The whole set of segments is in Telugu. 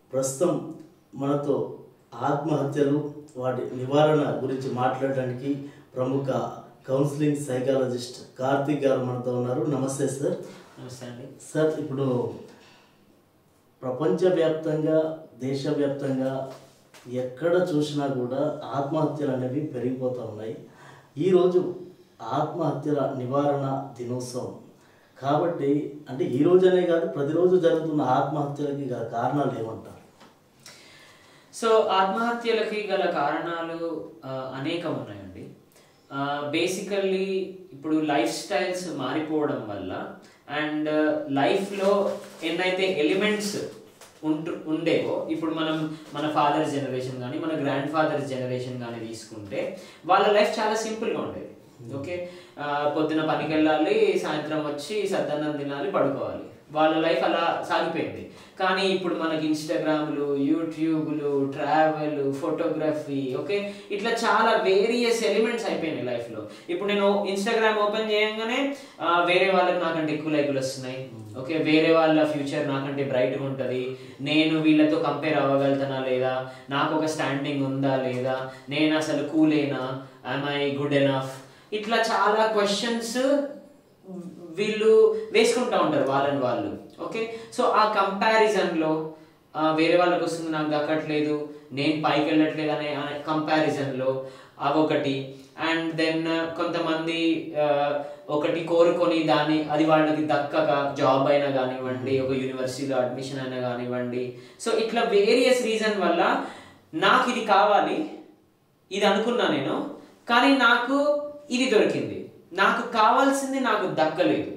ప్రస్తుతం మనతో ఆత్మహత్యలు వాటి నివారణ గురించి మాట్లాడడానికి ప్రముఖ కౌన్సిలింగ్ సైకాలజిస్ట్ కార్తీక్ గారు మనతో ఉన్నారు నమస్తే సార్ నమస్తే అండి సార్ ఇప్పుడు ప్రపంచవ్యాప్తంగా దేశవ్యాప్తంగా ఎక్కడ చూసినా కూడా ఆత్మహత్యలు అనేవి పెరిగిపోతూ ఉన్నాయి ఈరోజు ఆత్మహత్యల నివారణ దినోత్సవం కాబట్టి అంటే ఈ రోజనే కాదు ప్రతిరోజు జరుగుతున్న ఆత్మహత్యలకి గల కారణాలు ఏమంటారు సో ఆత్మహత్యలకి గల కారణాలు ఆ, అనేకం ఉన్నాయండి బేసికల్లీ ఇప్పుడు లైఫ్ స్టైల్స్ మారిపోవడం వల్ల అండ్ లైఫ్లో ఎన్నైతే ఎలిమెంట్స్ ఉంటు ఉండేవో ఇప్పుడు మనం మన ఫాదర్ జనరేషన్ కానీ మన గ్రాండ్ ఫాదర్ జనరేషన్ కానీ తీసుకుంటే వాళ్ళ లైఫ్ చాలా సింపుల్గా ఉండేది ఓకే ఆ, పొద్దున పనికి వెళ్ళాలి సాయంత్రం వచ్చి సద్దన్నం తినాలి పడుకోవాలి వాళ్ళ లైఫ్ అలా సాగిపోయింది కానీ ఇప్పుడు మనకి ఇన్స్టాగ్రామ్లు యూట్యూబ్లు ట్రావెల్ ఫోటోగ్రఫీ ఓకే ఇట్లా చాలా వేరియస్ ఎలిమెంట్స్ అయిపోయినాయి లైఫ్లో ఇప్పుడు నేను ఇన్స్టాగ్రామ్ ఓపెన్ చేయగానే ఆ, వేరే వాళ్ళకి నాకంటే ఎక్కువ లైకులు వస్తున్నాయి ఓకే వేరే వాళ్ళ ఫ్యూచర్ నాకంటే బ్రైట్గా ఉంటుంది నేను వీళ్ళతో కంపేర్ అవ్వగలుగుతానా లేదా నాకు ఒక స్టాండింగ్ ఉందా లేదా నేను అసలు కూలేనా ఐమ్ ఐ గుడ్ ఎనఫ్ ఇట్లా చాలా క్వశ్చన్స్ వీళ్ళు వేసుకుంటా ఉంటారు వాళ్ళని వాళ్ళు ఓకే సో ఆ కంపారిజన్లో వేరే వాళ్ళకి వస్తుంది నాకు దక్కట్లేదు నేను పైకి వెళ్ళట్లేదు అనే కంపారిజన్లో అవొకటి అండ్ దెన్ కొంతమంది ఆ, ఒకటి కోరుకొని దాన్ని అది వాళ్ళకి దక్కక జాబ్ అయినా కానివ్వండి ఒక యూనివర్సిటీలో అడ్మిషన్ అయినా కానివ్వండి సో ఇట్లా వేరియస్ రీజన్ వల్ల నాకు ఇది కావాలి ఇది అనుకున్నా నేను కానీ నాకు ఇది దొరికింది నాకు కావాల్సింది నాకు దక్కలేదు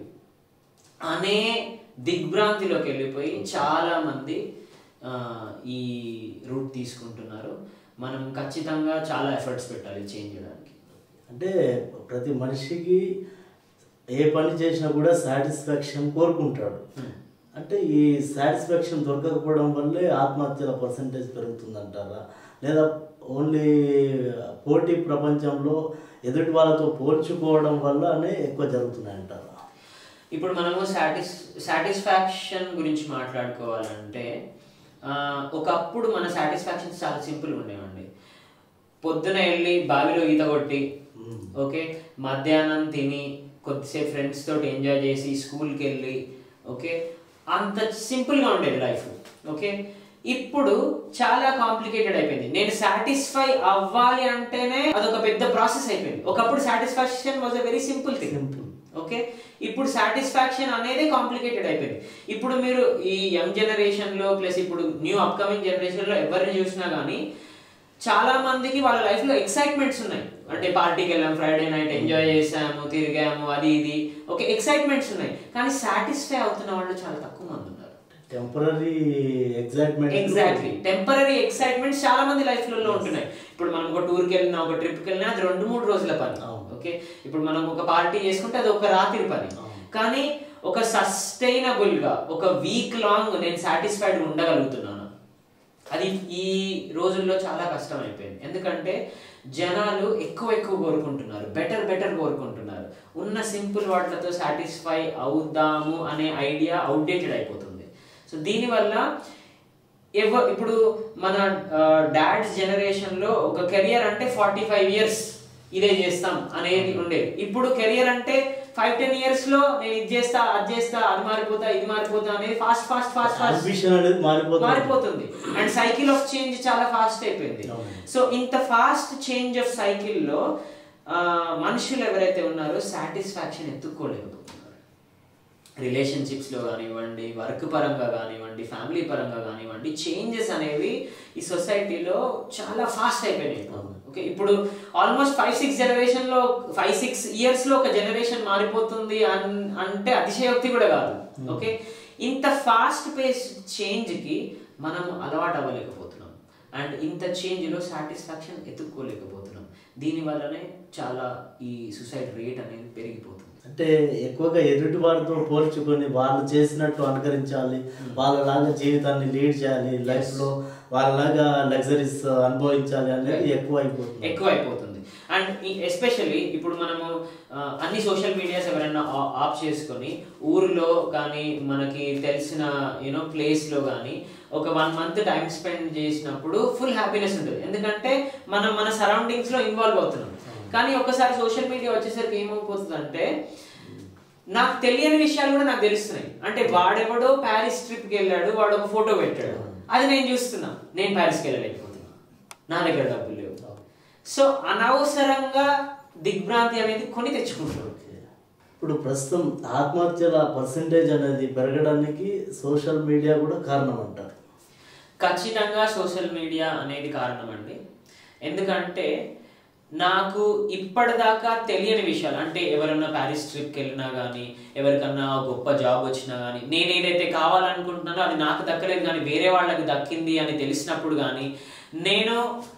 అనే దిగ్భ్రాంతిలోకి వెళ్ళిపోయి చాలా మంది ఆ, ఈ రూట్ తీసుకుంటున్నారు మనం ఖచ్చితంగా చాలా ఎఫర్ట్స్ పెట్టాలి చేంజ్ చేయడానికి అంటే ప్రతి మనిషికి ఏ పని చేసినా కూడా సాటిస్ఫాక్షన్ కోరుకుంటాడు అంటే ఈ సాటిస్ఫాక్షన్ దొరకకపోవడం వల్లే ఆత్మహత్యల పర్సంటేజ్ పెరుగుతుందంటారా లేదా ఓన్లీ పోటీ ప్రపంచంలో ఎదుటి వాళ్ళతో పోల్చుకోవడం వల్లనే ఎక్కువ జరుగుతున్నాయంటారా ఇప్పుడు మనము సాటిస్ సాటిస్ఫాక్షన్ గురించి మాట్లాడుకోవాలంటే ఆ, ఒకప్పుడు మన సాటిస్ఫాక్షన్ చాలా సింపుల్ ఉండేవండి పొద్దున వెళ్ళి బావిలో ఈత కొట్టి ఓకే మధ్యాహ్నం తిని కొద్దిసేపు ఫ్రెండ్స్ తోటి ఎంజాయ్ చేసి స్కూల్కి వెళ్ళి ఓకే అంత సింపుల్గా ఉండేది లైఫ్ ఓకే ఇప్పుడు చాలా కాంప్లికేటెడ్ అయిపోయింది నేను సాటిస్ఫై అవ్వాలి అంటేనే అదొక పెద్ద ప్రాసెస్ అయిపోయింది ఒకప్పుడు satisfaction was a very simple thing Simple. Okay ఇప్పుడు సాటిస్ఫాక్షన్ అనేది కాంప్లికేటెడ్ అయిపోయింది ఇప్పుడు మీరు ఈ యంగ్ జనరేషన్ లో ప్లస్ ఇప్పుడు న్యూ అప్కమింగ్ జనరేషన్ లో ఎవరిని చూసినా కానీ చాలా మందికి వాళ్ళ లైఫ్ లో ఎక్సైట్మెంట్స్ ఉన్నాయి అంటే పార్టీకి వెళ్ళాం ఫ్రైడే నైట్ ఎంజాయ్ చేసాము తిరిగాము అది ఇది ఓకే ఎక్సైట్మెంట్స్ ఉన్నాయి కానీ సాటిస్ఫై అవుతున్న వాళ్ళు చాలా తక్కువ మంది ఉన్నారు temporary excitement exactly temporary excitements చాలా మంది లైఫ్ లలో ఉంటున్నాయి ఇప్పుడు మనం ఒక టూర్ కి వెళ్ళినా ఒక ట్రిప్ కి వెళ్ళినా అది రెండు మూడు రోజుల పని అవును. ఓకే ఇప్పుడు మనం ఒక పార్టీ చేసుకుంటే అది ఒక రాత్రి పని కానీ ఒక సస్టైనబుల్ గా ఒక వీక్ లాంగ్ నేను సాటిస్ఫైడ్ ఉండగలుగుతున్నాను అది ఈ రోజుల్లో చాలా కష్టం అయిపోయింది ఎందుకంటే జనాలు ఎక్కువ ఎక్కువ కోరుకుంటున్నారు బెటర్ బెటర్ కోరుకుంటున్నారు ఉన్న సింపుల్ వాటిలతో సాటిస్ఫై అవుదాము అనే ఐడియా అవుట్డేటెడ్ అయిపోతుంది సో దీనివల్ల ఎవ ఇప్పుడు మన డాడ్స్ జనరేషన్ లో ఒక కెరియర్ అంటే ఫార్టీ ఫైవ్ ఇయర్స్ ఇదే చేస్తాం అనేది ఉండేది ఇప్పుడు కెరియర్ అంటే ఫైవ్ టెన్ ఇయర్స్ లో నేను ఇది చేస్తా అది చేస్తా అది మారిపోతా ఇది మారిపోతా అనేది fast fast fast fast ambition అనేది మారిపోతుంది మారిపోతుంది అండ్ సైకిల్ ఆఫ్ చేంజ్ చాలా ఫాస్ట్ అయిపోయింది అవును. సో ఇంత ఫాస్ట్ చేంజ్ ఆఫ్ సైకిల్లో మనుషులు ఎవరైతే ఉన్నారో సాటిస్ఫాక్షన్ ఎత్తుక్కోలేకపోతున్నారు రిలేషన్షిప్స్లో కానివ్వండి వర్క్ పరంగా కానివ్వండి ఫ్యామిలీ పరంగా కానివ్వండి చేంజెస్ అనేవి ఈ సొసైటీలో చాలా ఫాస్ట్ అయిపోయినాయి ఓకే ఇప్పుడు ఆల్మోస్ట్ ఫైవ్ సిక్స్ జనరేషన్ లో ఫైవ్ సిక్స్ ఇయర్స్ లో ఒక జనరేషన్ మారిపోతుంది అన్- అంటే అతిశయోక్తి కూడా కాదు ఓకే ఇంత ఫాస్ట్ పేస్ చేంజ్ కి మనం అలవాటు అవ్వలేకపోతున్నాం అండ్ ఇంత చేంజ్ లో సాటిస్ఫాక్షన్ ఎత్తుక్కోలేకపోతున్నాం దీని వల్లనే చాలా ఈ సూసైడ్ రేట్ అనేది పెరిగిపోతుంది అంటే ఎక్కువగా ఎదుటి వారితో పోల్చుకొని వాళ్ళు చేసినట్టు అనుకరించాలి వాళ్ళలాగా జీవితాన్ని లీడ్ చేయాలి లైఫ్ లో వాళ్ళలాగా లగ్జరీస్ అనుభవించాలి అనేది ఎక్కువ అయిపోతుంది ఎక్కువ అయిపోతుంది అండ్ ఎస్పెషల్లీ ఇప్పుడు మనము ఆ, అన్ని సోషల్ మీడియాస్ ఎవరైనా ఆ- ఆఫ్ చేసుకొని ఊర్లో కానీ మనకి తెలిసిన యూనో ప్లేస్లో కానీ ఒక వన్ మంత్ టైం స్పెండ్ చేసినప్పుడు ఫుల్ హ్యాపీనెస్ ఉంటుంది ఎందుకంటే మనం మన సరౌండింగ్స్లో ఇన్వాల్వ్ అవుతున్నాం కానీ ఒక్కసారి సోషల్ మీడియా వచ్చేసరికి ఏమైపోతుంది అంటే నాకు తెలియని విషయాలు కూడా నాకు తెలుస్తున్నాయి అంటే వాడెవడో ప్యారిస్ ట్రిప్కి వెళ్ళాడు వాడు ఒక ఫోటో పెట్టాడు అది నేను చూస్తున్నా నేను ప్యారిస్కి వెళ్ళలేకపోతున్నా నా దగ్గర డబ్బులు లేవు సో అనవసరంగా దిగ్భ్రాంతి అనేది కొని తెచ్చుకుంటాడు ఇప్పుడు ప్రస్తుతం ఆత్మహత్యల పర్సంటేజ్ అనేది పెరగడానికి సోషల్ మీడియా కూడా కారణం అంటారు ఖచ్చితంగా సోషల్ మీడియా అనేది కారణం అండి ఎందుకంటే నాకు ఇప్పటిదాకా తెలియని విషయాలు అంటే ఎవరైనా ప్యారిస్ ట్రిప్కి వెళ్ళినా కానీ ఎవరికన్నా గొప్ప జాబ్ వచ్చినా కానీ నేను ఏదైతే కావాలనుకుంటున్నానో అది నాకు దక్కలేదు కానీ వేరే వాళ్ళకి దక్కింది అని తెలిసినప్పుడు కానీ నేను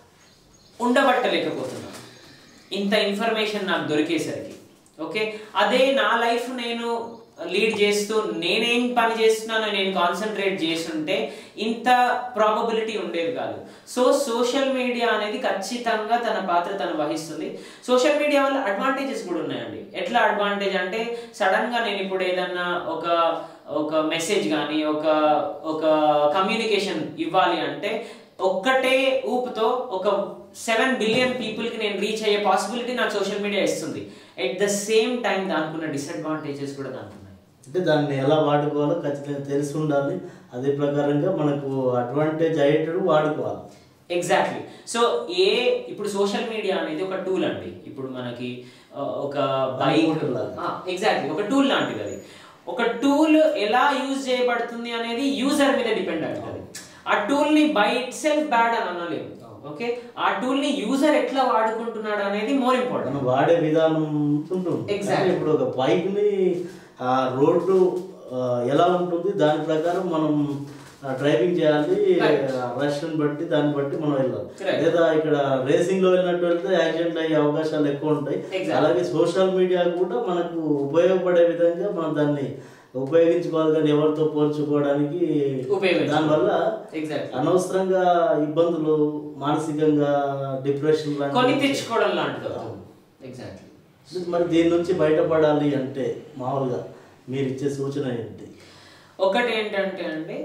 ఉండబట్టలేకపోతున్నాను ఇంత ఇన్ఫర్మేషన్ నాకు దొరికేసరికి ఓకే అదే నా లైఫ్ నేను లీడ్ చేస్తూ నేనేం పని చేస్తున్నానో నేను కాన్సన్ట్రేట్ చేస్తుంటే ఇంత ప్రాబబిలిటీ ఉండేది కాదు సో సోషల్ మీడియా అనేది ఖచ్చితంగా తన పాత్ర తను వహిస్తుంది సోషల్ మీడియా వల్ల అడ్వాంటేజెస్ కూడా ఉన్నాయండి ఎట్లా అడ్వాంటేజ్ అంటే సడన్ గా నేను ఇప్పుడు ఏదన్నా ఒక ఒక మెసేజ్ కానీ ఒక ఒక కమ్యూనికేషన్ ఇవ్వాలి అంటే ఒక్కటే ఊపుతో ఒక సెవెన్ బిలియన్ పీపుల్ కి నేను రీచ్ అయ్యే పాసిబిలిటీ నాకు సోషల్ మీడియా ఇస్తుంది ఎట్ ద సేమ్ టైం దానికున్న డిసడ్వాంటేజెస్ కూడా దానికి ఉన్నాయి అంటే దాన్ని ఎలా వాడుకోవాలో ఖచ్చితంగా తెలిసి ఉండాలి అదే ప్రకారంగా మనకు అడ్వాంటేజ్ అయ్యేటట్టు వాడుకోవాలి ఎగ్జాక్ట్లీ సో ఏ ఇప్పుడు సోషల్ మీడియా అనేది ఒక టూల్ అండి ఇప్పుడు మనకి ఆ, ఒక బైక్ tool లాగా. ఎగ్జాక్ట్లీ ఒక టూల్ లాంటిది అది ఒక టూల్ ఎలా యూజ్ చేయబడుతుంది అనేది యూజర్ మీద డిపెండ్ అవుతుంది ఆ టూల్ ని బై ఇట్ సెల్ఫ్ బ్యాడ్ అని అనలేము ఓకే ఆ టూల్ ని యూజర్ ఎట్లా వాడుకుంటున్నాడు అనేది మోర్ ఇంపార్టెంట్ మనం వాడే విధానం ఉంటుంది Exactly. అంటే ఇప్పుడు ఒక బైక్ ని ఆ రోడ్డు ఆ, ఎలా ఉంటుంది దాని ప్రకారం మనం డ్రైవింగ్ చేయాలి Right. రష్ బట్టి దాన్ని బట్టి మనం వెళ్ళాలి Correct. లేదా ఇక్కడ రేసింగ్ లో వెళ్ళినట్టు వెళ్తే యాక్సిడెంట్ అయ్యే అవకాశాలు ఎక్కువ ఉంటాయి Exactly. అలాగే సోషల్ మీడియా కూడా మనకు ఉపయోగపడే విధంగా మనం దాన్ని ఉపయోగించుకోవాలి కానీ ఎవరితో పోల్చుకోవడానికి ఉపయోగించుకోవాలి. దానివల్ల Exactly. అనవసరంగా ఇబ్బందులు మానసికంగా డిప్రెషన్ లాంటివి కొని తెచ్చుకోవడం లాంటిది ఎగ్జాక్ట్లీ మరి దీని నుంచి బయటపడాలి అంటే మామూలుగా మీరు ఇచ్చే సూచన ఏంటి ఒకటి ఏంటంటే అండి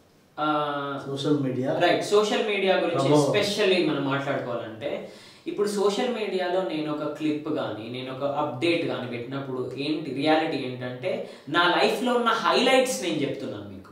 social media right social media గురించి ప్రభావం. ఎస్పెషల్లీ మనం మాట్లాడుకోవాలంటే ఇప్పుడు సోషల్ మీడియాలో నేను ఒక క్లిప్ కానీ నేను ఒక అప్డేట్ కానీ పెట్టినప్పుడు ఏంటి రియాలిటీ ఏంటంటే నా లైఫ్లో ఉన్న హైలైట్స్ నేను చెప్తున్నాను మీకు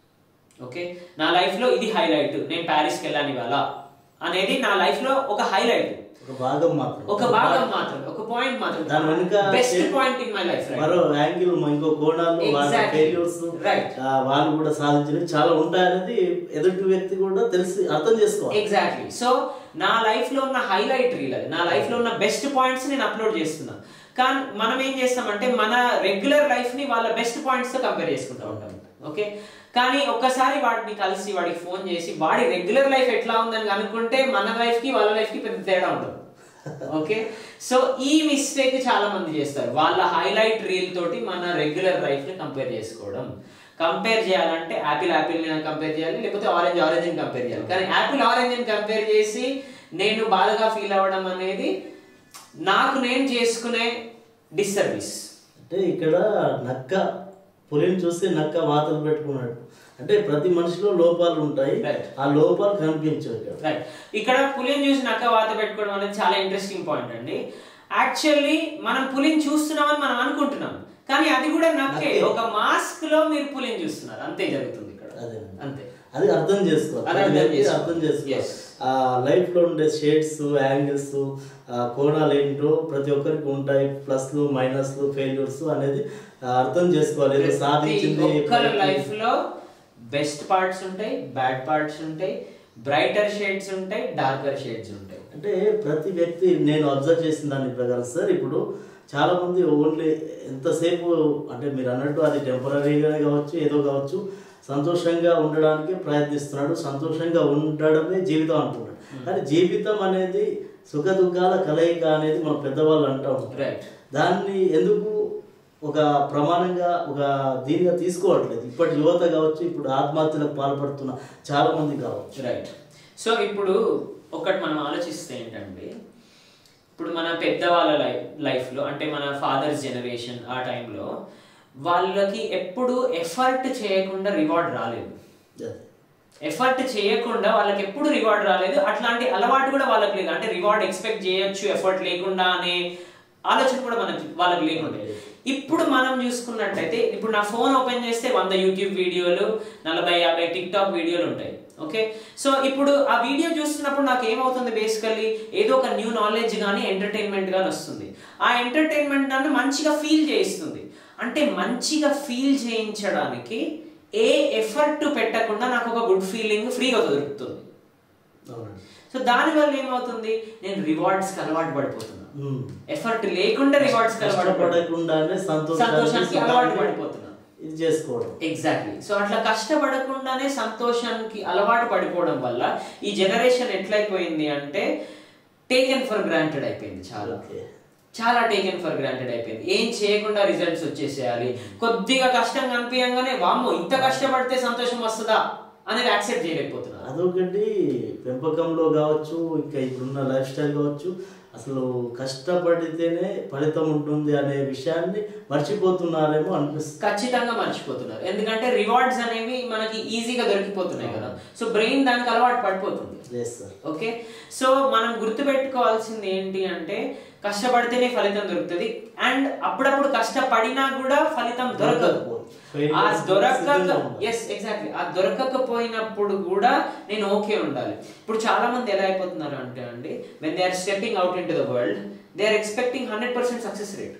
ఓకే నా లైఫ్లో ఇది హైలైట్ నేను ప్యారిస్కి వెళ్ళాను ఇవాళ అనేది నా లైఫ్లో ఒక హైలైట్ ఒక భాగం మాత్రం ఒక భాగం మాత్రం ఒక పాయింట్ మాత్రం దాని వెనుక బెస్ట్ చే- పాయింట్ ఇన్ మై లైఫ్ మరో యాంగిల్ ఇంకో కోణాలు వాళ్ళ Exactly. Failures Right. వాళ్ళు కూడా సాధించినవి చాలా ఉంటాయనేది ఎదుటి వ్యక్తి కూడా తెలిసి అర్థం చేసుకోవాలి ఎగ్జాక్ట్లీ సో నా లైఫ్ లో ఉన్న హైలైట్ రీల్ అది నా లైఫ్ లో ఉన్న బెస్ట్ పాయింట్స్ నేను అప్లోడ్ చేస్తున్నా కానీ మనం ఏం చేస్తామంటే మన రెగ్యులర్ లైఫ్ ని వాళ్ళ బెస్ట్ పాయింట్స్ తో కంపేర్ చేసుకుంటా ఉంటాం ఓకే కానీ ఒక్కసారి వాడిని కలిసి వాడికి ఫోన్ చేసి వాడి రెగ్యులర్ లైఫ్ ఎట్లా ఉందని అనుకుంటే మన లైఫ్ కి వాళ్ళ లైఫ్ కి పెద్ద తేడా ఉండదు ఓకే సో ఈ మిస్టేక్ చాలా మంది చేస్తారు వాళ్ళ హైలైట్ రీల్ తోటి మన రెగ్యులర్ లైఫ్ ని కంపేర్ చేసుకోవడం కంపేర్ చేయాలంటే యాపిల్ యాపిల్ ని కంపేర్ చేయాలి లేకపోతే ఆరెంజ్ ఆరెంజ్ ని కంపేర్ చేయాలి కానీ యాపిల్ ఆరెంజ్ ని కంపేర్ చేసి నేను బాధగా ఫీల్ అవ్వడం అనేది నాకు నేను చేసుకునే డిస్సర్వీస్ అంటే ఇక్కడ నక్క పులిని చూస్తే నక్క వాతలు పెట్టుకున్నాడు అంటే ప్రతి మనిషిలో లోపాలు ఉంటాయి Right. ఆ లోపాలు కనిపించవు ఇక్కడ రైట్ ఇక్కడ పులిని చూసి నక్క వాత పెట్టుకోవడం అనేది చాలా ఇంట్రెస్టింగ్ పాయింట్ అండి యాక్చువల్లీ మనం పులిని చూస్తున్నామని మనం అనుకుంటున్నాం కానీ అది కూడా నక్కే నక్కే. ఒక మాస్క్ లో మీరు పులిని చూస్తున్నారు అంతే జరుగుతుంది ఇక్కడ అదే అంతే అది అర్థం చేసుకోవాలి అది అర్థం ప్రతి వ్యక్తి చేసుకోవాలి. అర్థం చేసుకోవాలి Yes. ఆ లైఫ్ లో ఉండే షేడ్స్ యాంగిల్స్ కోణాలు ఏంటో ప్రతి ఒక్కరికి ఉంటాయి ప్లస్లు మైనస్లు ఫెయిల్యూర్స్ అనేది ఆ, అర్థం చేసుకోవాలి ఏదో సాధించింది ఒక్కరి లైఫ్ లో బెస్ట్ పార్ట్స్ ఉంటాయి బ్యాడ్ పార్ట్స్ ఉంటాయి బ్రైటర్ షేడ్స్ ఉంటాయి డార్కర్ షేడ్స్ ఉంటాయి అంటే ప్రతి వ్యక్తి నేను అబ్జర్వ్ చేసిన దాని ప్రకారం సార్ ఇప్పుడు చాలా మంది ఓన్లీ ఎంతసేపు అంటే మీరు అన్నట్టు అది టెంపరీగానే కావచ్చు ఏదో కావచ్చు సంతోషంగా ఉండడానికి ప్రయత్నిస్తున్నాడు సంతోషంగా ఉండడమే జీవితం అంటున్నాడు కానీ జీవితం అనేది సుఖ దుఃఖాల కలయిక అనేది మన పెద్దవాళ్ళు అంటూ ఉంటారు రైట్ దాన్ని ఎందుకు ఒక ప్రమాణంగా ఒక దీనిగా తీసుకోవట్లేదు ఇప్పటి యువత కావచ్చు ఇప్పుడు ఆత్మహత్యలకు పాల్పడుతున్న చాలా మంది కావచ్చు రైట్ సో ఇప్పుడు ఒకటి మనం ఆలోచిస్తే ఏంటంటే ఇప్పుడు మన పెద్దవాళ్ళ లైఫ్ లైఫ్లో అంటే మన ఫాదర్స్ జనరేషన్ ఆ టైంలో వాళ్ళకి ఎప్పుడు ఎఫర్ట్ చేయకుండా రివార్డ్ రాలేదు అదే. ఎఫర్ట్ చేయకుండా వాళ్ళకి ఎప్పుడు రివార్డ్ రాలేదు అట్లాంటి అలవాటు కూడా వాళ్ళకి లేదు అంటే రివార్డ్ ఎక్స్పెక్ట్ చేయొచ్చు ఎఫర్ట్ లేకుండా అనే ఆలోచన కూడా మనకి వాళ్ళకి లేకుండే ఇప్పుడు మనం చూసుకున్నట్టయితే ఇప్పుడు నా ఫోన్ ఓపెన్ చేస్తే వంద యూట్యూబ్ వీడియోలు నలభై యాభై టిక్ టాక్ వీడియోలు ఉంటాయి ఓకే సో ఇప్పుడు ఆ వీడియో చూస్తున్నప్పుడు నాకు ఏమవుతుంది బేసికల్లీ ఏదో ఒక న్యూ నాలెడ్జ్ కానీ ఎంటర్టైన్మెంట్ కానీ వస్తుంది ఆ ఎంటర్టైన్మెంట్ నన్ను మంచిగా ఫీల్ చేయిస్తుంది అంటే మంచిగా ఫీల్ చేయించడానికి ఏ ఎఫర్ట్ పెట్టకుండా నాకు ఒక గుడ్ ఫీలింగ్ ఫ్రీగా దొరుకుతుంది అవునండి సో దానివల్ల ఏమవుతుంది నేను రివార్డ్స్కి అలవాటు పడిపోతున్నాను ఉమ్. ఎఫర్ట్ లేకుండా రివార్డ్స్కి అలవాటు పడిపోతున్నాను కష్టపడకుండానే సంతోషానికి సంతోషానికి అలవాటు సుఖానికి పడిపోతున్నాను ఇది చేసుకోవడం ఎగ్జాక్ట్లీ సో అట్లా కష్టపడకుండానే సంతోషానికి అలవాటు పడిపోవడం వల్ల ఈ జనరేషన్ ఎట్లయిపోయింది అంటే టేకెన్ ఫర్ గ్రాంటెడ్ అయిపోయింది చాలా ఓకే చాలా టేకెన్ ఫర్ గ్రాంటెడ్ అయిపోయింది ఏం చేయకుండా రిజల్ట్స్ వచ్చేసేయాలి కొద్దిగా కష్టం కనిపించగానే వామ్మో ఇంత కష్టపడితే సంతోషం వస్తుందా అనేది యాక్సెప్ట్ చేయలేకపోతున్నారు అదొకటి పెంపకంలో కావచ్చు ఇంకా ఇప్పుడున్న లైఫ్ స్టైల్ కావచ్చు అసలు కష్టపడితేనే ఫలితం ఉంటుంది అనే విషయాన్ని మర్చిపోతున్నారేమో అనిపిస్తుంది ఖచ్చితంగా మర్చిపోతున్నారు ఎందుకంటే రివార్డ్స్ అనేవి మనకి ఈజీగా దొరికిపోతున్నాయి కదా సో బ్రెయిన్ దానికి అలవాటు పడిపోతుంది లేదు సార్ ఓకే సో మనం గుర్తుపెట్టుకోవాల్సింది ఏంటి అంటే కష్టపడితేనే ఫలితం దొరుకుతుంది అండ్ అప్పుడప్పుడు కష్టపడినా కూడా ఫలితం దొరకదు ఆ దొరకక ఎస్ ఎగ్జాక్ట్లీ ఆ దొరకకపోయినప్పుడు కూడా నేను ఓకే ఉండాలి ఇప్పుడు చాలా మంది ఎలా అయిపోతున్నారు అంటే అండి when they are stepping out into the world they are expecting hundred percent success rate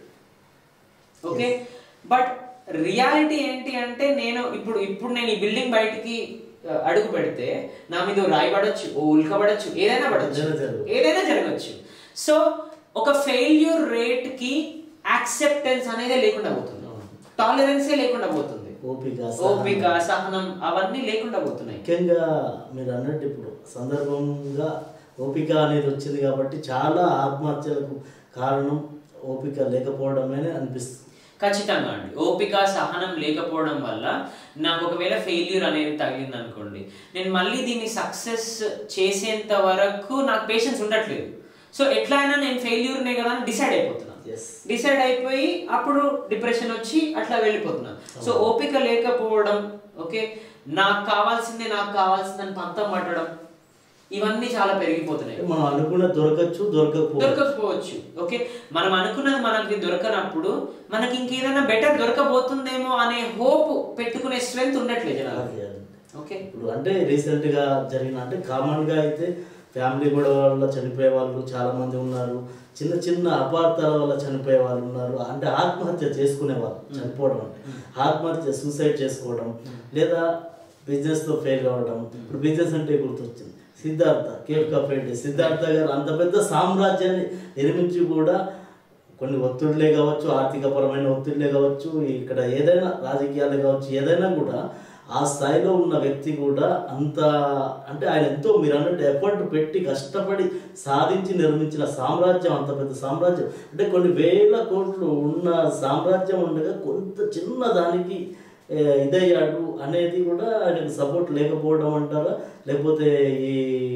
okay but reality ఏంటి అంటే నేను ఇప్పుడు ఇప్పుడు నేను ఈ బిల్డింగ్ బయటికి ఆ, అడుగు పెడితే నా మీద ఓ రాయి పడవచ్చు ఓ ఉల్క పడవచ్చు ఏదైనా పడవచ్చు ఏదైనా జరగచ్చు. ఏదైనా జరగచ్చు సో ఒక ఫెయిల్యూర్ రేట్ కి యాక్సెప్టెన్స్ అనేది లేకుండా పోతుంది టాలరెన్సే లేకుండా పోతుంది ఓపిక ఓపిక సహనం అవన్నీ లేకుండా పోతున్నాయి ముఖ్యంగా మీరు అన్నట్టు ఇప్పుడు సందర్భంగా ఓపిక అనేది వచ్చింది కాబట్టి చాలా ఆత్మహత్యలకు కారణం ఓపిక లేకపోవడమే అనిపిస్తుంది ఖచ్చితంగా అండి ఓపిక సహనం లేకపోవడం వల్ల నాకు ఒకవేళ ఫెయిల్యూర్ అనేది తగిలింది అనుకోండి నేను మళ్ళీ దీన్ని సక్సెస్ చేసేంత వరకు నాకు పేషెన్స్ ఉండట్లేదు సో ఎట్లా అయినా నేను ఫెయిల్యూర్నే కదా అని డిసైడ్ అయిపోతున్నాను ఎస్ డిసైడ్ అయిపోయి అప్పుడు డిప్రెషన్ వచ్చి అట్లా వెళ్ళిపోతున్నాను సో ఓపిక లేకపోవడం ఓకే నాకు కావాల్సిందే నాకు కావాల్సిందని పంతం పట్టడం ఇవన్నీ చాలా పెరిగిపోతున్నాయి మనం అనుకున్న దొరకచ్చు దొరకకపోవచ్చు దొరకకపోవచ్చు ఓకే మనం అనుకున్నది మనకి దొరకనప్పుడు మనకి ఇంకేదైనా బెటర్ దొరకబోతుందేమో అనే హోప్ పెట్టుకునే స్ట్రెంగ్త్ ఉండట్లేదు జనాలు అదే, అదే. ఓకే ఇప్పుడు అంటే రీసెంట్ గా జరిగిన అంటే కామన్ గా అయితే ఫ్యామిలీ గొడవ వల్ల చనిపోయే వాళ్ళు చాలా మంది ఉన్నారు చిన్న చిన్న అపార్థాల వల్ల చనిపోయే వాళ్ళు ఉన్నారు అంటే ఆత్మహత్య చేసుకునే వాళ్ళు చనిపోవడం అంటే ఆత్మహత్య సూసైడ్ చేసుకోవడం లేదా బిజినెస్ లో ఫెయిల్ అవ్వడం ఇప్పుడు బిజినెస్ అంటే గుర్తొచ్చింది సిద్ధార్థ కేఫ్ కఫేట్ సిద్ధార్థ గారు అంత పెద్ద సామ్రాజ్యాన్ని నిర్మించి కూడా కొన్ని ఒత్తిడిలే కావచ్చు ఆర్థికపరమైన ఒత్తిడిలే కావచ్చు ఇక్కడ ఏదైనా రాజకీయాలు కావచ్చు ఏదైనా కూడా ఆ స్థాయిలో ఉన్న వ్యక్తి కూడా అంత అంటే ఆయన ఎంతో మీరు అన్నట్టు ఎఫర్ట్ పెట్టి కష్టపడి సాధించి నిర్మించిన సామ్రాజ్యం అంత పెద్ద సామ్రాజ్యం అంటే కొన్ని వేల కోట్లు ఉన్న సామ్రాజ్యం ఉండగా కొంత చిన్న దానికి ఏ, ఇదయ్యాడు అనేది కూడా ఆయనకు సపోర్ట్ లేకపోవడం అంటారా లేకపోతే ఈ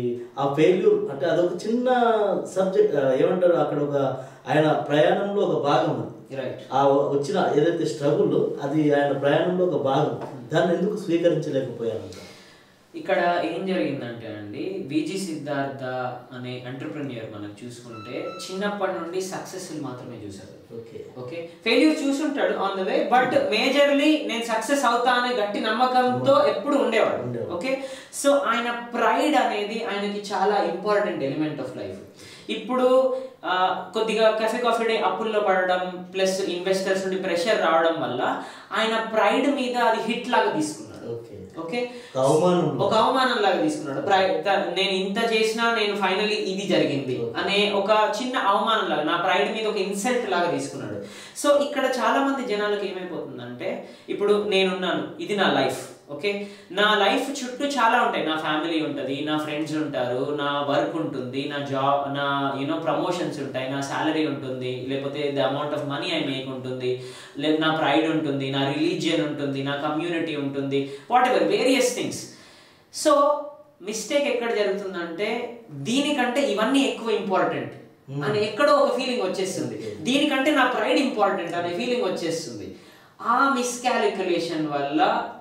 ఆ ఫెయిల్యూర్ అంటే అదొక చిన్న సబ్జెక్ట్ ఏమంటారు అక్కడ ఒక ఆయన ప్రయాణంలో ఒక భాగం అది రైట్ ఆ వచ్చిన ఏదైతే స్ట్రగుల్ అది ఆయన ప్రయాణంలో ఒక భాగం దాన్ని ఎందుకు స్వీకరించలేకపోయారంట ఇక్కడ ఏం జరిగిందంటే అండి విజి సిద్ధార్థ అనే ఎంటర్ప్రెన్యూర్ మనం చూసుకుంటే చిన్నప్పటి నుండి సక్సెస్ఫుల్ మాత్రమే చూశారు ఓకే ఓకే ఫెయిల్యూర్ చూసుంటాడు on the way but majorly నేను సక్సెస్ అవుతా అనే గట్టి నమ్మకంతో ఎప్పుడు ఉండేవాడు ఉండేవాడు. ఓకే సో ఆయన ప్రైడ్ అనేది ఆయనకి చాలా ఇంపార్టెంట్ ఎలిమెంట్ ఆఫ్ లైఫ్ ఇప్పుడు ఆ, కొద్దిగా కఫే కాఫీ డే అప్పుల్లో పడడం ప్లస్ ఇన్వెస్టర్స్ నుండి ప్రెషర్ రావడం వల్ల ఆయన ప్రైడ్ మీద అది హిట్ లాగా తీసుకున్నాడు ఓకే ఓకే ఒక అవమానం ఒక అవమానం లాగా తీసుకున్నాడు ప్రై- త- నేను ఇంత చేసినా నేను ఫైనల్లీ ఇది జరిగింది అనే ఒక చిన్న అవమానం లాగా నా ప్రైడ్ మీద ఒక ఇన్సల్ట్ లాగా తీసుకున్నాడు సో ఇక్కడ చాలా మంది జనాలకు ఏమైపోతుందంటే ఇప్పుడు నేనున్నాను ఇది నా లైఫ్ ఓకే నా లైఫ్ చుట్టూ చాలా ఉంటాయి నా ఫ్యామిలీ ఉంటుంది నా ఫ్రెండ్స్ ఉంటారు నా వర్క్ ఉంటుంది నా జాబ్ నా యూనో ప్రమోషన్స్ ఉంటాయి నా శాలరీ ఉంటుంది లేకపోతే the amount of money I make ఉంటుంది లేదా నా ప్రైడ్ ఉంటుంది నా రిలీజియన్ ఉంటుంది నా కమ్యూనిటీ ఉంటుంది whatever various things so mistake ఎక్కడ జరుగుతుందంటే దీనికంటే ఇవన్నీ ఎక్కువ ఇంపార్టెంట్ అని ఎక్కడో ఒక ఫీలింగ్ వచ్చేస్తుంది దీనికంటే నా ప్రైడ్ ఇంపార్టెంట్ అనే ఫీలింగ్ వచ్చేస్తుంది ఆ మిస్కాలిక్యులేషన్ వల్ల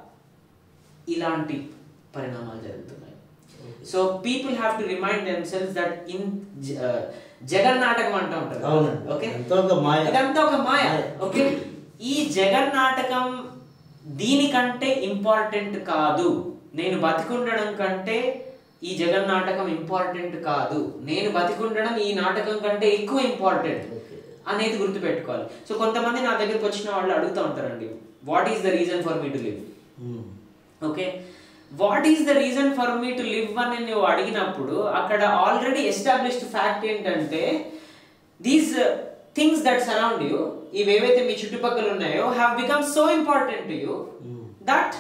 ఇలాంటి పరిణామాలు జరుగుతున్నాయి so people have to remind themselves that in జగన్నాటకం అంటూ ఉంటారు అవునండి. ఓకే ఇదంతా ఒక మాయ. ఇదంతా ఒక మాయ మాయ. ఓకే ఈ జగన్నాటకం దీనికంటే ఇంపార్టెంట్ కాదు నేను బతికుండడం కంటే ఈ జగన్నాటకం ఇంపార్టెంట్ కాదు నేను బతికుండడం ఈ నాటకం కంటే ఎక్కువ ఇంపార్టెంట్ అనేది గుర్తుపెట్టుకోవాలి సో కొంతమంది నా దగ్గరికి వచ్చిన వాళ్ళు అడుగుతూ ఉంటారండి what is the reason for me to live um. Okay what is the reason for me to live అని నువ్వు అడిగినప్పుడు అక్కడ ఆల్రెడీ ఎస్టాబ్లిష్డ్ ఫ్యాక్ట్ ఏంటంటే these things that surround you ఇవి ఏవైతే మీ చుట్టుపక్కల ఉన్నాయో have become so important to you that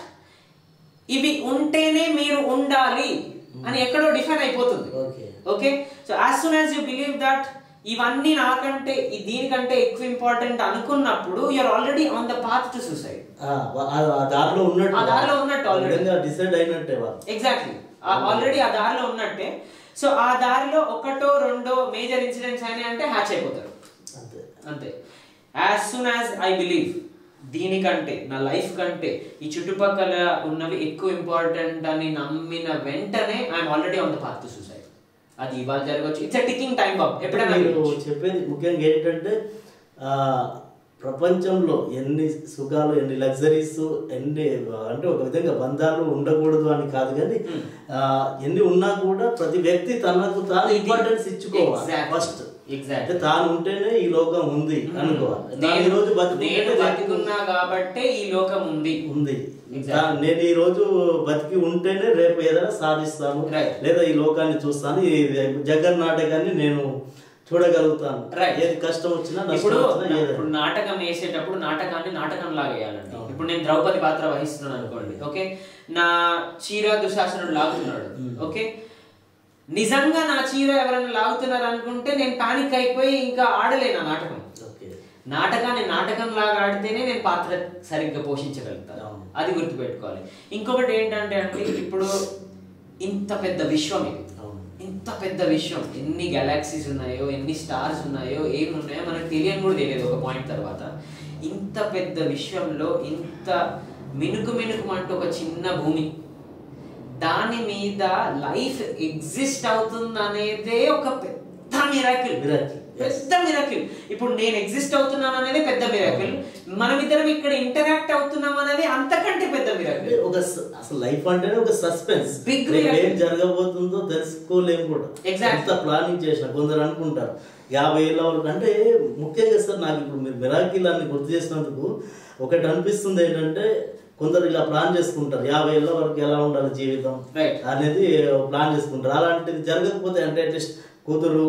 ఇవి ఉంటేనే మీరు ఉండాలి అని ఎక్కడో డిఫైన్ అయిపోతుంది okay okay so as soon as you believe that ఇవన్నీ నాకంటే ఈ- దీనికంటే ఎక్కువ ఇంపార్టెంట్ అనుకున్నప్పుడు you're already on the path to suicide ఆ, ఆ ఆ దారిలో ఉన్నట్టు ఆ దారిలో ఉన్నట్టు already. డిసైడ్ అయినట్టే వాళ్ళు ఎగ్జాక్ట్లీ ఆల్రెడీ ఆ దారిలో ఉన్నట్టే సో ఆ దారిలో ఒకటో రెండో మేజర్ ఇన్సిడెంట్స్ అయినాయి అంటే హ్యాచ్ అయిపోతారు అంతే అంతే as soon as I believe దీనికంటే నా లైఫ్ కంటే ఈ చుట్టుపక్కల ఉన్నవి ఎక్కువ ఇంపార్టెంట్ అని నమ్మిన వెంటనే I'm already on the path to suicide అది ఇవాళ జరగచ్చు ఇట్స్ టికింగ్ టైం బాబ్ ఎప్పుడైనా మీరు జరగచ్చు. చెప్పేది ముఖ్యంగా ఏంటంటే ఆ, ప్రపంచంలో ఎన్ని సుఖాలు ఎన్ని లగ్జరీస్ ఎన్ని అంటే ఒక విధంగా బంధాలు ఉండకూడదు అని కాదు కానీ ఆ, ఎన్ని ఉన్నా కూడా ప్రతి వ్యక్తి తనకు తాను ఇంపార్టెన్స్ ఇచ్చుకోవాలి Exactly. First Exactly. అంటే తాను ఉంటేనే ఈ లోకం ఉంది అనుకోవాలి తాను నేను ఈ రోజు నేను బతికుంటేనే బతికున్నా కాబట్టే ఈ లోకం ఉంది ఉంది Exactly. తా- నేను ఈ రోజు బతికి ఉంటేనే రేపు ఏదైనా సాధిస్తాను Right. లేదా ఈ లోకాన్ని చూస్తాను ఈ జగన్ నాటకాన్ని నేను చూడగలుగుతాను Right. ఏది కష్టం వచ్చినా నష్టం ఇప్పుడు వచ్చినా నా- ఏదైనా. ఇప్పుడు నాటకం వేసేటప్పుడు నాటకాన్ని నాటకం లాగా వేయాలండి ఇప్పుడు నేను ద్రౌపది పాత్ర వహిస్తున్నాను అనుకోండి ఓకే నా చీర దుశాసనుడు లాగుతున్నాడు ఓకే నిజంగా నా చీర ఎవరైనా లాగుతున్నారు అనుకుంటే నేను పానిక్ అయిపోయి ఇంకా ఆడలేను ఆ నాటకం ఓకే నాటకాన్ని నాటకం లాగా ఆడితేనే నేను పాత్ర సరిగ్గా పోషించగలుగుతాను అవును. అది గుర్తుపెట్టుకోవాలి ఇంకొకటి ఏంటంటే అంటే ఇప్పుడు ఇంత పెద్ద విశ్వం ఇది అవును. ఇంత పెద్ద విశ్వం ఎన్ని గెలాక్సీస్ ఉన్నాయో ఎన్ని స్టార్స్ ఉన్నాయో ఏమి ఉన్నాయో మనకు తెలియని కూడా తెలియదు ఒక పాయింట్ తర్వాత ఇంత పెద్ద విశ్వంలో ఇంత మినుకు మినుకు అంటూ ఒక చిన్న భూమి దాని మీద లైఫ్ ఎగ్జిస్ట్ అవుతుంది అనేదే ఒక పెద్ద మిరాకిల్ Miracle, yes. పెద్ద మిరాకిల్ ఇప్పుడు నేను ఎగ్జిస్ట్ అవుతున్నాను అనేది పెద్ద మిరాకిల్ మనమిద్దరం ఇక్కడ ఇంటరాక్ట్ అవుతున్నాం అనేది అంతకంటే పెద్ద అంటే మిరాకిల్ ఒక స- అసలు లైఫ్ అంటేనే ఒక సస్పెన్స్ Big రేపు ఏం miracle. జరగబోతుందో తెలుసుకోలేము కూడా Exactly. ఎంత ప్లానింగ్ చేసిన కొందరు అనుకుంటారు యాభై ఏళ్ళ వరకు అంటే ముఖ్యంగా సార్ నాకు ఇప్పుడు మీరు మిరాకిల్ అని గుర్తు చేసినందుకు ఒకటి అనిపిస్తుంది ఏంటంటే కొందరు ఇలా ప్లాన్ చేసుకుంటారు యాభై ఏళ్ళ వరకు ఎలా ఉండాలి జీవితం Right. అనేది ప్లాన్ చేసుకుంటారు అలాంటిది జరగకపోతే అంటే అట్లీస్ట్ కూతురు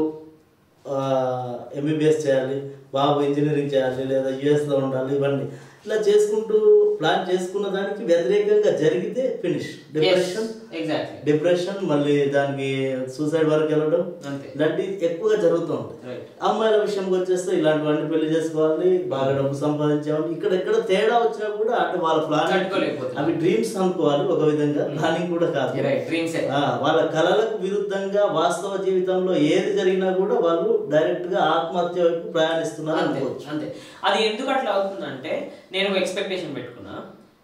ఎంబీబీఎస్ చేయాలి బాబు ఇంజనీరింగ్ చేయాలి లేదా US లో ఉండాలి ఇవన్నీ ఇలా చేసుకుంటూ ప్లాన్ చేసుకున్న దానికి వ్యతిరేకంగా జరిగితే ఫినిష్ డిప్రెషన్ ఎగ్జాక్ట్లీ డిప్రెషన్ మళ్ళీ దానికి సూసైడ్ వరకు వెళ్ళడం అంతే ఇలాంటివి ఎక్కువగా జరుగుతూ ఉంటాయి రైట్ అమ్మాయిల విషయంకి వచ్చేస్తే ఇలాంటివన్నీ పెళ్లి చేసుకోవాలి బాగా డబ్బు సంపాదించాలి ఇక్కడ ఎక్కడ తేడా వచ్చినా కూడా అంటే వాళ్ళ ప్లాన్ తట్టుకోలేకపోతున్నారు. అవి డ్రీమ్స్ అనుకోవాలి ఒక విధంగా ప్లానింగ్ కూడా కాదు రైట్ డ్రీమ్స్ ఆ, వాళ్ళ కళలకు విరుద్ధంగా వాస్తవ జీవితంలో ఏది జరిగినా కూడా వాళ్ళు డైరెక్ట్ గా ఆత్మహత్య వైపు ప్రయాణిస్తున్నారు అంతే అనుకోవచ్చు అంతే అది ఎందుకు అట్లా అవుతుందంటే నేను ఒక ఎక్స్పెక్టేషన్ పెట్టుకున్నా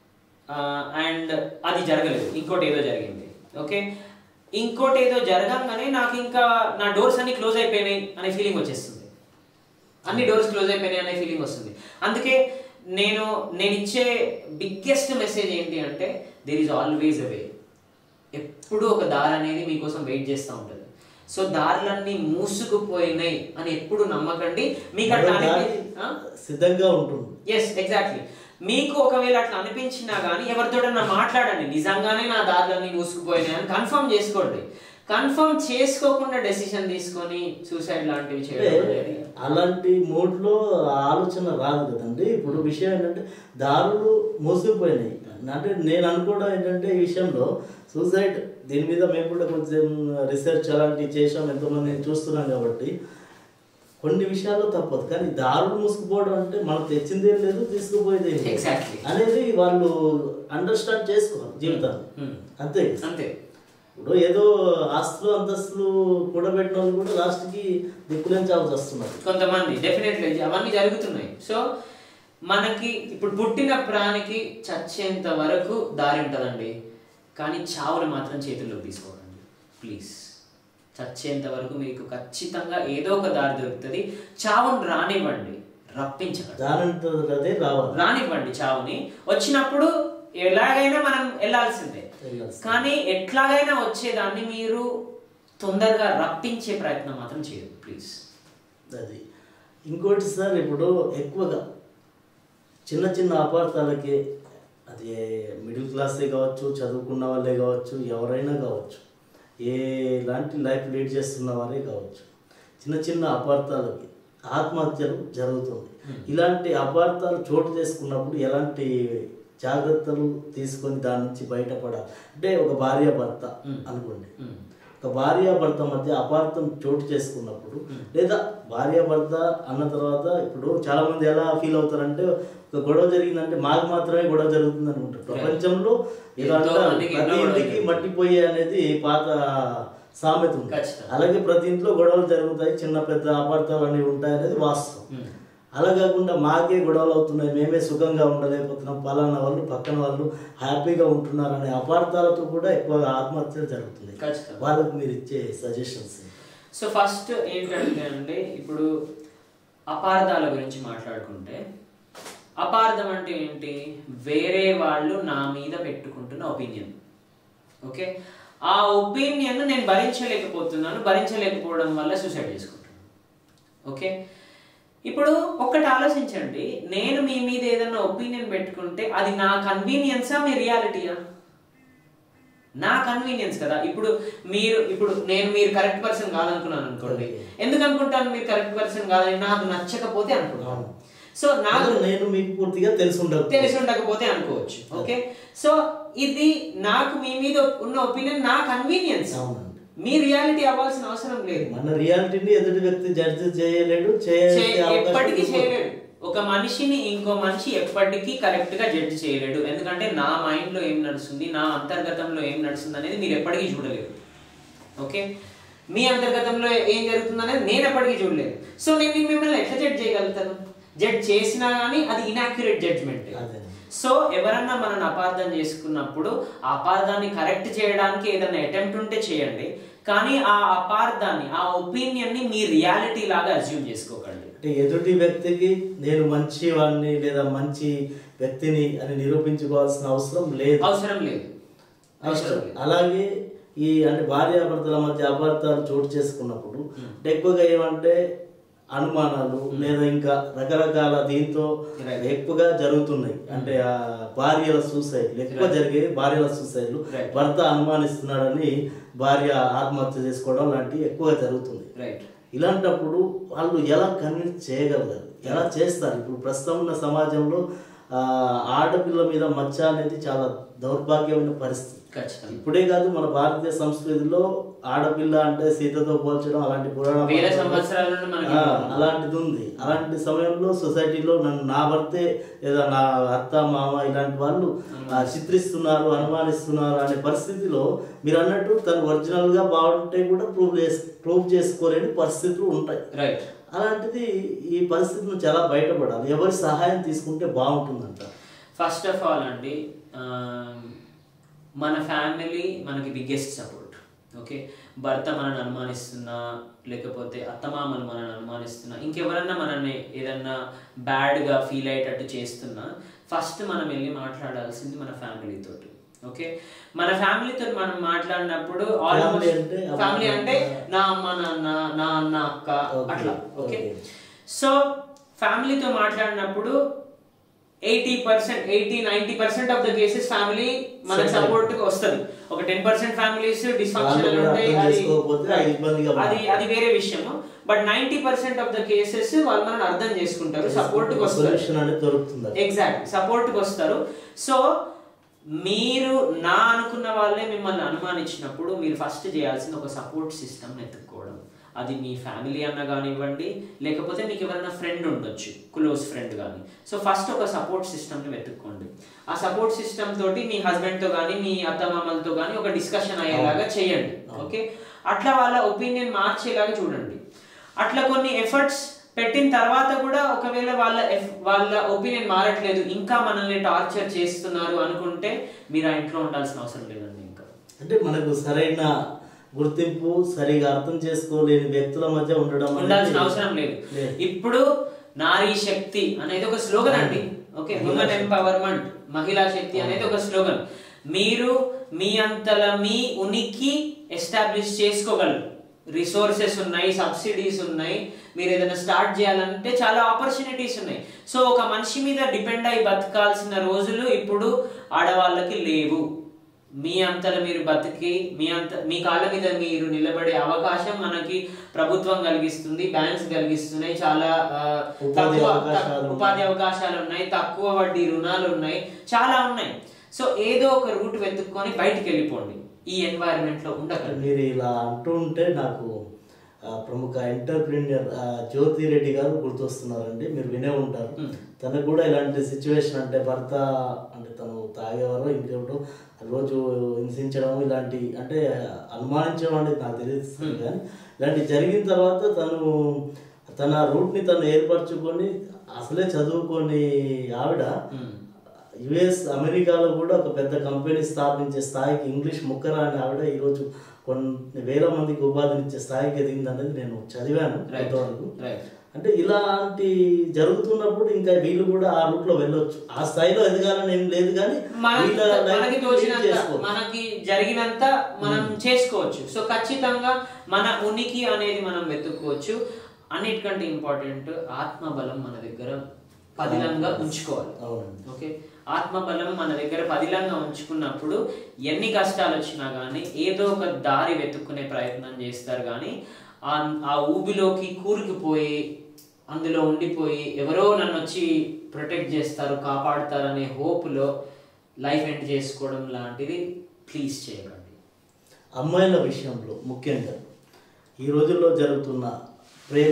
అండ్ అది జరగలేదు ఇంకోటి ఏదో జరిగింది ఓకే ఇంకోటి ఏదో జరగంగానే నాకు ఇంకా నా డోర్స్ అన్ని క్లోజ్ అయిపోయినాయి అనే ఫీలింగ్ వచ్చేస్తుంది అన్ని డోర్స్ క్లోజ్ అయిపోయినాయి అనే ఫీలింగ్ వస్తుంది అందుకే నేను నేను ఇచ్చే బిగ్గెస్ట్ మెసేజ్ ఏంటి అంటే there is always a way ఎప్పుడూ ఒక దారి అనేది మీకోసం వెయిట్ చేస్తూ ఉంటుంది సో దారులన్నీ మూసుకుపోయినాయి అని ఎప్పుడు నమ్మకండి మీకు అట్లా మరో దారి సిద్ధంగా ఉంటుంది ఎస్ ఎగ్జాక్ట్లీ మీకు ఒకవేళ అట్లా అనిపించినా కానీ ఎవరితోటన్నా మాట్లాడండి నిజంగానే నా దారులన్నీ మూసుకుపోయినాయి అని కన్ఫర్మ్ చేసుకోండి కన్ఫర్మ్ చేసుకోకుండా డెసిషన్ తీసుకొని సూసైడ్ లాంటివి అంటే చేయడం అనేది అలాంటి మూడ్ లో ఆ ఆలోచన రాదు కదండి ఇప్పుడు విషయం ఏంటంటే దారులు మూసుకుపోయినాయి అంటే నేను అనుకోవడం ఏంటంటే ఈ విషయంలో సూసైడ్ దీని మీద మేము కూడా కొంచెం రీసెర్చ్ అలాంటివి చేసాం ఎంతోమంది చూస్తున్నాం కాబట్టి కొన్ని విషయాల్లో తప్పదు కానీ దారులు మూసుకుపోవడం అంటే మనం తెచ్చిందేం లేదు తీసుకుపోయేది ఏం లేదు. Exactly. అనేది వాళ్ళు అండర్స్టాండ్ చేసుకోవాలి జీవితాన్ని Hmm. అంతే అంతే ఇప్పుడు ఏదో ఆస్తులు అంతస్తులు కూడబెట్టిన వాళ్ళు కూడా లాస్ట్కి దిక్కులేంచాల్సి వస్తున్నారు కొంతమంది డెఫినెట్లీ అవన్నీ జరుగుతున్నాయి సో మనకి ఇప్పుడు పుట్టిన ప్రాణికి చచ్చేంత వరకు దారి ఉంటుందండి కానీ చావుని మాత్రం చేతుల్లోకి తీసుకోకండి ప్లీజ్ చచ్చేంత వరకు మీకు ఖచ్చితంగా ఏదో ఒక దారి దొరుకుతుంది చావుని రానివ్వండి రప్పించకండి దానంత అదే రావాలి రానివ్వండి చావుని వచ్చినప్పుడు ఎలాగైనా మనం వెళ్ళాల్సిందే వెళ్ళాల్సిందే. కానీ ఎట్లాగైనా వచ్చేదాన్ని మీరు తొందరగా రప్పించే ప్రయత్నం మాత్రం చేయదు ప్లీజ్ అది ఇంకోటి సార్ ఇప్పుడు ఎక్కువగా చిన్న చిన్న అపార్థాలకి అది మిడిల్ క్లాసే కావచ్చు చదువుకున్న వాళ్ళే కావచ్చు ఎవరైనా కావచ్చు ఎలాంటి లైఫ్ లీడ్ చేస్తున్న వారే కావచ్చు చిన్న చిన్న అపార్థాలకి ఆత్మహత్యలు జరుగుతుంది ఇలాంటి అపార్థాలు చోటు చేసుకున్నప్పుడు ఎలాంటి జాగ్రత్తలు తీసుకొని దాని నుంచి బయటపడాలి అంటే ఒక భార్య భర్త అనుకోండి ఒక భార్యాభర్త మధ్య అపార్థం చోటు చేసుకున్నప్పుడు లేదా భార్యాభర్త అన్న తర్వాత ఇప్పుడు చాలా మంది ఎలా ఫీల్ అవుతారంటే ఒక గొడవ జరిగిందంటే మాకు మాత్రమే గొడవ జరుగుతుంది అనుకుంటారు ప్రపంచంలో ఏదో ఎంతో అంటారు, మందికి ప్రతి ఎన్నో ఇంటికి గొడవలు మట్టిపోయే అనేది పాత సామెత ఉంది ఖచ్చితంగా. అలాగే ప్రతి ఇంట్లో గొడవలు జరుగుతాయి చిన్న పెద్ద అపార్థాలు అనేవి ఉంటాయి అనేది వాస్తవం మ్మ్. అలా కాకుండా మాకే గొడవలు అవుతున్నాయి మేమే సుఖంగా ఉండలేకపోతున్నాం పలానా వాళ్ళు పక్కన వాళ్ళు హ్యాపీగా ఉంటున్నారు అనే అపార్థాలతో కూడా ఎక్కువగా ఆత్మహత్యలు జరుగుతున్నాయి ఖచ్చితంగా. వాళ్ళకు మీరు ఇచ్చే సజెషన్స్ సో ఫస్ట్ ఏంటంటే అండి ఇప్పుడు అపార్థాల గురించి మాట్లాడుకుంటే అపార్థం అంటే ఏంటి వేరే వాళ్ళు నా మీద పెట్టుకుంటున్న ఒపీనియన్ ఓకే ఆ ఒపీనియన్ నేను భరించలేకపోతున్నాను భరించలేకపోవడం వల్ల సూసైడ్ చేసుకుంటాను ఓకే ఇప్పుడు ఒక్కటి ఆలోచించండి నేను మీ మీద ఏదైనా ఒపీనియన్ పెట్టుకుంటే అది నా కన్వీనియన్సా మీ రియాలిటీయా నా కన్వీనియన్స్ కదా ఇప్పుడు మీరు ఇప్పుడు నేను మీరు కరెక్ట్ పర్సన్ కాదనుకున్నాను అనుకోండి ఎందుకు అనుకుంటాను మీరు కరెక్ట్ పర్సన్ కాదని నాకు నచ్చకపోతే అనుకుంటాను సో నాకు నేను మీకు పూర్తిగా తెలిసి ఉండదు తెలిసి ఉండకపోతే అనుకోవచ్చు ఓకే సో ఇది నాకు మీ మీద ఉన్న ఒపీనియన్ నా కన్వీనియన్స్ అవునండి మీ రియాలిటీ అవ్వాల్సిన అవసరం లేదు మన రియాలిటీని ఎదుటి వ్యక్తి జడ్జి చేయలేడు చే- చేసే అవకాశం ఎప్పటికీ కూడా చేయలేడు ఒక మనిషిని ఇంకో మనిషి ఎప్పటికీ కరెక్ట్ గా జడ్జి చేయలేడు ఎందుకంటే నా మైండ్ లో ఏం నడుస్తుంది నా అంతర్గతంలో ఏం నడుస్తుంది అనేది మీరు ఎప్పటికీ చూడలేరు ఓకే మీ అంతర్గతంలో ఏం జరుగుతుంది అనేది నేను ఎప్పటికీ చూడలేదు సో నేను మిమ్మల్ని ఎట్లా జడ్జ్ చేయగలుగుతాను జడ్జ్ చేసినా కానీ అది ఇనాక్యురేట్ జడ్జ్మెంట్ అదే. సో ఎవరన్నా మనల్ని అపార్థం చేసుకున్నప్పుడు ఆ అపార్థాన్ని కరెక్ట్ చేయడానికి ఏదైనా అటెంప్ట్ ఉంటే చేయండి కానీ ఆ అపార్థాన్ని ఆ ఒపీనియన్ ని మీ రియాలిటీ లాగా అజ్యూమ్ చేసుకోకండి అంటే ఎదుటి వ్యక్తికి నేను మంచి వాడిని లేదా మంచి వ్యక్తిని అని నిరూపించుకోవాల్సిన అవసరం లేదు అవసరం లేదు అవసరం లేదు అలాగే ఈ అంటే భార్యాభర్తల మధ్య అపార్థాలు చోటు చేసుకున్నప్పుడు అంటే ఎక్కువగా ఏమంటే అనుమానాలు లేదా ఇంకా రకరకాల దీంతో Right. ఎక్కువగా జరుగుతున్నాయి అంటే ఆ భార్యల సూసైడ్ ఎక్కువ Right. జరిగే భార్యల సూసైడ్లు Right. భర్త అనుమానిస్తున్నాడని భార్య ఆత్మహత్య చేసుకోవడం లాంటివి ఎక్కువగా జరుగుతుంది రైట్ ఇలాంటప్పుడు వాళ్ళు ఎలా కన్విన్స్ చేయగలరు ఎలా చేస్తారు ఇప్పుడు ప్రస్తుతం ఉన్న సమాజంలో ఆ, ఆడపిల్ల మీద మచ్చ అనేది చాలా దౌర్భాగ్యమైన పరిస్థితి ఖచ్చితంగా ఇప్పుడే కాదు మన భారతీయ సంస్కృతిలో ఆడపిల్ల అంటే సీతతో పోల్చడం అలాంటి పురాణ వేల సంవత్సరాల నుండి మనకి ఆ, అలాంటిది ఉంది అలాంటి సమయంలో సొసైటీలో నన్ను నా భర్తే లేదా నా అత్త మామ ఇలాంటి వాళ్ళు ఆ, చిత్రిస్తున్నారు అనుమానిస్తున్నారు అనే పరిస్థితిలో మీరు అన్నట్టు తను ఒరిజినల్ గా బాగుంటే కూడా ప్రూవ్ చేసు ప్రూవ్ చేసుకోలేని పరిస్థితులు ఉంటాయి రైట్ అలాంటిది ఈ పరిస్థితి నుంచి ఎలా బయటపడాలి ఎవరి సహాయం తీసుకుంటే బాగుంటుందంట ఫస్ట్ ఆఫ్ ఆల్ అండి ఆ, మన ఫ్యామిలీ మనకి బిగ్గెస్ట్ సపోర్ట్ ఓకే భర్త మనల్ని అనుమానిస్తున్నా లేకపోతే అత్తమామలు మనల్ని అనుమానిస్తున్నా ఇంకెవరన్నా మనల్ని ఏదన్నా బ్యాడ్గా ఫీల్ అయ్యేటట్టు చేస్తున్నా ఫస్ట్ మనం వెళ్ళి మాట్లాడాల్సింది మన ఫ్యామిలీ తోటి ఓకే మన ఫ్యామిలీతో మనం మాట్లాడినప్పుడు Family ఆల్మోస్ట్ అంటే అమ్మ, ఫ్యామిలీ అంటే నాన్న. నా అమ్మ నాన్న నా అన్న అక్క Okay, అట్లా ఓకే okay. సో ఫ్యామిలీతో మాట్లాడినప్పుడు eighty percent eighty ninety percent of the cases family మన Settle. సపోర్ట్ కి వస్తుంది ఒక టెన్ పర్సెంట్ ఫ్యామిలీస్ డిస్ఫంక్షనల్ వాళ్ళు కూడా ఉంటాయి అర్థం అది చేసుకోకపోతే అది ఇబ్బందిగా అది మారుతుంది. అది వేరే విషయము but ninety percent of the cases వాళ్ళు మనం అర్థం చేసుకుంటారు సపోర్ట్ కి వస్తారు సొల్యూషన్ అనేది దొరుకుతుంది ఎగ్జాక్ట్ సపోర్ట్ కి వస్తారు సో మీరు నా అనుకున్న వాళ్ళే మిమ్మల్ని అనుమానించినప్పుడు మీరు ఫస్ట్ చేయాల్సింది ఒక సపోర్ట్ సిస్టమ్ ఎత్తుక్కోవడం అది మీ ఫ్యామిలీ అన్న కానివ్వండి లేకపోతే మీకు ఎవరైనా ఫ్రెండ్ ఉండొచ్చు క్లోజ్ ఫ్రెండ్ కానీ సో ఫస్ట్ ఒక సపోర్ట్ సిస్టమ్ని వెతుక్కోండి ఆ సపోర్ట్ సిస్టమ్ తోటి మీ హస్బెండ్తో కానీ మీ అత్తమామలతో కానీ ఒక డిస్కషన్ అయ్యేలాగా చేయండి ఓకే అట్లా వాళ్ళ ఒపీనియన్ మార్చేలాగా చూడండి అట్లా కొన్ని ఎఫర్ట్స్ పెట్టిన తర్వాత కూడా ఒకవేళ వాళ్ళ ఎఫ్- వాళ్ళ ఒపీనియన్ మారట్లేదు ఇంకా మనల్ని టార్చర్ చేస్తున్నారు అనుకుంటే మీరు ఆ ఇంట్లో ఉండాల్సిన అవసరం లేదండి ఇంకా అంటే మనకు సరైన గుర్తింపు సరిగా అర్థం చేసుకోలేని వ్యక్తుల మధ్య ఉండడం అనేది ఉండాల్సిన అవసరం లేదు లేదు. ఇప్పుడు నారీ శక్తి అనేది ఒక స్లోగన్ అండి ఓకే ఉమెన్ ఎంపవర్మెంట్ మహిళా శక్తి అనేది ఒక స్లోగన్ మీరు మీ అంతల మీ ఉనికి ఎస్టాబ్లిష్ చేసుకోగలరు రిసోర్సెస్ ఉన్నాయి సబ్సిడీస్ ఉన్నాయి మీరు ఏదైనా స్టార్ట్ చేయాలంటే చాలా ఆపర్చునిటీస్ ఉన్నాయి సో ఒక మనిషి మీద డిపెండ్ అయి బతకాల్సిన రోజులు ఇప్పుడు ఆడవాళ్ళకి లేవు మీ అంతల మీరు బతికి మీ అంత మీ కాళ్ళ మీద మీరు నిలబడే అవకాశం మనకి ప్రభుత్వం కలిగిస్తుంది బ్యాంక్స్ కలిగిస్తున్నాయి చాలా ఆ, ఉపాధి తక్కువ- అవకాశాలు ఉపాధి అవకాశాలు ఉన్నాయి తక్కువ వడ్డీ రుణాలు ఉన్నాయి చాలా ఉన్నాయి సో ఏదో ఒక రూట్ వెతుక్కొని బయటికి వెళ్ళిపోండి ఈ ఎన్వైరన్మెంట్ లో ఉండకండి మీరు ఇలా అంటూ ఉంటే నాకు ఆ, ప్రముఖ ఎంటర్ప్రీనియర్ జ్యోతి రెడ్డి గారు గుర్తొస్తున్నారండి మీరు వినే ఉంటారు Hmm. తనకు కూడా ఇలాంటి సిచ్యువేషన్ అంటే భర్త అంటే తను తాగేవారు ఇంకెవరు రోజు హింసించడం ఇలాంటి అంటే అనుమానించడం అనేది నాకు తెలుస్తుంది కానీ ఇలాంటి జరిగిన తర్వాత తను తన రూట్ని తను ఏర్పరచుకొని అసలే చదువుకొని ఆవిడ Hmm. యుఎస్ అమెరికాలో కూడా ఒక పెద్ద కంపెనీ స్థాపించే స్థాయికి ఇంగ్లీష్ ముక్కరాని ఆవిడ ఈరోజు కొన్ని వేల మందికి ఉపాధినిచ్చే స్థాయికి ఎదిగింది అనేది నేను చదివాను Right. కొంతవరకు Right. అంటే ఇలాంటి జరుగుతున్నప్పుడు ఇంకా వీళ్ళు కూడా ఆ రూట్ లో వెళ్ళొచ్చు ఆ స్థాయిలో ఎదగాలని ఏం లేదు కానీ మనకి వీళ్ళ life మనకి ని lead తోచినంత చేసుకోవచ్చు. మనకి జరిగినంత మనం చేసుకోవచ్చు సో ఖచ్చితంగా మన ఉనికి అనేది మనం వెతుక్కోవచ్చు అన్నిటికంటే ఇంపార్టెంట్ ఆత్మబలం మన దగ్గర పదిలంగా ఉంచుకోవాలి అవునండి ఓకే ఆత్మబలం మన దగ్గర పదిలంగా ఉంచుకున్నప్పుడు ఎన్ని కష్టాలు వచ్చినా కానీ ఏదో ఒక దారి వెతుక్కునే ప్రయత్నం చేస్తారు కానీ ఆ ఆ ఊబిలోకి కూరుకుపోయి అందులో ఉండిపోయి ఎవరో నన్ను వచ్చి ప్రొటెక్ట్ చేస్తారు కాపాడుతారు అనే హోప్లో లైఫ్ ఎండ్ చేసుకోవడం లాంటిది ప్లీజ్ చేయకండి అమ్మాయిల విషయంలో ముఖ్యంగా ఈ రోజుల్లో జరుగుతున్న ప్రేమ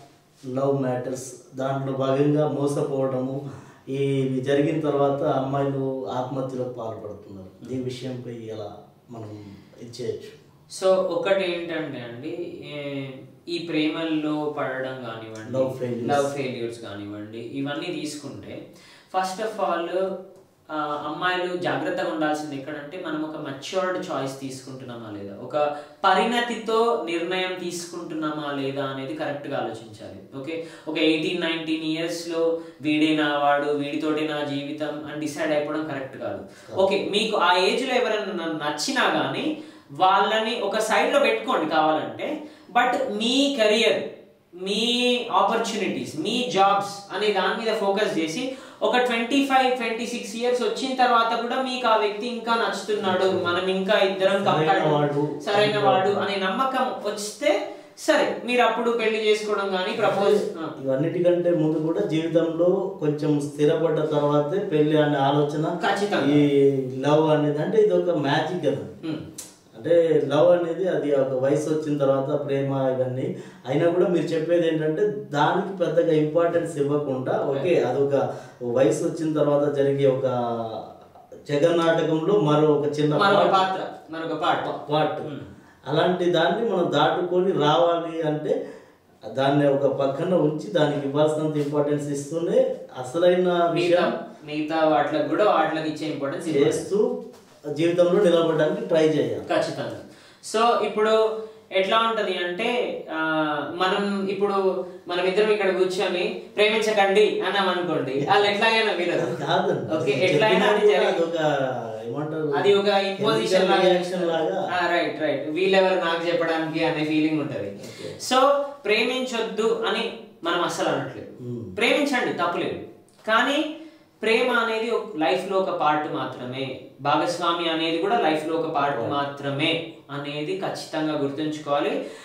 లవ్ మ్యాటర్స్ దాంట్లో భాగంగా మోసపోవడము ఈ ఇవి జరిగిన తర్వాత అమ్మాయిలు ఆత్మహత్యలకు పాల్పడుతున్నారు ఈ విషయంపై ఎలా మనం ఇది చేయొచ్చు సో ఒకటి ఏంటంటే అండి ఏ- ఈ ప్రేమల్లో పడడం కానివ్వండి Love failures. లవ్ ఫెయిల్యూర్స్ కానివ్వండి ఇవన్నీ తీసుకుంటే ఫస్ట్ ఆఫ్ ఆల్ అమ్మాయిలు జాగ్రత్తగా ఉండాల్సింది ఎక్కడంటే మనం ఒక మచ్యూర్డ్ చాయిస్ తీసుకుంటున్నామా లేదా ఒక పరిణతితో నిర్ణయం తీసుకుంటున్నామా లేదా అనేది కరెక్ట్గా ఆలోచించాలి ఓకే ఒక ఎయిటీన్ నైన్టీన్ ఇయర్స్లో వీడే నా వాడు వీడితోటే నా జీవితం అని డిసైడ్ అయిపోవడం కరెక్ట్ కాదు ఓకే మీకు ఆ ఏజ్లో ఎవరైనా న- నచ్చినా కానీ వాళ్ళని ఒక సైడ్లో పెట్టుకోండి కావాలంటే బట్ మీ కెరియర్ మీ ఆపర్చునిటీస్ మీ జాబ్స్ అనే దాని మీద ఫోకస్ చేసి ఒక twenty five twenty six years వచ్చిన తర్వాత కూడా మీకు ఆ వ్యక్తి ఇంకా నచ్చుతున్నాడు మనం ఇంకా ఇద్దరం సరైన కంపేర్ వాడు. సరైన వాడు అనే నమ్మకం వస్తే సరే మీరు అప్పుడు పెళ్లి చేసుకోవడం కానీ ప్రపోజ్ ఇవన్నిటికంటే ముందు కూడా జీవితంలో కొంచెం స్థిరపడ్డ తర్వాతే పెళ్లి అనే ఆలోచన ఖచ్చితంగా. ఈ లవ్ అనేది అంటే ఇది ఒక మ్యాజిక్ కదా అంటే లవ్ అనేది అది ఒక వయసు వచ్చిన తర్వాత ప్రేమ ఇవన్నీ అయినా కూడా మీరు చెప్పేది ఏంటంటే దానికి పెద్దగా ఇంపార్టెన్స్ ఇవ్వకుండా ఓకే అదొక వయసు వచ్చిన తర్వాత జరిగే ఒక జగన్నాటకంలో మరో ఒక చిన్న మరొక పాత్ర మరొక పాట పార్ట్ Hmm. అలాంటి దాన్ని మనం దాటుకొని రావాలి అంటే దాన్ని ఒక పక్కన ఉంచి దానికి ఇవ్వాల్సినంత ఇంపార్టెన్స్ ఇస్తూనే అసలైన మిగతా విషయం మిగతా వాటికి కూడా వాటికి ఇచ్చే ఇంపార్టెన్స్ చేస్తూ జీవితంలో నిలబడడానికి ట్రై చేయాలి ఖచ్చితంగా సో ఇప్పుడు ఎట్లా ఉంటది అంటే ఆ, మనం ఇప్పుడు మనం ఇద్దరం ఇక్కడ కూర్చొని ప్రేమించకండి అన్నాం అనుకోండి వాళ్ళు ఎట్లాగైనా వినరు కాదండి ఓకే చెప్పినా ఎట్లయినా అది కూడా జరిగి- అదొక ఏమంటారు అది ఒక ఇంపోజిషన్ లాగా రియాక్షన్ లాగా రైట్ రైట్ వీళ్ళెవరు నాకు చెప్పడానికి అనే ఫీలింగ్ ఉంటది Okay. సో ప్రేమించొద్దు అని మనం అస్సలు అనట్లేదు Hmm. ప్రేమించండి తప్పులేదు కానీ ప్రేమ అనేది లైఫ్ లో ఒక పార్ట్ మాత్రమే భాగస్వామి అనేది కూడా లైఫ్ లో ఒక పార్ట్ మాత్రమే అనేది ఖచ్చితంగా గుర్తుంచుకోవాలి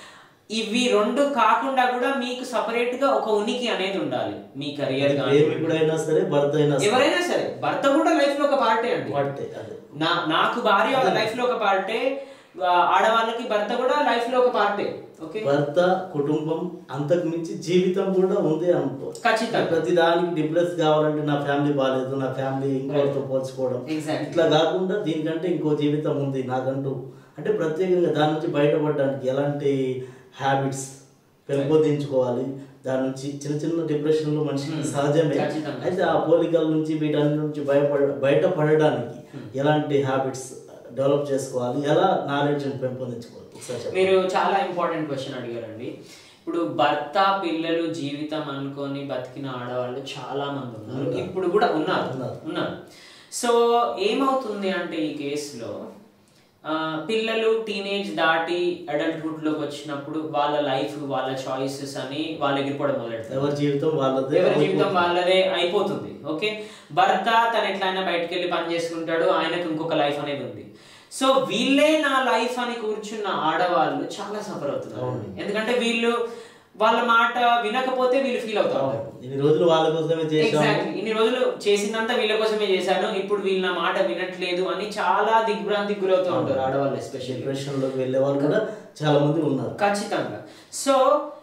ఇవి రెండు కాకుండా కూడా మీకు సపరేట్ గా ఒక ఉనికి అనేది ఉండాలి మీ కెరియర్ కానీ ప్రేమికుడైనా సరే భర్త అయినా సరే ఎవరైనా సరే భర్త కూడా లైఫ్ లో ఒక పార్టీ అండి వాటే అదే నా నాకు భార్య లైఫ్ లో ఒక పార్టే ఆ, ఆడవాళ్ళకి భర్త కూడా లైఫ్ లో ఒక పార్టే ఓకే భర్త కుటుంబం అంతకు మించి జీవితం కూడా ఉంది అనుకో ఖచ్చితంగా. ప్రతి దానికి డిప్రెస్ కావాలంటే నా ఫ్యామిలీ బాగాలేదు నా ఫ్యామిలీ ఇంకోటితో పోల్చుకోవడం Exactly. ఇట్లా కాకుండా దీనికంటే ఇంకో జీవితం ఉంది నాకంటూ అంటే ప్రత్యేకంగా దాని నుంచి బయటపడడానికి ఎలాంటి హ్యాబిట్స్ పెంపొందించుకోవాలి దాని నుంచి చిన్న చిన్న డిప్రెషన్లు మనిషికి Hmm. సహజమే ఖచ్చితంగా. అయితే ఆ పోలికల నుంచి వీటన్నిటి నుంచి భయపడ బయటపడడానికి ఎలాంటి హ్యాబిట్స్ డెవలప్ చేసుకోవాలి ఎలా నాలెడ్జ్ పెంపొందించుకోవాలి ఒకసారి చెప్పండి. మీరు చాలా ఇంపార్టెంట్ క్వశ్చన్ అడిగారండి ఇప్పుడు భర్త పిల్లలు జీవితం అనుకొని బతికిన ఆడవాళ్ళు చాలా మంది ఉన్నారు ఉన్నారు. ఇప్పుడు కూడా ఉన్నారు ఉన్నారు. ఉన్నారు సో ఏమవుతుంది అంటే ఈ కేసులో ఆ, పిల్లలు టీనేజ్ దాటి అడల్ట్హుడ్ లోకి వచ్చినప్పుడు వాళ్ళ లైఫ్ వాళ్ళ చాయిసెస్ అని వాళ్ళు ఎగిరిపోవడం మొదలెడతారు ఎవరి జీవితం వాళ్ళదే ఎవరి జీవితం వాళ్ళదే అయిపోతుంది ఓకే భర్త తను ఎట్లయినా బయటకు వెళ్ళి పని చేసుకుంటాడు ఆయనకు ఇంకొక లైఫ్ అనేది ఉంది సో వీళ్ళే నా లైఫ్ అని కూర్చున్న ఆడవాళ్ళు చాలా సఫర్ అవుతున్నారు అవును. ఎందుకంటే వీళ్ళు వాళ్ళ మాట వినకపోతే వీళ్ళు ఫీల్ అవుతారు ఇన్ని రోజులు వాళ్ళ కోసమే చేశాము ఎగ్జాక్ట్లీ ఇన్ని రోజులు చేసినంత వీళ్ళ కోసమే చేశాను ఇప్పుడు వీళ్ళ నా మాట వినట్లేదు అని చాలా దిగ్భ్రాంతికి గురవుతూ ఉంటారు ఆడవాళ్ళు ఎస్పెషల్లీ డిప్రెషన్ లోకి వెళ్ళే వాళ్ళు కూడా చాలా మంది ఉన్నారు ఖచ్చితంగా సో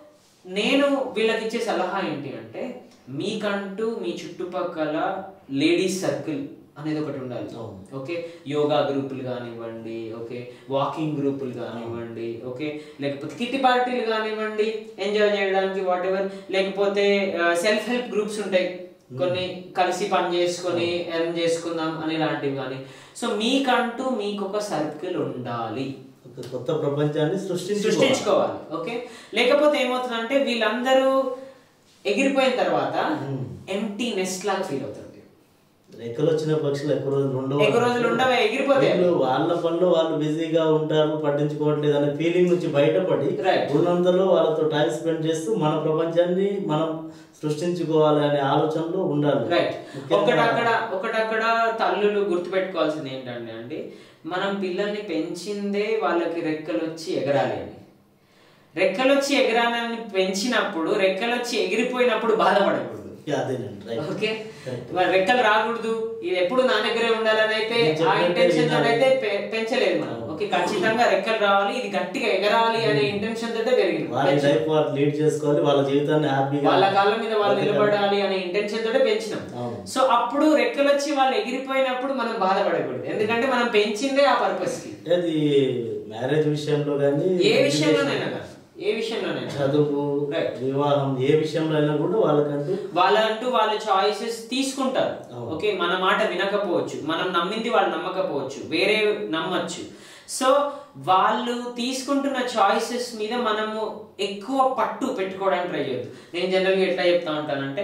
నేను వీళ్ళకి ఇచ్చే సలహా ఏంటి అంటే మీకంటూ మీ చుట్టుపక్కల లేడీస్ సర్కిల్ అనేది ఒకటి ఉండాలి అవును. ఓకే యోగా గ్రూపులు కానివ్వండి ఓకే వాకింగ్ గ్రూపులు కానివ్వండి ఓకే లేకపోతే కిట్టి పార్టీలు కానివ్వండి ఎంజాయ్ చేయడానికి వాట్ ఎవర్ లేకపోతే సెల్ఫ్ హెల్ప్ గ్రూప్స్ ఉంటాయి కొన్ని కలిసి పని చేసుకొని ఎర్న్ చేసుకుందాం అనే లాంటివి కానీ సో మీకంటూ మీకు ఒక సర్కిల్ ఉండాలి ఒక కొత్త ప్రపంచాన్ని సృష్టించుకోవాలి సృష్టించుకోవాలి ఓకే లేకపోతే ఏమవుతుందంటే వీళ్ళందరూ ఎగిరిపోయిన తర్వాత Hmm. ఎంటీ నెస్ట్ లాగా ఫీల్ అవుతుంది రెక్కలు వచ్చిన పక్షులు ఎక్కువ రోజులు ఉండవు ఎక్కువ రోజులు ఉండవే, ఎగిరిపోతాయి. వీళ్ళు వాళ్ళ పనిలో వాళ్ళు బిజీగా ఉంటారు పట్టించుకోవట్లేదు అనే ఫీలింగ్ నుంచి బయటపడి Right. ఉన్నంతలో వాళ్ళతో టైం స్పెండ్ చేస్తూ మన ప్రపంచాన్ని మనం సృష్టించుకోవాలి అనే ఆలోచనలో ఉండాలి రైట్ ముఖ్యంగా- ఒకటక్కడ ఒకటక్కడ తల్లులు గుర్తుపెట్టుకోవాల్సింది ఏంటంటే అండి మనం పిల్లల్ని పెంచిందే వాళ్ళకి రెక్కలు వచ్చి ఎగరాలి అని రెక్కలు వచ్చి ఎగరాలని పెంచినప్పుడు రెక్కలు వచ్చి ఎగిరిపోయినప్పుడు బాధపడకూడదు Yeah, అదేనండి రైట్ ఓకే Right. మరి రెక్కలు రాకూడదు ఇది ఎప్పుడు నా దగ్గరే ఉండాలని అయితే నేను ఆ చెప్పినట్టే ఇంటెన్షన్ తోటి వినాలి. అయితే పె- పెంచలేదు మనం ఓకే ఖచ్చితంగా రెక్కలు రావాలి ఇది గట్టిగా ఎగరాలి అనే ఇంటెన్షన్ తోటే పెరిగింది వాళ్ళ పెంచాం. లైఫ్ వాళ్ళు లీడ్ చేసుకోవాలి వాళ్ళ జీవితాన్ని హ్యాపీగా వాళ్ళ కాళ్ళ మీద వాళ్ళు నిలబడాలి అనే ఇంటెన్షన్ తోటే పెంచినాం అవును. సో అప్పుడు రెక్కలు వచ్చి వాళ్ళు ఎగిరిపోయినప్పుడు మనం బాధపడకూడదు ఎందుకంటే మనం పెంచిందే ఆ పర్పస్ కి అది మ్యారేజ్ విషయంలో కానీ ఏ విషయంలోనైనా కాదు. ఏ విషయంలోనైనా చదువు Right. వివాహం ఏ విషయంలో అయినా కూడా వాళ్ళకంటూ వాళ్ళంటూ వాళ్ళ చాయిసెస్ తీసుకుంటారు అవును. ఓకే మన మాట వినకపోవచ్చు మనం నమ్మింది వాళ్ళు నమ్మకపోవచ్చు వేరే నమ్మచ్చు సో వాళ్ళు తీసుకుంటున్న చాయిసెస్ మీద మనము ఎక్కువ పట్టు పెట్టుకోవడానికి ట్రై చేయొద్దు నేను జనరల్గా ఎట్లా చెప్తా ఉంటానంటే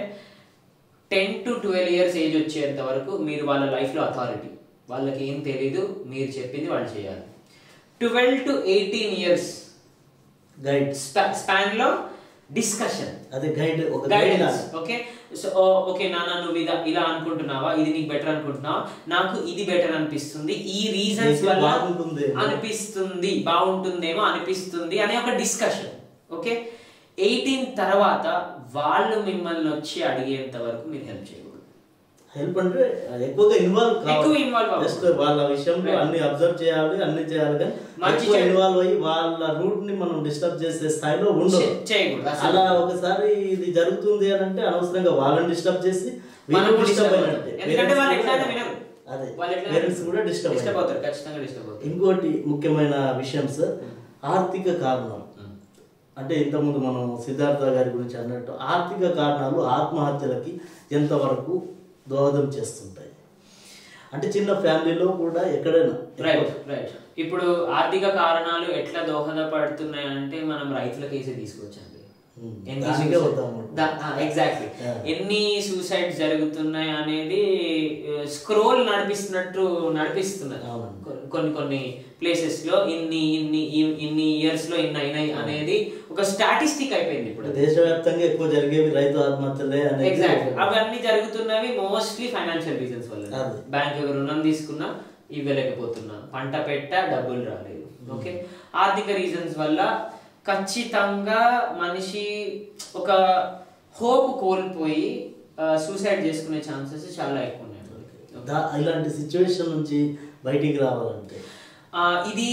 ten to twelve years age వచ్చేంత వరకు మీరు వాళ్ళ లైఫ్లో అథారిటీ వాళ్ళకి ఏం తెలీదు మీరు చెప్పింది వాళ్ళు చేయాలి twelve to eighteen years guide span లో డిస్కషన్ అదే గైడ్ ఒక guide guidance okay so okay నాన్న నువ్వు ఇలా ఇలా అనుకుంటున్నావా ఇది నీకు బెటర్ అనుకుంటున్నావా నాకు ఇది బెటర్ అనిపిస్తుంది ఈ రీజన్స్ నీకు వల్ల బాగుంటుందేమో. అనిపిస్తుంది బాగుంటుందేమో అనిపిస్తుంది అనే ఒక డిస్కషన్ ఓకే ఎయిటీన్ తర్వాత వాళ్ళు మిమ్మల్ని వచ్చి అడిగేంత వరకు మీరు హెల్ప్ చేయకూడదు హెల్ప్ అంటే ఎక్కువగా ఇన్వాల్వ్ ఎక్కువ involve అవ్వకూడదు. జస్ట్ వాళ్ళ విషయంలో Right. అన్ని అబ్జర్వ్ చేయాలి అన్ని చేయాలి కానీ మంచి ఎక్కువ చెడు- ఇన్వాల్వ్ అయ్యి వాళ్ళ రూట్ ని మనం డిస్టర్బ్ చేసే స్థాయిలో ఉండదు చే- చేయకూడదు అసలు. అలా ఒకసారి ఇది జరుగుతుంది అని అంటే అనవసరంగా వాళ్ళని డిస్టర్బ్ చేసి మనం వీళ్ళు disturb డిస్టర్బ్ అవుతాం. అయినట్టే ఎందుకంటే వాళ్ళు Parents ఎట్లయినా కూడా- వినరు. అదే వాళ్ళు ఎట్లయినా పేరెంట్స్ కూడా డిస్టర్బ్ డిస్టర్బ్ అవుతారు ఖచ్చితంగా డిస్టర్బ్ అవుతారు ఇంకోటి ముఖ్యమైన విషయం సార్ ఆర్థిక కారణాలు Mm. అంటే ఇంతకుముందు మనం సిద్ధార్థ గారి గురించి అన్నట్టు ఆర్థిక కారణాలు ఆత్మహత్యలకి ఎంతవరకు దోహదం చేస్తుంటాయి అంటే చిన్న ఫ్యామిలీలో కూడా ఎక్కడైనా రైట్ రైట్ ఇప్పుడు ఆర్థిక కారణాలు ఎట్లా దోహదపడుతున్నాయి అంటే మనం రైతుల కేసే తీసుకోవచ్చండి Hmm. ఎన్ని దానికే suicide- వద్దాము. దా- ఆ, exactly. Yeah. ఎన్ని సూసైడ్స్ జరుగుతున్నాయి అనేది స్క్రోల్ నడిపిస్తున్నట్టు నడిపిస్తున్నారు అవునండి. కొ- కొన్ని కొన్ని ప్లేసెస్ లో ఇన్ని ఇన్ని ఇ- ఇన్ని ఇయర్స్ లో ఇన్ని అయినాయి అనేది ఒక స్టాటిస్టిక్ అయిపోయింది ఇప్పుడు దేశవ్యాప్తంగా ఎక్కువ జరిగేవి రైతు ఆత్మహత్యలే అనేది ఎగ్జాక్ట్ అవన్నీ జరుగుతున్నవి మోస్ట్లీ ఫైనాన్షియల్ రీజన్స్ వల్ల అదే. బ్యాంక్ రుణం తీసుకున్నా ఇవ్వలేకపోతున్నా పంట పెట్ట డబ్బులు రాలేదు ఓకే ఆర్థిక రీజన్స్ వల్ల ఖచ్చితంగా మనిషి ఒక హోప్ కోల్పోయి సూసైడ్ చేసుకునే ఛాన్సెస్ చాలా ఎక్కువ ఉన్నాయి దా- ఇలాంటి సిచ్యువేషన్ నుంచి బయటికి రావాలంటే ఆ, ఇది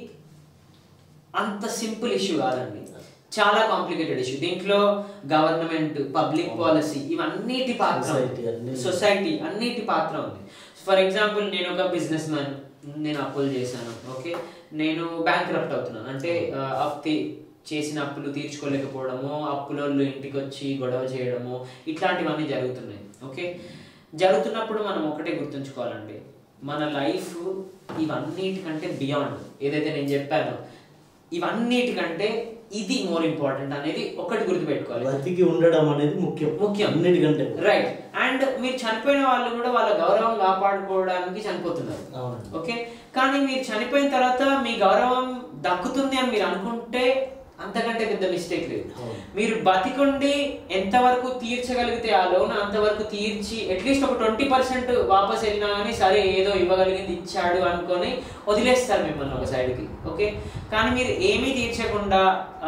అంత సింపుల్ ఇష్యూ కాదండి చాలా కాంప్లికేటెడ్ ఇష్యూ దీంట్లో గవర్నమెంట్ పబ్లిక్ పాలసీ ఇవన్నిటి పాత్ర Society అన్ని- సొసైటీ అన్నిటి పాత్ర ఉంది ఫర్ ఎగ్జాంపుల్ నేను ఒక బిజినెస్ మ్యాన్ నేను అప్పులు చేశాను ఓకే నేను బ్యాంక్ అవుతున్నాను అంటే ఆ, అప్పు తీ- చేసిన అప్పులు తీర్చుకోలేకపోవడము అప్పులోళ్ళు ఇంటికి వచ్చి గొడవ చేయడము ఇట్లాంటివన్నీ జరుగుతున్నాయి ఓకే జరుగుతున్నప్పుడు మనం ఒకటే గుర్తుంచుకోవాలండి మన లైఫ్ ఇవన్నిటికంటే బియాండ్ ఏదైతే నేను చెప్పానో ఇవన్నిటికంటే ఇది మోర్ ఇంపార్టెంట్ అనేది ఒకటి గుర్తుపెట్టుకోవాలి బతికి ఉండడం అనేది ముఖ్యం ముఖ్యం. అన్నిటికంటే రైట్ అండ్ మీరు చనిపోయిన వాళ్ళు కూడా వాళ్ళ గౌరవం కాపాడుకోవడానికి చనిపోతున్నారు అవునండి. ఓకే కానీ మీరు చనిపోయిన తర్వాత మీ గౌరవం దక్కుతుంది అని మీరు అనుకుంటే అంతకంటే పెద్ద మిస్టేక్ లేదు అవును. మీరు బతికుండి ఎంతవరకు తీర్చగలిగితే ఆ లోన్ అంతవరకు తీర్చి అట్లీస్ట్ ఒక ట్వంటీ పర్సెంట్ వాపస్ వెళ్ళినా కానీ సరే ఏదో ఇవ్వగలిగింది ఇచ్చాడు అనుకొని వదిలేస్తారు మిమ్మల్ని ఒక సైడ్కి ఓకే కానీ మీరు ఏమీ తీర్చకుండా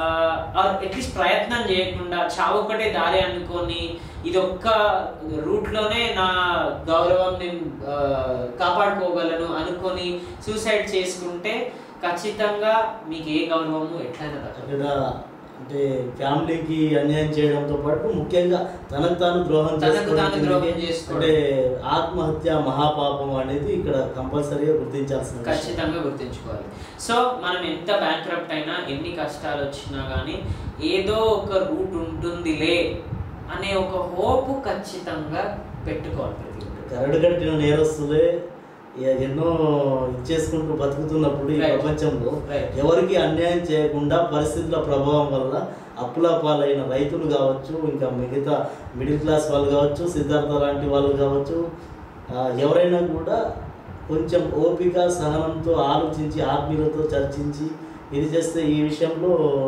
అట్లీస్ట్ ప్రయత్నం చేయకుండా చావు ఒక్కటే దారి అనుకొని ఇది ఒక్క రూట్లోనే నా గౌరవం నేను ఆ, కాపాడుకోగలను అనుకొని సూసైడ్ చేసుకుంటే ఖచ్చితంగా మీకు ఏ గౌరవము ఎట్లయినా దక్కదు అక్కడ అంటే ఫ్యామిలీకి అన్యాయం చేయడంతో పాటు ముఖ్యంగా తనకు తాను ద్రోహం తనకు చేసుకోవడం తాను ద్రోహం కిందకి చేసుకోవడం. అంటే ఆత్మహత్య మహాపాపం అనేది ఇక్కడ కంపల్సరీగా గుర్తించాల్సిన విషయం. ఖచ్చితంగా గుర్తుంచుకోవాలి సో మనం ఎంత బ్యాంక్రప్ట్ అయినా ఎన్ని కష్టాలు వచ్చినా కానీ ఏదో ఒక రూట్ ఉంటుందిలే అనే ఒక హోప్ ఖచ్చితంగా పెట్టుకోవాలి ప్రతి ఒక్కరు. కరడు కట్టిన నేరస్తులే ఎ- ఎన్నో ఇచ్చేసుకుంటూ బతుకుతున్నప్పుడు ఈ Right. ప్రపంచంలో Right. ఎవరికి అన్యాయం చేయకుండా పరిస్థితుల ప్రభావం వల్ల అప్పుల పాలైన రైతులు కావచ్చు ఇంకా మిగతా మిడిల్ క్లాస్ వాళ్ళు కావచ్చు సిద్ధార్థ లాంటి వాళ్ళు కావచ్చు ఆ, ఎవరైనా కూడా కొంచెం ఓపిక సహనంతో ఆలోచించి ఆత్మీయులతో చర్చించి ఇది చేస్తే ఈ విషయంలో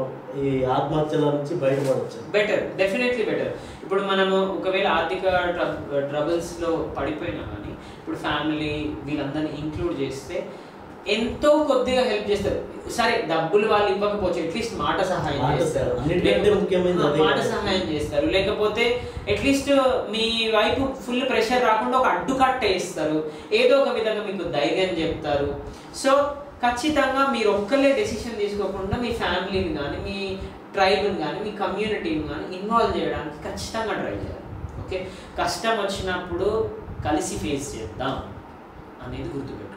ఈ ఆత్మహత్యల నుంచి బయటపడవచ్చు బెటర్ డెఫినెట్లీ బెటర్ ఇప్పుడు మనము ఒకవేళ ఆర్థిక ట్రబుల్స్ లో పడిపోయినా కానీ ఇప్పుడు ఫ్యామిలీ వీళ్ళందరినీ ఇంక్లూడ్ చేస్తే ఎంతో కొద్దిగా హెల్ప్ చేస్తారు సరే డబ్బులు వాళ్ళు ఇవ్వకపోవచ్చు అట్లీస్ట్ మాట సహాయం మాట చేస్తారు సహాయం. అన్నిటికంటే ముఖ్యమైనది ఆ, అదే మాట కదా. సహాయం చేస్తారు లేకపోతే అట్లీస్ట్ మీ వైపు ఫుల్ ప్రెషర్ రాకుండా ఒక అడ్డుకట్ట వేస్తారు ఏదో ఒక విధంగా మీకు ధైర్యం చెప్తారు సో ఖచ్చితంగా మీరు ఒక్కలే డెసిషన్ తీసుకోకుండా మీ ఫ్యామిలీని కానీ మీ ట్రైబ్ని కానీ మీ కమ్యూనిటీని కానీ ఇన్వాల్వ్ చేయడానికి ఖచ్చితంగా ట్రై చేయాలి ఓకే కష్టం వచ్చినప్పుడు కలిసి ఫేస్ చేద్దాం అనేది గుర్తుపెట్టుకోండి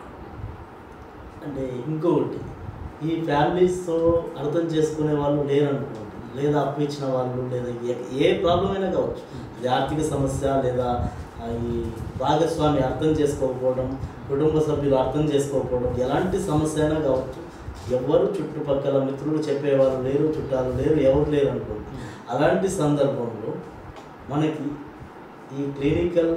అంటే ఇంకొకటి ఈ ఫ్యామిలీస్తో అర్థం చేసుకునే వాళ్ళు లేరనుకోండి లేదా అప్పు ఇచ్చిన వాళ్ళు లేదా ఏ- ఏ ప్రాబ్లం అయినా కావచ్చు అది ఆర్థిక సమస్య లేదా ఆ, ఈ భాగస్వామి అర్థం చేసుకోకపోవడం కుటుంబ సభ్యులు అర్థం చేసుకోకపోవడం ఎలాంటి సమస్య అయినా కావచ్చు ఎవరు చుట్టుపక్కల మిత్రులు చెప్పేవారు లేరు చుట్టాలు లేరు ఎవరు లేరు అనుకోండి అలాంటి సందర్భంలో మనకి ఈ క్లినికల్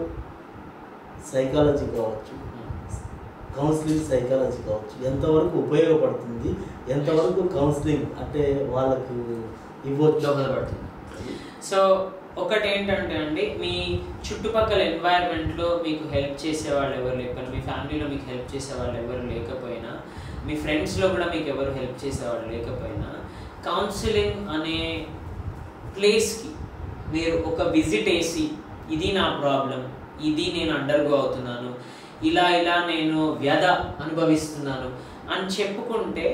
సైకాలజీ కావచ్చు కౌన్సిలింగ్ సైకాలజీ కావచ్చు ఎంతవరకు ఉపయోగపడుతుంది ఎంతవరకు కౌన్సిలింగ్ అంటే వాళ్ళకు ఇవ్వచ్చు దోహదపడుతుంది సో ఒకటి ఏంటంటే అండి మీ చుట్టుపక్కల ఎన్వైరన్మెంట్లో మీకు హెల్ప్ చేసే వాళ్ళు ఎవరు లేకపోయినా మీ ఫ్యామిలీలో మీకు హెల్ప్ చేసే వాళ్ళు ఎవరు లేకపోయినా మీ ఫ్రెండ్స్లో కూడా మీకు ఎవరు హెల్ప్ చేసేవాళ్ళు లేకపోయినా కౌన్సిలింగ్ అనే ప్లేస్కి మీరు ఒక విజిట్ వేసి ఇది నా ప్రాబ్లం ఇది నేను అండర్గో అవుతున్నాను ఇలా ఇలా నేను వ్యధ అనుభవిస్తున్నాను అని చెప్పుకుంటే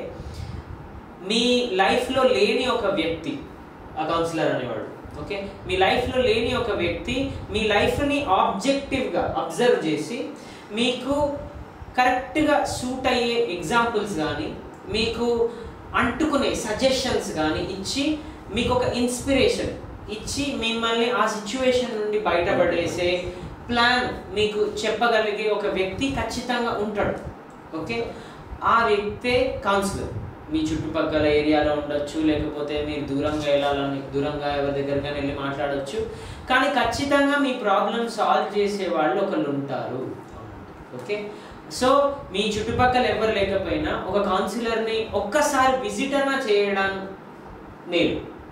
మీ లైఫ్లో లేని ఒక వ్యక్తి ఆ కౌన్సిలర్ అనేవాడు ఓకే మీ లైఫ్లో లేని ఒక వ్యక్తి మీ లైఫ్ని ఆబ్జెక్టివ్గా అబ్జర్వ్ చేసి మీకు కరెక్ట్గా సూట్ అయ్యే ఎగ్జాంపుల్స్ కానీ మీకు అంటుకునే సజెషన్స్ కానీ ఇచ్చి మీకు ఒక ఇన్స్పిరేషన్ ఇచ్చి మిమ్మల్ని ఆ సిచ్యువేషన్ నుండి బయటపడేసే ప్లాన్ మీకు చెప్పగలిగే ఒక వ్యక్తి ఖచ్చితంగా ఉంటాడు ఓకే ఆ వ్యక్తే కౌన్సిలర్ మీ చుట్టుపక్కల ఏరియాలో ఉండొచ్చు లేకపోతే మీరు దూరంగా వెళ్ళాలని దూరంగా ఎవరి దగ్గరికైనా వెళ్ళి మాట్లాడొచ్చు కానీ ఖచ్చితంగా మీ ప్రాబ్లమ్ సాల్వ్ చేసే వాళ్ళు ఒకళ్ళు ఉంటారు ఓకే సో మీ చుట్టుపక్కల ఎవరు లేకపోయినా ఒక కౌన్సిలర్ని ఒక్కసారి విజిట్ అన్నా చేయడం మేలు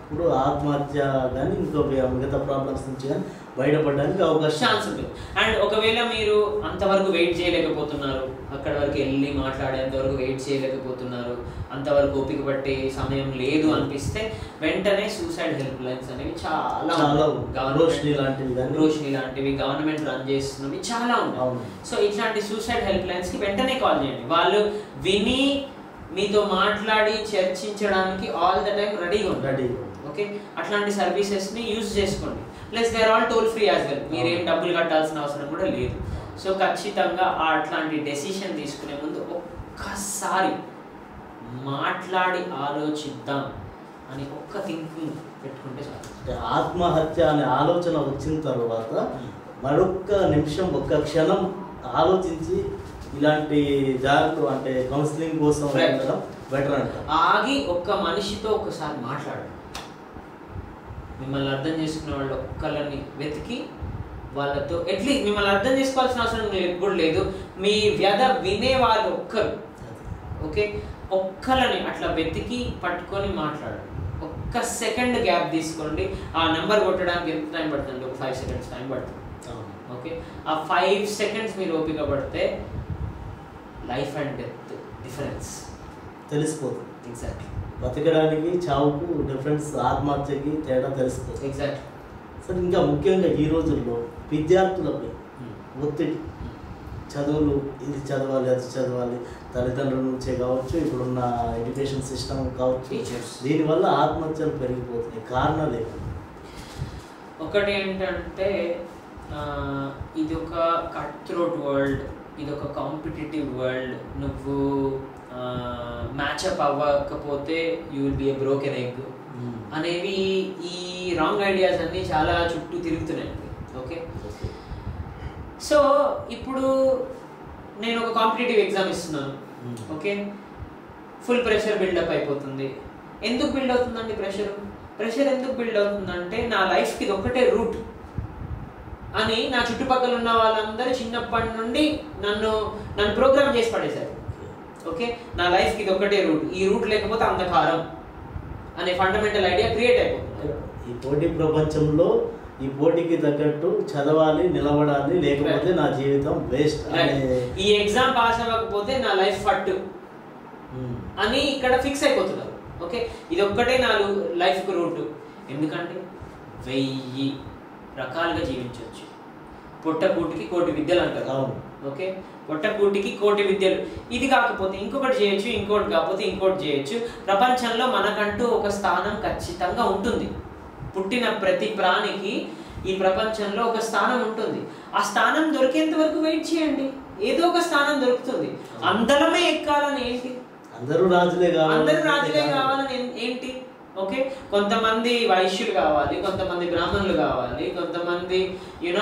ఇప్పుడు ఆత్మహత్య కానీ ఇంకో మిగతా ప్రాబ్లమ్స్ నుంచి కానీ బయటపడడానికి అవకాశం ఛాన్స్ ఉంటుంది అండ్ ఒకవేళ మీరు అంతవరకు వెయిట్ చేయలేకపోతున్నారు అక్కడ వరకు వెళ్ళి మాట్లాడేంత వరకు వెయిట్ చేయలేకపోతున్నారు అంతవరకు ఓపిక పట్టే సమయం లేదు అనిపిస్తే వెంటనే సూసైడ్ హెల్ప్ లైన్స్ అనేవి చాలా చాలా ఉన్నాయి. రోషిని లాంటివి కానీ రోషిని లాంటివి గవర్నమెంట్ రన్ చేస్తున్నవి చాలా ఉన్నాయి అవును సో ఇట్లాంటి సూసైడ్ హెల్ప్ లైన్స్ కి వెంటనే కాల్ చేయండి వాళ్ళు విని మీతో మాట్లాడి చర్చించడానికి ఆల్ ద టైం రెడీగా ఉంటారు రెడీ ఓకే అట్లాంటి సర్వీసెస్ ని యూజ్ చేసుకోండి plus they are all toll free as well మీరేం డబ్బులు కట్టాల్సిన అవసరం కూడా లేదు సో ఖచ్చితంగా ఆ అట్లాంటి డెసిషన్ తీసుకునే ముందు ఒక్కసారి మాట్లాడి ఆలోచిద్దాం అని ఒక్క థింకింగ్ పెట్టుకుంటే చాలు అంటే ఆత్మహత్య అనే ఆలోచన వచ్చిన తర్వాత మరొక్క నిమిషం ఒక్క క్షణం ఆలోచించి ఇలాంటి జాగ్రత్త అంటే కౌన్సిలింగ్ కోసం Right. వెళ్ళడం బెటర్ అంట ఆగి ఒక్క మనిషితో ఒకసారి మాట్లాడండి మిమ్మల్ని అర్థం చేసుకునే వాళ్ళు ఒక్కళ్ళని వెతికి వాళ్ళతో ఎట్లీస్ట్ మిమ్మల్ని అర్థం చేసుకోవాల్సిన అవసరం లేదు కూడా లేదు మీ వ్యధ వినే వాళ్ళు ఒక్కరు ఓకే ఒక్కలని అట్లా వెతికి పట్టుకొని మాట్లాడండి ఒక్క సెకండ్ గ్యాప్ తీసుకోండి ఆ నెంబర్ కొట్టడానికి ఎంత టైం పడుతుంది ఒక ఫైవ్ సెకండ్స్ టైం పడుతుంది అవును. ఓకే ఆ ఫైవ్ సెకండ్స్ మీరు ఓపిక పడితే లైఫ్ అండ్ డెత్ డిఫరెన్స్ తెలిసిపోతుంది ఎగ్జాక్ట్లీ బతకడానికి చావుకు డిఫరెన్స్ ఆత్మహత్యకి తేడా తెలిసిపోతుంది ఎగ్జాక్ట్లీ సరే ఇంకా ముఖ్యంగా ఈ రోజుల్లో విద్యార్థులపై ఒత్తిడి చదువులు ఇది చదవాలి అది చదవాలి తల్లిదండ్రుల నుంచే కావచ్చు ఇప్పుడున్న ఎడ్యుకేషన్ సిస్టమ్ కావచ్చు Teachers. దీనివల్ల ఆత్మహత్యలు పెరిగిపోతున్నాయి కారణాలు ఏంటి ఒకటి ఏంటంటే ఆ, ఇది ఒక కట్ థ్రోట్ వరల్డ్ ఇది ఒక కాంపిటేటివ్ వరల్డ్ నువ్వు మ్యాచ్అప్ అవ్వకపోతే you will be a broken egg అనేవి ఈ రాంగ్ ఐడియాస్ అన్నీ చాలా చుట్టూ తిరుగుతున్నాయండి ఓకే ఓకే. సో ఇప్పుడు నేను ఒక కాంపిటేటివ్ ఎగ్జామ్ ఇస్తున్నాను మ్మ్. ఓకే ఫుల్ ప్రెషర్ బిల్డప్ అయిపోతుంది ఎందుకు బిల్డ్ అవుతుందండి ప్రెషర్ ప్రెషర్ ఎందుకు బిల్డ్ అవుతుందంటే నా లైఫ్కి ఇది ఒక్కటే రూట్ అని నా చుట్టుపక్కల ఉన్న వాళ్ళందరూ చిన్నప్పటి నుండి నన్ను నన్ను ప్రోగ్రామ్ చేసి పడేశారు ఓకే నా లైఫ్కి ఇది ఒక్కటే రూట్ ఈ రూట్ లేకపోతే అంధకారం అనే ఫండమెంటల్ ఐడియా క్రియేట్ అయిపోతుంది ఈ పోటీ ప్రపంచంలో ఈ పోటీకి తగ్గట్టు చదవాలి నిలబడాలి లేకపోతే నా జీవితం వేస్ట్ Right. అనే ఈ ఎగ్జామ్ పాస్ అవ్వకపోతే నా లైఫ్ ఫట్టు మ్మ్. అని ఇక్కడ ఫిక్స్ అయిపోతున్నారు ఓకే ఇది ఒక్కటే నాలుగు లైఫ్కి రూట్ ఎందుకంటే వెయ్యి రకాలుగా జీవించవచ్చు పొట్టకూటికి కోటి విద్యలు అంటారు అవును ఓకే పొట్టకూటికి కోటి విద్యలు ఇది కాకపోతే ఇంకొకటి చేయొచ్చు ఇంకోటి కాకపోతే ఇంకోటి చేయొచ్చు ప్రపంచంలో మనకంటూ ఒక స్థానం ఖచ్చితంగా ఉంటుంది పుట్టిన ప్రతి ప్రాణికి ఈ ప్రపంచంలో ఒక స్థానం ఉంటుంది ఆ స్థానం దొరికేంత వరకు వెయిట్ చేయండి ఏదో ఒక స్థానం దొరుకుతుంది అందరమే ఎక్కాలని ఏంటి అందరూ రాజులే కావాలి అందరూ రాజులే కావాలని ఏం- ఏంటి ఓకే కొంతమంది వైశ్యులు కావాలి కొంతమంది బ్రాహ్మణులు కావాలి కొంతమంది యూనో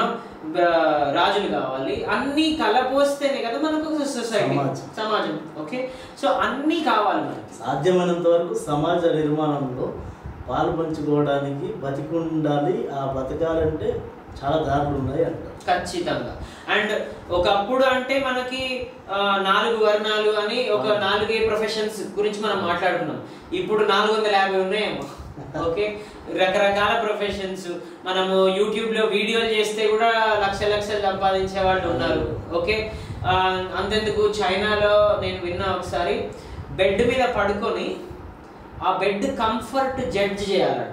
రాజులు కావాలి అన్ని కలపోస్తేనే కదా మనకు ఒక సొసైటీ సమాజం. సమాజం ఓకే సో అన్ని కావాలి మనకి సాధ్యమైనంత వరకు సమాజ నిర్మాణంలో పాలు పంచుకోవడానికి బతికి ఉండాలి ఆ బతకాలంటే చాలా దారులు ఉన్నాయి అంటారు ఖచ్చితంగా అండ్ ఒకప్పుడు అంటే మనకి ఆ, నాలుగు వర్ణాలు అని ఒక నాలుగే ప్రొఫెషన్స్ గురించి మనం మాట్లాడుకున్నాం ఇప్పుడు నాలుగు వందల యాభై ఉన్నాయేమో ఓకే రకరకాల ప్రొఫెషన్స్ మనము యూట్యూబ్ లో వీడియోలు చేస్తే కూడా లక్ష లక్షలు సంపాదించే వాళ్ళు ఉన్నారు ఓకే ఆ, అంతెందుకు చైనాలో నేను విన్నా ఒకసారి బెడ్ మీద పడుకొని ఆ బెడ్ కంఫర్ట్ జడ్జ్ చేయాలంట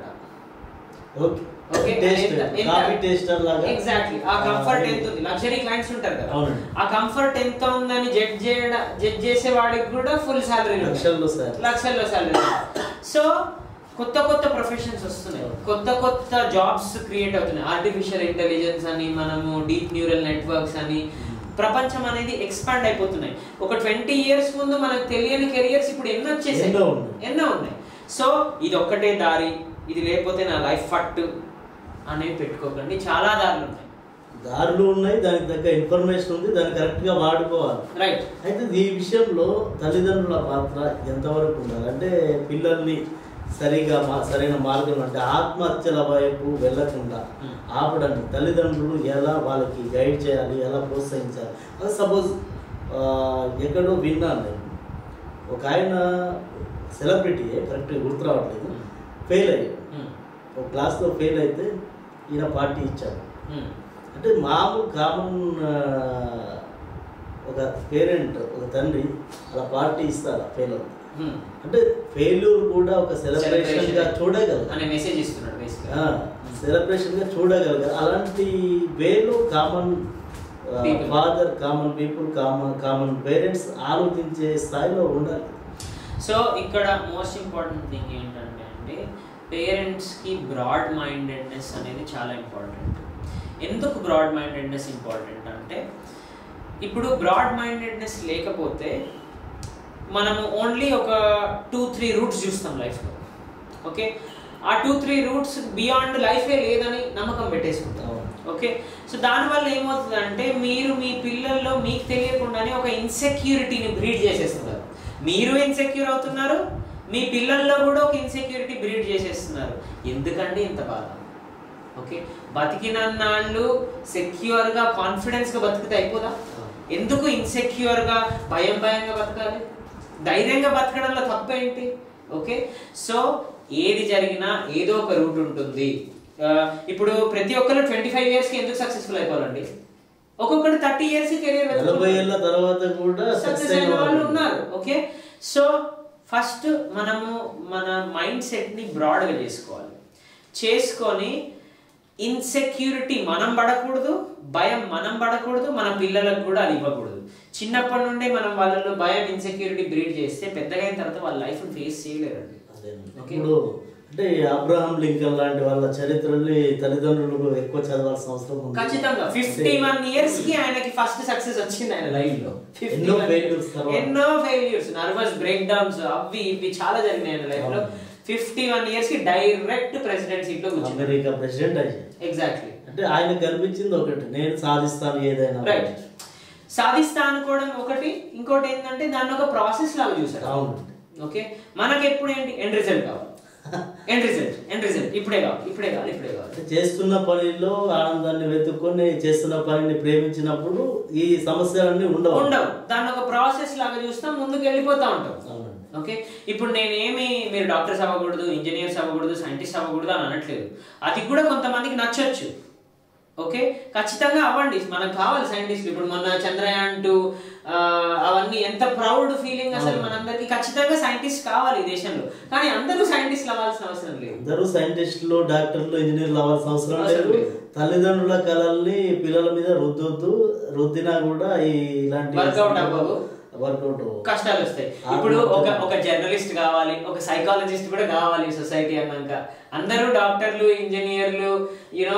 ఓకే ఓకే టేస్ట్ ఎంత- ఎంత- కాఫీ టేస్టర్ లాగా ఎగ్జాక్ట్లీ ఆ కంఫర్ట్ ఎంత ఉంది లగ్జరీ క్లయింట్స్ ఉంటారు కదా అవునండి. ఆ కంఫర్ట్ ఎంత ఉందని జడ్జ్ చేయడం జడ్జ్ చేసే వాడికి కూడా ఫుల్ సాలరీ లక్షల్లో సార్ లక్షల్లో సాలరీ సో కొత్త కొత్త ప్రొఫెషన్స్ వస్తున్నాయి కొత్త కొత్త జాబ్స్ క్రియేట్ అవుతున్నాయి ఆర్టిఫిషియల్ ఇంటెలిజెన్స్ అని మనము డీప్ న్యూరల్ నెట్వర్క్స్ అని ప్రపంచం అనేది ఎక్స్పాండ్ అయిపోతున్నాయి ఒక ట్వంటీ ఇయర్స్ ముందు మనకు తెలియని కెరియర్స్ ఇప్పుడు ఎన్నో వచ్చేసాయి ఎన్నో ఉన్నాయి. ఎన్నో ఉన్నాయి సో ఇది ఒక్కటే దారి ఇది లేకపోతే నా లైఫ్ ఫట్ అనేవి పెట్టుకోకండి చాలా దారులు ఉన్నాయి దారులు ఉన్నాయి దానికి తగ్గ ఇన్ఫర్మేషన్ ఉంది దాన్ని కరెక్ట్ గా వాడుకోవాలి రైట్ అయితే ఈ విషయంలో తల్లిదండ్రుల పాత్ర ఎంతవరకు ఉండాలి అంటే పిల్లల్ని సరిగా మా సరైన మార్గం అంటే ఆత్మహత్యల వైపు వెళ్ళకుండా Hmm. ఆపడానికి తల్లిదండ్రులు ఎలా వాళ్ళకి గైడ్ చేయాలి ఎలా ప్రోత్సహించాలి అది సపోజ్ ఎక్కడో విన్నాను నేను ఒక ఆయన సెలబ్రిటీ కరెక్ట్గా గుర్తు రావట్లేదు Hmm. ఫెయిల్ అయ్యాడు Hmm. ఒక క్లాస్లో ఫెయిల్ అయితే ఈయన పార్టీ ఇచ్చారు ఉమ్, అంటే మామూలు కామన్ ఒక పేరెంట్ ఒక తండ్రి అలా పార్టీ ఇస్తారా ఫెయిల్ అవుతుంది ఉమ్. అంటే ఫెయిల్యూర్ కూడా ఒక సెలబ్రేషన్ గా Celebration. చూడగలరు అనే మెసేజ్ ఇస్తున్నాడు బేసిక్గా సెలబ్రేషన్ గా చూడగలగారు అలాంటి వేలో common People. Father common people common common parents ఆలోచించే స్థాయిలో ఉండాలి సో ఇక్కడ మోస్ట్ ఇంపార్టెంట్ థింగ్ ఏంటంటే అండి పేరెంట్స్కి బ్రాడ్ మైండెడ్నెస్ అనేది చాలా ఇంపార్టెంట్ ఎందుకు బ్రాడ్ మైండెడ్నెస్ ఇంపార్టెంట్ అంటే ఇప్పుడు బ్రాడ్ మైండెడ్నెస్ లేకపోతే మనము ఓన్లీ ఒక టూ త్రీ రూట్స్ చూస్తాం లైఫ్లో ఓకే ఆ టూ త్రీ రూట్స్ బియాండ్ లైఫే లేదని నమ్మకం పెట్టేసుకుంటాం అవును. ఓకే సో దానివల్ల ఏమవుతుందంటే మీరు మీ పిల్లల్లో మీకు తెలియకుండానే ఒక ఇన్సెక్యూరిటీని బ్రీడ్ చేసేస్తున్నారు మీరు ఇన్సెక్యూర్ అవుతున్నారు మీ పిల్లల్లో కూడా ఒక ఇన్సెక్యూరిటీ బ్రీడ్ చేసేస్తున్నారు ఎందుకండి ఇంత బాధ ఓకే బతికినన్నాళ్ళు సెక్యూర్గా కాన్ఫిడెన్స్గా బతికితే అయిపోదా ఎందుకు ఇన్సెక్యూర్గా భయం భయంగా బతకాలి ధైర్యంగా బతకడంలో తప్పేంటి ఓకే సో ఏది జరిగినా ఏదో ఒక రూట్ ఉంటుంది ఆ, ఇప్పుడు ప్రతి ఒక్కరు ట్వంటీ ఫైవ్ ఇయర్స్కి ఎందుకు సక్సెస్ఫుల్ అయిపోవాలండి ఒక్కొక్కరు థర్టీ ఇయర్స్ కెరీర్ నలభై ఏళ్ళ తర్వాత కూడా సక్సెస్ అయిన వాళ్ళు ఉన్నారు ఓకే సో ఫస్ట్ మనము మన మైండ్ సెట్ని బ్రాడ్గా చేసుకోవాలి చేసుకొని ఇన్సెక్యూరిటీ మనం పడకూడదు భయం మనం పడకూడదు మన పిల్లలకు కూడా అది ఇవ్వకూడదు చిన్నప్పటి నుండే మనం వాళ్ళలో భయం ఇన్సెక్యూరిటీ బ్రీడ్ చేస్తే పెద్దగా అయిన తర్వాత వాళ్ళ లైఫ్ని ఫేస్ చేయలేరండి అదేనండి. ఓకే. ఇప్పుడు అంటే ఈ అబ్రహాం లింకన్ లాంటి వాళ్ళ చరిత్రని తల్లిదండ్రులు ఎక్కువ చదవాల్సిన అవసరం ఉంది ఖచ్చితంగా ఫిఫ్టీ వన్ ఇయర్స్ కి ఆయనకి ఫస్ట్ సక్సెస్ వచ్చింది ఆయన లైఫ్ లో 51 ఎన్నో failures తర్వాత. ఎన్నో ఫెయిల్యూర్స్ నర్వస్ బ్రేక్ డౌన్స్ అవి ఇవి చాలా జరిగినాయి ఆయన లైఫ్ లో అవును. ఫిఫ్టీ వన్ ఇయర్స్ కి డైరెక్ట్ ప్రెసిడెంట్ సీట్ లో కూర్చున్నాడు అమెరికా ప్రెసిడెంట్ అయ్యారు ఎగ్జాక్ట్లీ అంటే ఆయన కనిపించింది ఒకటి నేను సాధిస్తాను ఏదైనా రైట్ సాధిస్తా అనుకోవడం ఒకటి ఇంకోటి ఏంటంటే దాన్ని ఒక ప్రాసెస్ లాగా చూసాడు అవునండి ఓకే మనకి ఎప్పుడు ఏంటి ఎండ్ రిజల్ట్ కావాలి ఎండ్ రిజల్ట్ ఎండ్ రిజల్ట్ ఇప్పుడే కావాలి ఇప్పుడే కావాలి ఇప్పుడే కావాలి అంటే చేస్తున్న పనిలో ఆనందాన్ని వెతుక్కొని చేస్తున్న పనిని ప్రేమించినప్పుడు ఈ సమస్యలన్నీ ఉండవు ఉండవు దాన్ని ఒక ప్రాసెస్ లాగా చూస్తాం ముందుకు వెళ్ళిపోతా ఉంటాం అవునండి ఓకే ఇప్పుడు నేనేమి మీరు డాక్టర్స్ అవ్వకూడదు ఇంజనీర్స్ అవ్వకూడదు సైంటిస్ట్ అవ్వకూడదు అని అనట్లేదు అది కూడా కొంతమందికి నచ్చొచ్చు ఓకే ఖచ్చితంగా అవ్వండి మనకు కావాలి సైంటిస్టులు ఇప్పుడు మొన్న చంద్రయాన్ టూ అవన్నీ ఎంత ప్రౌడ్ ఫీలింగ్ అసలు మనందరికి ఖచ్చితంగా సైంటిస్ట్ కావాలి ఈ దేశంలో కానీ అందరూ సైంటిస్టులు అవ్వాల్సిన అవసరం లేదు అందరూ సైంటిస్టులు డాక్టర్లు ఇంజనీర్లు అవ్వాల్సిన అవసరం అవసరం లేదు లేదు. తల్లిదండ్రుల కళల్ని పిల్లల మీద రుద్దొద్దు రుద్దినా కూడా ఈ ఇలాంటి Workout అవ్వవు. వర్కౌట్ కష్టాలు వస్తాయి ఇప్పుడు ఒక ఒక జర్నలిస్ట్ కావాలి ఒక సైకాలజిస్ట్ కూడా కావాలి సొసైటీ అన్నాక అందరూ డాక్టర్లు ఇంజనీర్లు యూనో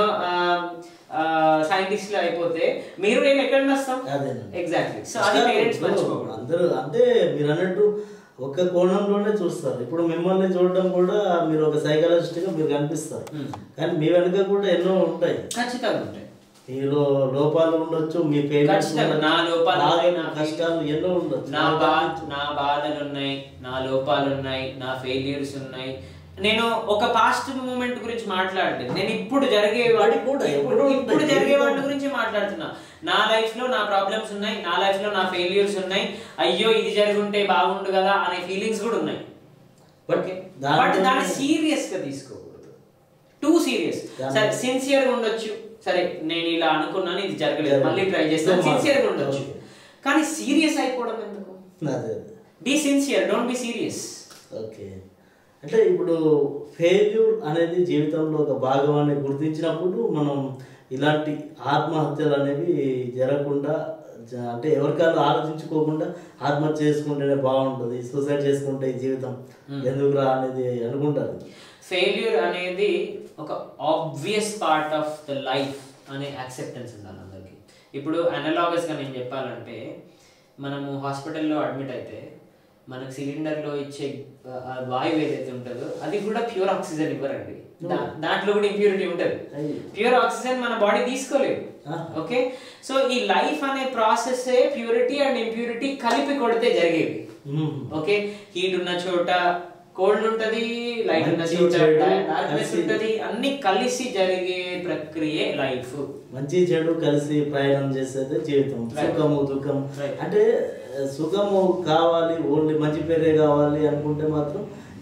సైంటిస్టులు అయిపోతే మీరు నేను ఎక్కడ వస్తాం అదేనండి. ఎగ్జాక్ట్లీ సో అది పేరెంట్స్ మర్చిపోకూడదు అందరూ అంటే మీరు అన్నట్టు ఒక కోణంలోనే చూస్తారు ఇప్పుడు మిమ్మల్ని చూడడం కూడా మీరు ఒక సైకాలజిస్ట్ గా మీరు కనిపిస్తారు Hmm. కానీ మీ వెనుక కూడా ఎన్నో ఉంటాయి ఖచ్చితంగా ఉంటాయి మీలో లోపాలు ఉండొచ్చు మీ failures ఖచ్చితంగా. ఉండొచ్చు, నా లోపాలు ఉన్నాయి, బాధలు, నా కష్టాలు ఎన్నో ఉండొచ్చు నా బా నా బాధలు ఉన్నాయి నా లోపాలు ఉన్నాయి నా ఫెయిల్యూర్స్ ఉన్నాయి నేను ఒక పాస్ట్ మూమెంట్ గురించి మాట్లాడలేదు నేను ఇప్పుడు జరిగే వాటి కూడా, ఇప్పుడు ఎప్పుడూ ఇప్పుడు ఉంటాయి. జరిగే వాటి గురించి మాట్లాడుతున్నా నా లైఫ్ లో నా ప్రాబ్లమ్స్ ఉన్నాయి నా లైఫ్ లో నా ఫెయిల్యూర్స్ ఉన్నాయి అయ్యో ఇది జరుగుంటే బాగుండు కదా అనే ఫీలింగ్స్ కూడా ఉన్నాయి But ఓకే దాంట్లో- బట్ దాన్ని సీరియస్ గా తీసుకోకూడదు టూ సీరియస్ దాన్ని- సరే సిన్సియర్ గా ఉండొచ్చు సరే నేను ఇలా అనుకున్నాను ఇది జరగలేదు జరగలేదు. మళ్ళీ ట్రై చేస్తాను No, సిన్సియర్ గా ఉండొచ్చు okay. కానీ సీరియస్ అయిపోవడం ఎందుకు అదే అదే be sincere don't be serious okay అంటే ఇప్పుడు ఫెయిల్యూర్ అనేది జీవితంలో ఒక భాగం అని గుర్తించినప్పుడు మనం ఇలాంటి ఆత్మహత్యలు అనేవి జరగకుండా జ- అంటే ఎవరికాలు ఆలోచించుకోకుండా ఆత్మహత్య చేసుకుంటేనే బాగుంటుంది సూసైడ్ చేసుకుంటే ఈ జీవితం ఎందుకురా అనేది అనుకుంటారు ఫెయిల్యూర్ అనేది ఒక obvious part of the life అనే యాక్సెప్టెన్స్ ఉండాలి అందరికి ఇప్పుడు అనలాగస్గా నేను చెప్పాలంటే మనము హాస్పిటల్లో అడ్మిట్ అయితే మనకు సిలిండర్లో ఇచ్చే ఆ, ఆ వాయువు ఏదైతే ఉంటుందో అది కూడా ప్యూర్ ఆక్సిజన్ ఇవ్వరండి దా- దాంట్లో కూడా ఇంప్యూరిటీ ఉంటుంది అయ్యో. ప్యూర్ ఆక్సిజన్ మన బాడీ తీసుకోలేదు ఆహా. ఓకే సో ఈ లైఫ్ అనే ప్రాసెస్ ప్యూరిటీ అండ్ ఇంప్యూరిటీ కలిపి కొడితే జరిగేది మ్మ్. ఓకే హీట్ ఉన్న చోట కోల్డ్ ఉంటది లైట్ ఉన్న మంచి చోట చెడు డార్క్నెస్ కలిసి. ఉంటది అన్ని కలిసి జరిగే ప్రక్రియే లైఫ్ మంచి చెడు కలిసి ప్రయాణం చేసేదే జీవితం Right. సుఖము దుఃఖం Right. అంటే ఆ, సుఖము కావాలి ఓన్లీ మంచి పేరే కావాలి అనుకుంటే మాత్రం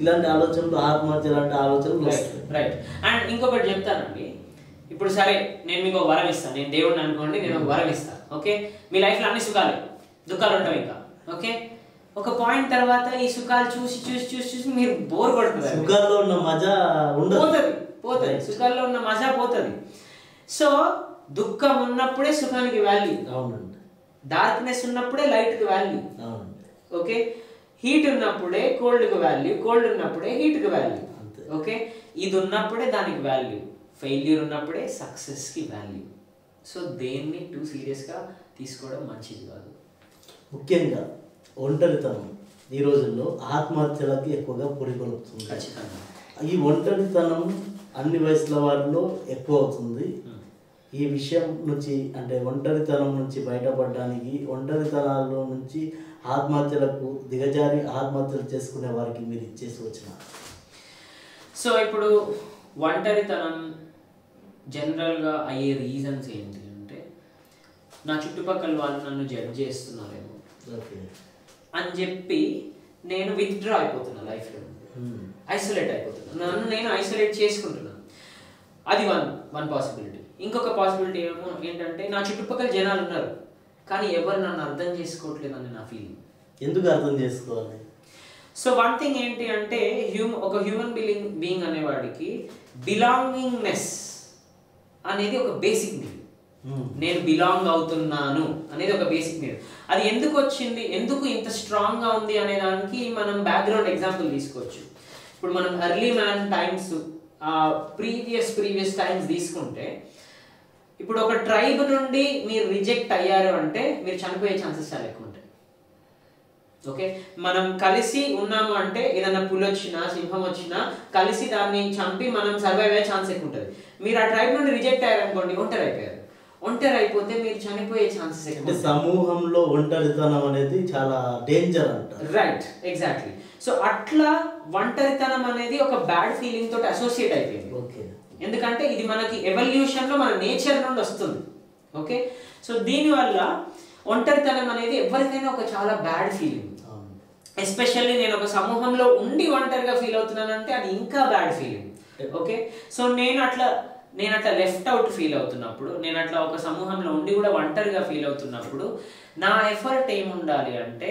ఇలాంటి ఆలోచనలు ఆత్మహత్య లాంటి ఆలోచనలు రైట్ వస్తాయి రైట్ అండ్ ఇంకొకటి చెప్తానండి ఇప్పుడు సరే నేను మీకు ఒక వరం ఇస్తాను నేను దేవుడిని అనుకోండి నేను ఒక వరం ఇస్తాను ఓకే మీ లైఫ్లో అన్ని సుఖాలే దుఃఖాలు ఉంటాయి ఇంకా ఓకే ఒక పాయింట్ తర్వాత ఈ సుఖాలు చూసి చూసి చూసి చూసి మీరు బోర్ కొడుతుంది సుఖాల్లో ఉన్న మజా ఉండదు పోతుంది పోతుంది Right. సుఖాల్లో ఉన్న మజా పోతుంది సో దుఃఖం ఉన్నప్పుడే సుఖానికి వాల్యూ అవునండి డార్క్నెస్ ఉన్నప్పుడే లైట్కి వాల్యూ అవునండి ఓకే హీట్ ఉన్నప్పుడే కోల్డ్కి వాల్యూ కోల్డ్ ఉన్నప్పుడే హీట్కి వాల్యూ అంతే. ఓకే ఇది ఉన్నప్పుడే దానికి వాల్యూ ఫెయిల్యూర్ ఉన్నప్పుడే సక్సెస్కి వాల్యూ సో దేన్ని టూ సీరియస్గా తీసుకోవడం మంచిది కాదు ముఖ్యంగా ఒంటరితనం ఈ రోజుల్లో ఆత్మహత్యలకి ఎక్కువగా పురికొల్పుతుంది ఖచ్చితంగా ఈ ఒంటరితనం అన్ని వయసుల వారిలో ఎక్కువ అవుతుంది ఈ విషయం నుంచి అంటే ఒంటరితనం నుంచి బయటపడడానికి ఒంటరితనాల్లో నుంచి ఆత్మహత్యలకు దిగజారి ఆత్మహత్యలు చేసుకునే వారికి మీరు ఇచ్చేసి వచ్చిన సో ఇప్పుడు ఒంటరితనం జనరల్గా అయ్యే రీజన్స్ ఏంటి అంటే నా చుట్టుపక్కల వాళ్ళు నన్ను జడ్జ్ చేస్తున్నారేమో ఓకే అని చెప్పి నేను విత్డ్రా అయిపోతున్నా లైఫ్లో ఐసోలేట్ అయిపోతున్నాను నన్ను నేను ఐసోలేట్ చేసుకుంటున్నాను అది వన్ వన్ పాసిబిలిటీ ఇంకొక పాసిబిలిటీ ఏమో ఏంటంటే నా చుట్టుపక్కల జనాలు ఉన్నారు కానీ ఎవరు నన్ను అర్థం చేసుకోవట్లేదని నా ఫీలింగ్ ఎందుకు అర్థం చేసుకోవాలి సో వన్ థింగ్ ఏంటి అంటే హ్యూమ ఒక హ్యూమన్ బీయింగ్ బీయింగ్ అనేవాడికి బిలాంగింగ్నెస్ అనేది ఒక బేసిక్ నీడ్ మ్మ్. నేను బిలాంగ్ అవుతున్నాను అనేది ఒక బేసిక్ నీడ్ అది ఎందుకు వచ్చింది ఎందుకు ఇంత స్ట్రాంగ్ గా ఉంది అనే దానికి మనం బ్యాక్గ్రౌండ్ ఎగ్జాంపుల్ తీసుకోవచ్చు ఇప్పుడు మనం early man times previous previous times తీసుకుంటే ఇప్పుడు ఒక ట్రైబ్ నుండి మీరు రిజెక్ట్ అయ్యారు అంటే మీరు చనిపోయే ఛాన్సెస్ చాలా ఎక్కువ ఉంటాయి ఓకే మనం కలిసి ఉన్నాము అంటే ఏదైనా పులి వచ్చినా సింహం వచ్చినా కలిసి దాన్ని చంపి మనం సర్వైవ్ అయ్యే ఛాన్స్ ఎక్కువ ఉంటుంది మీరు ఆ ట్రైబ్ నుండి రిజెక్ట్ అయ్యారు అనుకోండి ఒంటరి అయిపోయారు ఒంటరి అయిపోతే మీరు చనిపోయే ఛాన్సెస్ ఎక్కువ అంటే సమూహంలో ఒంటరితనం అనేది చాలా డేంజర్ అంట రైట్ ఎగ్జాక్ట్లీ సో అట్లా ఒంటరితనం అనేది ఒక బ్యాడ్ ఫీలింగ్ తోటి అసోసియేట్ అయిపోయింది ఓకే ఎందుకంటే ఇది మనకి ఎవల్యూషన్ లో మన నేచర్ నుండి వస్తుంది ఓకే సో దీనివల్ల ఒంటరితనం అనేది ఎవరికైనా ఒక చాలా బ్యాడ్ ఫీలింగ్ అవును ఎస్పెషల్లీ నేను ఒక సమూహంలో ఉండి ఒంటరిగా ఫీల్ అవుతున్నానంటే అది ఇంకా బ్యాడ్ ఫీలింగ్ ఓకే సో నేను అట్లా నేను అట్లా లెఫ్ట్ అవుట్ ఫీల్ అవుతున్నప్పుడు నేను అట్లా ఒక సమూహంలో ఉండి కూడా ఒంటరిగా ఫీల్ అవుతున్నప్పుడు నా ఎఫర్ట్ ఏముండాలి అంటే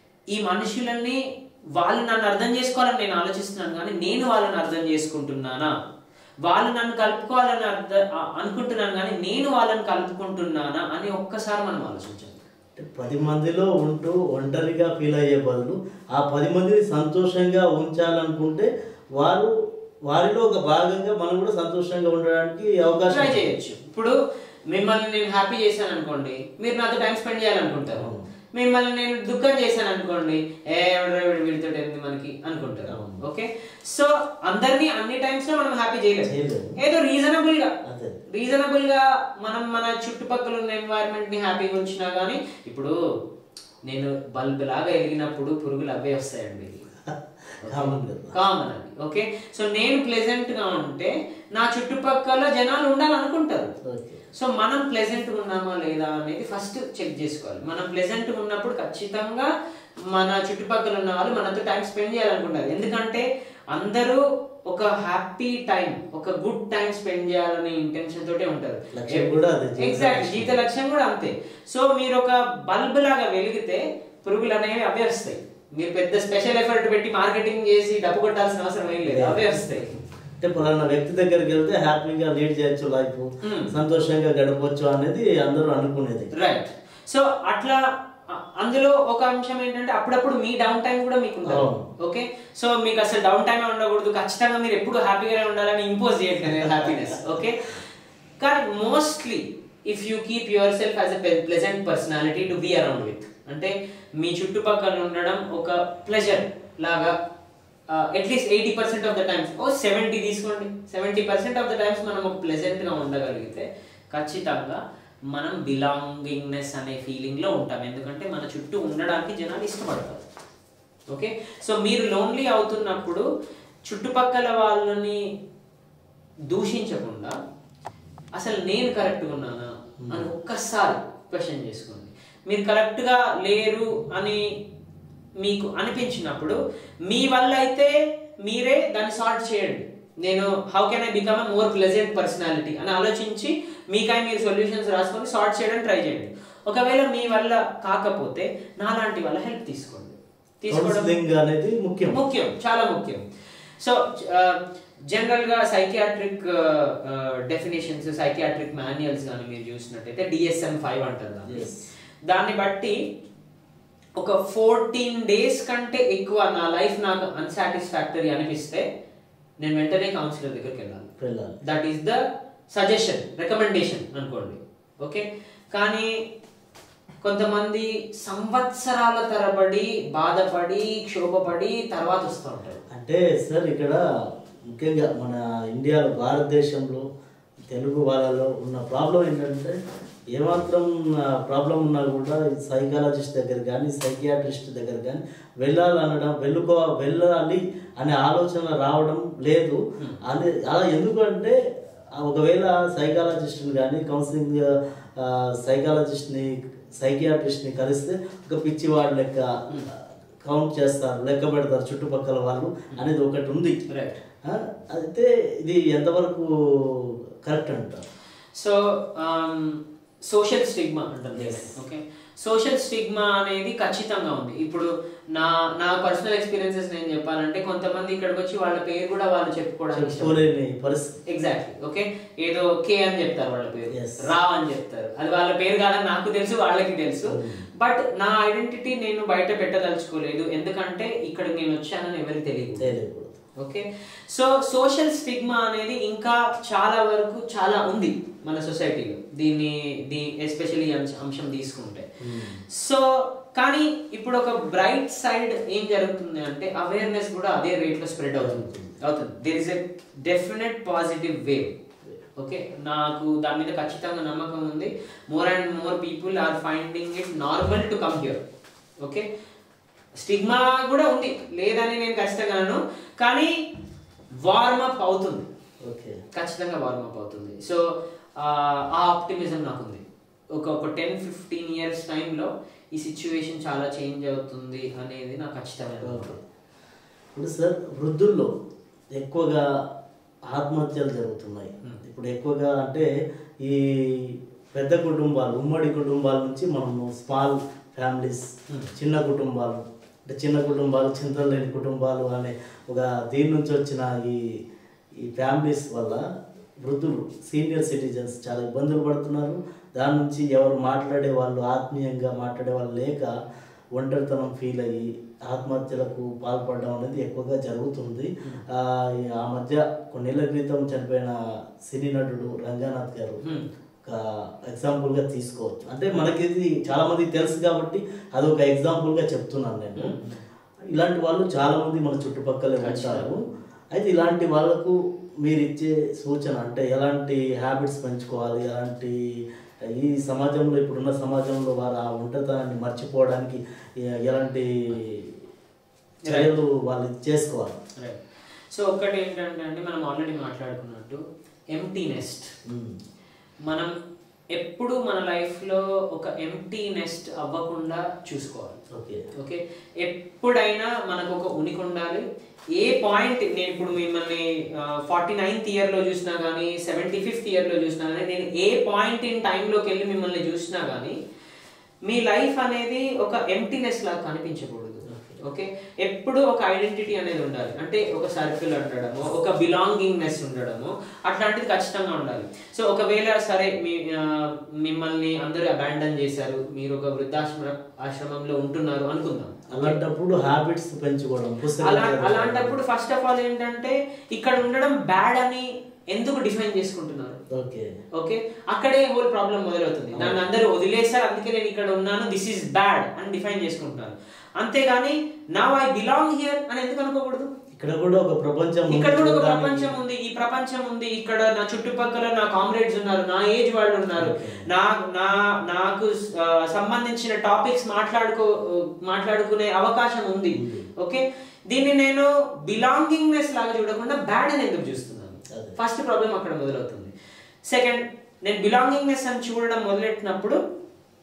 ఈ మనుషులని వాళ్ళు నన్ను అర్థం చేసుకోవాలని నేను ఆలోచిస్తున్నాను కానీ నేను వాళ్ళని అర్థం చేసుకుంటున్నానా వాళ్ళు నన్ను కలుపుకోవాలని అర్థం ఆ- అనుకుంటున్నాను కానీ నేను వాళ్ళని కలుపుకుంటున్నానా అని ఒక్కసారి మనం ఆలోచించాలి అంటే పది మందిలో ఉంటూ ఒంటరిగా ఫీల్ అయ్యే బదులు ఆ పది మందిని సంతోషంగా ఉంచాలనుకుంటే వారు వారిలో ఒక భాగంగా మనం కూడా సంతోషంగా ఉండడానికి అవకాశం ట్రై ఉంది. చేయొచ్చు ఇప్పుడు మిమ్మల్ని నేను హ్యాపీ చేశాను అనుకోండి మీరు నాతో టైం స్పెండ్ చేయాలనుకుంటారు అవును. మిమ్మల్ని నేను దుఃఖం చేశాను అనుకోండి ఏ ఎవడో వీడు వీడితో ఏంది మనకి అనుకుంటారు అవును. ఓకే సో అందరినీ అన్ని టైమ్స్ లో మనం హ్యాపీ చేయలేము చేయలేము. ఏదో రీజనబుల్ గా అదే రీజనబుల్ గా మనం మన చుట్టుపక్కల ఉన్న ఎన్వైరన్మెంట్ ని హ్యాపీగా ఉంచినా గానీ ఇప్పుడు నేను బల్బ్ లాగా ఎలిగినప్పుడు పురుగులు అవే వస్తాయండి కామన్ కదా కామన్ అది ఓకే సో నేను ప్లెజెంట్ గా ఉంటే నా చుట్టుపక్కల జనాలు ఉండాలనుకుంటారు ఓకే సో మనం ప్లెజెంట్ ఉన్నామా లేదా అనేది ఫస్ట్ చెక్ చేసుకోవాలి మనం ప్లెజెంట్ ఉన్నప్పుడు ఖచ్చితంగా మన చుట్టుపక్కల ఉన్న వాళ్ళు మనతో టైం స్పెండ్ చేయాలనుకుంటారు ఎందుకంటే అందరూ ఒక హ్యాపీ టైం ఒక గుడ్ టైం స్పెండ్ చేయాలనే ఇంటెన్షన్ తోటే ఉంటారు లక్ష్యం కూడా అదే, జీవిత ఎగ్జాక్ట్ లక్ష్యం. జీవిత లక్ష్యం కూడా అంతే సో మీరు ఒక బల్బ్ లాగా వెలిగితే పురుగులు అనేవి అవే వస్తాయి మీరు పెద్ద స్పెషల్ ఎఫర్ట్ పెట్టి మార్కెటింగ్ చేసి డబ్బు కొట్టాల్సిన అవసరం ఏం లేదు అవే వస్తాయి అంటే పలానా వ్యక్తి దగ్గరికి వెళ్తే హ్యాపీగా లీడ్ చేయొచ్చు లైఫ్ Hmm. సంతోషంగా గడపచ్చు అనేది అందరూ అనుకునేది రైట్ సో అట్లా అ- అందులో ఒక అంశం ఏంటంటే అప్పుడప్పుడు మీ డౌన్ టైం కూడా మీకు ఉండాలి అవును. ఓకే సో మీకు అసలు డౌన్ టైం ఉండకూడదు ఖచ్చితంగా మీరు ఎప్పుడు హ్యాపీగానే ఉండాలని ఇంపోజ్ చేయట్లేదు హ్యాపీనెస్ ఓకే కానీ mostly if you keep your self as a pleasant personality to be around with అంటే మీ చుట్టుపక్కల ఉండడం ఒక ప్లెజర్ లాగా at least eighty percent of the times ఓ సెవెంటీ తీసుకోండి seventy percent of the times మనం ఒక pleasant గా ఉండగలిగితే ఖచ్చితంగా మనం బిలాంగింగ్నెస్ అనే ఫీలింగ్ లో ఉంటాం ఎందుకంటే మన చుట్టూ ఉండడానికి జనాలు ఇష్టపడతారు ఓకే సో మీరు లోన్లీ అవుతున్నప్పుడు చుట్టుపక్కల వాళ్ళని దూషించకుండా అసలు నేను కరెక్ట్గా ఉన్నానా అని ఒక్కసారి క్వశ్చన్ చేసుకోండి మీరు కరెక్ట్గా లేరు అని మీకు అనిపించినప్పుడు మీ వల్ల అయితే మీరే దాన్ని సార్ట్ చేయండి నేను how can I become a more pleasant personality అని ఆలోచించి మీకై మీరు సొల్యూషన్స్ రాసుకొని సార్ట్ చేయడానికి ట్రై చేయండి ఒకవేళ మీ వల్ల కాకపోతే నాలాంటి వాళ్ళ హెల్ప్ తీసుకోండి తీసుకోవడం కౌన్సిలింగ్ అనేది ముఖ్యం ముఖ్యం చాలా ముఖ్యం సో జనరల్ గా సైకియాట్రిక్ డెఫినేషన్స్ సైకియాట్రిక్ మాన్యువల్స్ కానీ మీరు చూసినట్టయితే డిఎస్ఎం ఫైవ్ అంటారు దాన్ని. Yes. దాన్ని బట్టి ఒక ఫోర్టీన్ డేస్ కంటే ఎక్కువ నా లైఫ్ నాకు అన్సాటిస్ఫాక్టరీ అనిపిస్తే నేను వెంటనే కౌన్సిలర్ దగ్గరికి వెళ్ళాలి వెళ్ళాలి that is the suggestion recommendation అనుకోండి ఓకే కానీ కొంతమంది సంవత్సరాల తరబడి బాధపడి క్షోభపడి తర్వాత వస్తూ ఉంటారు అంటే సార్ ఇక్కడ ముఖ్యంగా మన ఇండియా భారతదేశంలో తెలుగు వాళ్ళలో ఉన్న ప్రాబ్లం ఏంటంటే ఏమాత్రం ప్రాబ్లం ఉన్నా కూడా సైకాలజిస్ట్ దగ్గర కానీ సైకియాట్రిస్ట్ దగ్గర కానీ వెళ్ళాలనడం వెళ్ళుకో వెళ్ళాలి అనే ఆలోచన రావడం లేదు అని అలా ఎందుకంటే ఒకవేళ సైకాలజిస్ట్ని కానీ కౌన్సిలింగ్ సైకాలజిస్ట్ని సైకియాట్రిస్ట్ని కలిస్తే ఒక పిచ్చివాడు లెక్క కౌంట్ చేస్తారు లెక్క పెడతారు చుట్టుపక్కల వాళ్ళు అనేది ఒకటి ఉంది రైట్ ఆ, అయితే ఇది ఎంతవరకు కరెక్ట్ అంటారు సో సోషల్ స్టిగ్మా అంటారు Yes. ఓకే సోషల్ స్టిగ్మా అనేది ఖచ్చితంగా ఉంది ఇప్పుడు నా నా పర్సనల్ ఎక్స్పీరియన్సెస్ నేను చెప్పాలంటే కొంతమంది ఇక్కడికి వచ్చి వాళ్ళ పేరు కూడా వాళ్ళు చెప్పుకోవడానికి ఇష్టపడరు. చెప్పుకోలేని పరిస్థితి ఎగ్జాక్ట్లీ ఓకే ఏదో కే అని చెప్తారు వాళ్ళ పేరు Yes. రావ్ అని చెప్తారు అది వాళ్ళ పేరు కాదని నాకు తెలుసు వాళ్ళకి తెలుసు బట్ నా ఐడెంటిటీ నేను బయట పెట్టదలుచుకోలేదు ఎందుకంటే ఇక్కడ నేను వచ్చానని ఎవరికి తెలియదు తెలియకూడదు ఓకే సో సోషల్ స్టిగ్మా అనేది ఇంకా చాలా వరకు చాలా ఉంది మన సొసైటీలో దీన్ని దీ ఎస్పెషల్లీ అంశం తీసుకుంటే సో కానీ ఇప్పుడు ఒక బ్రైట్ సైడ్ ఏం జరుగుతుంది అంటే అవేర్నెస్ కూడా అదే రేట్ లో స్ప్రెడ్ అవుతుంది అవుతుంది there is a definite positive wave okay నాకు దాని మీద ఖచ్చితంగా నమ్మకం ఉంది more and more people are finding it normal to come here okay stigma కూడా ఉంది లేదని నేను ఖచ్చితంగా అనను కానీ వార్మప్ అవుతుంది ఓకే ఖచ్చితంగా వార్మప్ అవుతుంది సో ఆ ఆప్టిమిజం నాకు ఉంది ఒక ఒక టెన్ ఫిఫ్టీన్ ఇయర్స్ టైంలో ఈ సిచ్యువేషన్ చాలా చేంజ్ అవుతుంది అనేది నాకు ఖచ్చితమైన ఓకే నమ్మకం. ఇప్పుడు సార్ వృద్ధుల్లో ఎక్కువగా ఆత్మహత్యలు జరుగుతున్నాయి ఇప్పుడు ఎక్కువగా అంటే ఈ పెద్ద కుటుంబాలు ఉమ్మడి కుటుంబాల నుంచి మనము స్మాల్ ఫ్యామిలీస్ చిన్న కుటుంబాలు అంటే చిన్న కుటుంబాలు చింతలు లేని కుటుంబాలు అనే ఒక దీని నుంచి వచ్చిన ఈ ఈ ఫ్యామిలీస్ వల్ల వృద్ధులు సీనియర్ సిటిజన్స్ చాలా ఇబ్బందులు పడుతున్నారు దాని నుంచి ఎవరు మాట్లాడే వాళ్ళు ఆత్మీయంగా మాట్లాడే వాళ్ళు లేక ఒంటరితనం ఫీల్ అయ్యి ఆత్మహత్యలకు పాల్పడడం అనేది ఎక్కువగా జరుగుతుంది ఆ, ఈ- ఆ మధ్య కొన్నేళ్ల క్రితం చనిపోయిన సినీ నటుడు రంగనాథ్ గారు Hmm. ఒక ఎగ్జాంపుల్ గా తీసుకోవచ్చు అంటే మనకి ఇది చాలా మందికి తెలుసు కాబట్టి అది ఒక ఎగ్జాంపుల్ గా చెప్తున్నాను నేను ఇలాంటి వాళ్ళు చాలా మంది మన చుట్టుపక్కల ఉంటారు అయితే ఇలాంటి వాళ్ళకు మీరు ఇచ్చే సూచన అంటే ఎలాంటి హ్యాబిట్స్ పెంచుకోవాలి ఎలాంటి ఈ సమాజంలో ఇప్పుడున్న సమాజంలో వారు ఆ ఒంటరితనాన్ని మర్చిపోవడానికి ఎ- ఎలాంటి చర్యలు వాళ్ళు చేసుకోవాలి Right. సో ఒక్కటి ఏంటంటే అండి మనం ఆల్రెడీ మాట్లాడుకున్నట్టు ఎంటీ నెస్ట్ ఉమ్. మనం ఎప్పుడు మన లైఫ్లో ఒక ఎంటీ నెస్ట్ అవ్వకుండా చూసుకోవాలి ఓకే ఓకే ఎప్పుడైనా మనకు ఒక ఉనికి ఉండాలి ఏ పాయింట్ నేను ఇప్పుడు మిమ్మల్ని ఫార్టీ నైన్త్ ఇయర్లో చూసినా కానీ సెవెంటీ ఫిఫ్త్ ఇయర్లో చూసినా కానీ నేను ఏ పాయింట్ ఇన్ టైంలోకి వెళ్ళి మిమ్మల్ని చూసినా కానీ మీ లైఫ్ అనేది ఒక ఎంటీనెస్ లాగా కనిపించకూడదు ఓకే ఎప్పుడు ఒక ఐడెంటిటీ అనేది ఉండాలి అంటే ఒక సర్కిల్ ఉండడము ఒక బిలాంగింగ్నెస్ ఉండడము అట్లాంటిది ఖచ్చితంగా ఉండాలి సో ఒకవేళ సరే మీ ఆ, మిమ్మల్ని అందరూ అబాండన్ చేశారు మీరు ఒక వృద్ధాశ్రమ ఆశ్రమంలో ఉంటున్నారు అనుకుందాం అలాంటప్పుడు హ్యాబిట్స్ పెంచుకోవడం అలా పుస్తకాలు అలాంటప్పుడు ఫస్ట్ ఆఫ్ ఆల్ ఏంటంటే ఇక్కడ ఉండడం బ్యాడ్ అని ఎందుకు డిఫైన్ చేసుకుంటున్నారు ఓకే ఓకే అక్కడే హోల్ ప్రాబ్లం మొదలవుతుంది నన్ను అందరూ వదిలేశారు అందుకే నేను ఇక్కడ ఉన్నాను దిస్ ఈస్ బ్యాడ్ అని డిఫైన్ చేసుకుంటున్నారు అంతేగాని నా ఐ బిలాంగ్ హియర్ అని ఎందుకు అనుకోకూడదు ఇక్కడ కూడా ఒక ప్రపంచం ఉంది ఇక్కడ కూడా ఒక చూడడానికి. ప్రపంచం ఉంది ఈ ప్రపంచం ఉంది ఇక్కడ నా చుట్టుపక్కల నా కామ్రేడ్స్ ఉన్నారు నా ఏజ్ వాళ్ళు ఉన్నారు నా నా నాకు ఆ, సంబంధించిన టాపిక్స్ మాట్లాడుకో మాట్లాడుకునే అవకాశం ఉంది ఓకే దీన్ని నేను బిలాంగింగ్నెస్ లాగా చూడకుండా బ్యాడ్ అని ఎందుకు చూస్తున్నాను అదే. ఫస్ట్ ప్రాబ్లం అక్కడ మొదలవుతుంది సెకండ్ నేను బిలాంగింగ్నెస్ అని చూడడం మొదలెట్టినప్పుడు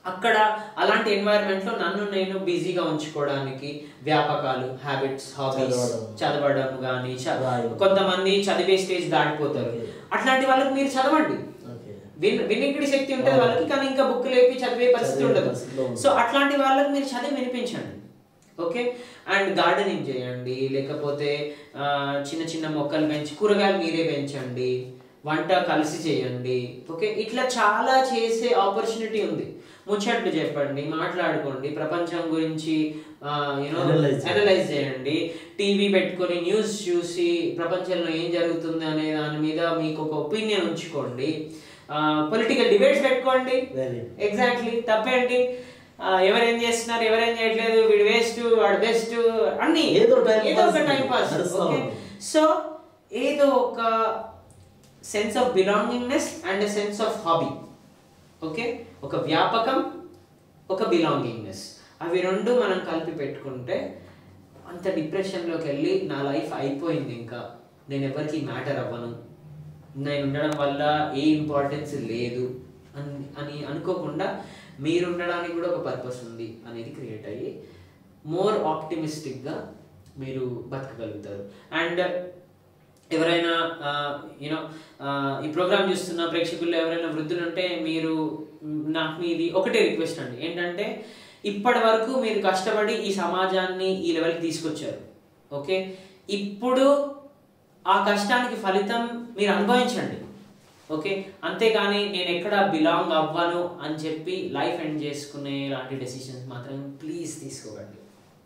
అక్కడ అలాంటి environment లో నన్ను నేను బిజీగా ఉంచుకోవడానికి వ్యాపకాలు హ్యాబిట్స్ హాబీస్ చదవడం. చదవడం కానీ రాయడం. కొంతమంది చదివే స్టేజ్ దాటిపోతారు Okay. అట్లాంటి వాళ్ళకి మీరు చదవండి ఓకే విన్ వినికిడి శక్తి ఉంటుంది అవును. వాళ్ళకి కానీ ఇంకా బుక్ లేపి చదివే పరిస్థితి చదివే ఉండదు పరిస్థితిలో ఉండదు. సో అట్లాంటి వాళ్ళకి మీరు చదివి వినిపించండి ఓకే అండ్ గార్డెనింగ్ చేయండి లేకపోతే ఆ, చిన్న చిన్న మొక్కలు పెంచి కూరగాయలు మీరే పెంచండి వంట కలిసి చేయండి ఓకే ఇట్లా చాలా చేసే ఆపర్చునిటీ ఉంది ముచ్చట్లు చెప్పండి మాట్లాడుకోండి ప్రపంచం గురించి యూనో Analyze చేయండి. అనలైజ్ చేయండి టీవీ పెట్టుకొని న్యూస్ చూసి ప్రపంచంలో ఏం జరుగుతుంది అనే దాని మీద మీకు ఒక ఒపీనియన్ ఉంచుకోండి పొలిటికల్ డిబేట్స్ పెట్టుకోండి వెరీ ఎగ్జాక్ట్లీ తప్పేంటి ఆ, ఎవరేం చేస్తున్నారు ఎవరేం చేయట్లేదు వీడు వేస్ట్ వాడు బెస్ట్ అన్ని ఏదో time ఏదో ఒక pass టైం పాస్ నడుస్తా ఓకే ఉంటుంది. సో ఏదో ఒక sense of belongingness and sense of hobby okay ఒక వ్యాపకం ఒక బిలాంగింగ్నెస్ అవి రెండు మనం కలిపి పెట్టుకుంటే అంత డిప్రెషన్లోకి వెళ్ళి నా లైఫ్ అయిపోయింది ఇంకా నేను ఎవరికి మ్యాటర్ అవ్వను నేను ఉండడం వల్ల ఏ ఇంపార్టెన్స్ లేదు అని అని అనుకోకుండా మీరు ఉండడానికి కూడా ఒక పర్పస్ ఉంది అనేది క్రియేట్ అయ్యి మోర్ ఆప్టిమిస్టిక్గా మీరు బతకగలుగుతారు అండ్ ఎవరైనా యూనో ఈ ప్రోగ్రామ్ చూస్తున్న ప్రేక్షకుల్లో ఎవరైనా వృద్ధులు ఉంటే మీరు మ్, నాకు మీది ఒకటే రిక్వెస్ట్ అండి ఏంటంటే ఇప్పటి వరకు మీరు కష్టపడి ఈ సమాజాన్ని ఈ లెవెల్కి తీసుకొచ్చారు ఓకే ఇప్పుడు ఆ కష్టానికి ఫలితం మీరు అనుభవించండి ఓకే అంతేగాని నేను ఎక్కడ బిలాంగ్ అవ్వను అని చెప్పి లైఫ్ ఎండ్ చేసుకునే లాంటి డెసిషన్స్ మాత్రం ప్లీజ్ తీసుకోకండి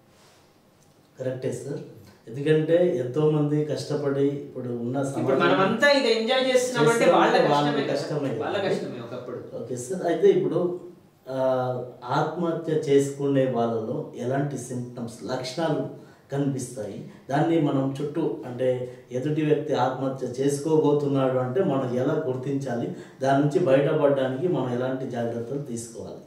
కరెక్టే సార్ ఎందుకంటే ఎంతో మంది కష్టపడి ఇప్పుడు ఉన్న ఇప్పుడు సమాజం- మనమంతా ఇది ఎంజాయ్ చేస్తున్నామంటే వాళ్ళ వాళ్ళ కష్టమే కష్టమే కష్టమే కదా. వాళ్ళ కష్టమే ఒకప్పుడు ఓకే సార్ అయితే ఇప్పుడు ఆ, ఆత్మహత్య చేసుకునే వాళ్ళలో ఎలాంటి సిమ్టమ్స్ లక్షణాలు కనిపిస్తాయి దాన్ని మనం చుట్టూ అంటే ఎదుటి వ్యక్తి ఆత్మహత్య చేసుకోబోతున్నాడు అంటే మనం ఎలా గుర్తించాలి దాని నుంచి బయటపడడానికి మనం ఎలాంటి జాగ్రత్తలు తీసుకోవాలి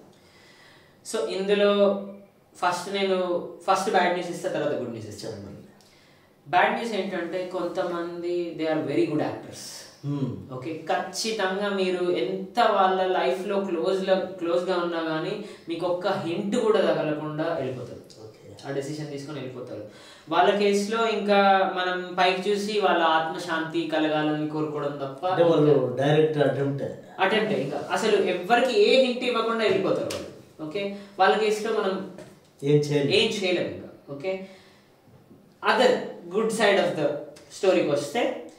సో ఇందులో ఫస్ట్ నేను ఫస్ట్ బ్యాడ్ న్యూస్ ఇస్తా తర్వాత గుడ్ న్యూస్ ఇస్తాను చెప్పండి బ్యాడ్ న్యూస్ ఏంటంటే కొంతమంది they are very good actors Hmm. Okay ఖచ్చితంగా మీరు ఎంత వాళ్ళ లైఫ్లో క్లోజ్లో క్లోజ్గా ఉన్నా కానీ మీకు ఒక్క హింట్ కూడా తగలకుండా వెళ్ళిపోతారు ఓకే ఆ డెసిషన్ తీసుకొని వెళ్ళిపోతారు వాళ్ళ కేసులో ఇంకా మనం పైకి చూసి వాళ్ళ ఆత్మశాంతి కలగాలని కోరుకోవడం తప్ప అంటే వాళ్ళు డైరెక్ట్ అటెంప్ట్ అటెంప్ట్ ఇంకా అసలు ఎవ్వరికి ఏ హింట్ ఇవ్వకుండా వెళ్ళిపోతారు వాళ్ళు ఓకే వాళ్ళ కేసులో మనం ఏం చేయాలి ఏం చేయలేము ఇంకా okay other good side of the స్టోరీకి వస్తే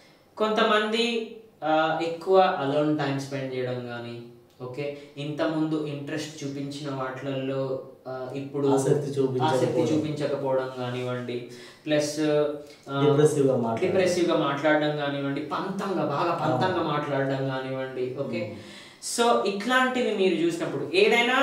కొంతమంది ఆ, ఎక్కువ అలోన్ టైం స్పెండ్ చేయడం కానీ ఓకే ఇంత ముందు ఇంట్రెస్ట్ చూపించిన వాటిలలో ఆ, ఇప్పుడు ఆసక్తి చూపించకపోవడం. ఆసక్తి చూపించకపోవడం కానివ్వండి ప్లస్ Depressive గా మాట్లాడడం. డిప్రెసివ్ గా మాట్లాడడం కానివ్వండి పంతంగా బాగా పంతంగా మాట్లాడడం కానివ్వండి ఓకే సో ఇట్లాంటివి మీరు చూసినప్పుడు ఏదైనా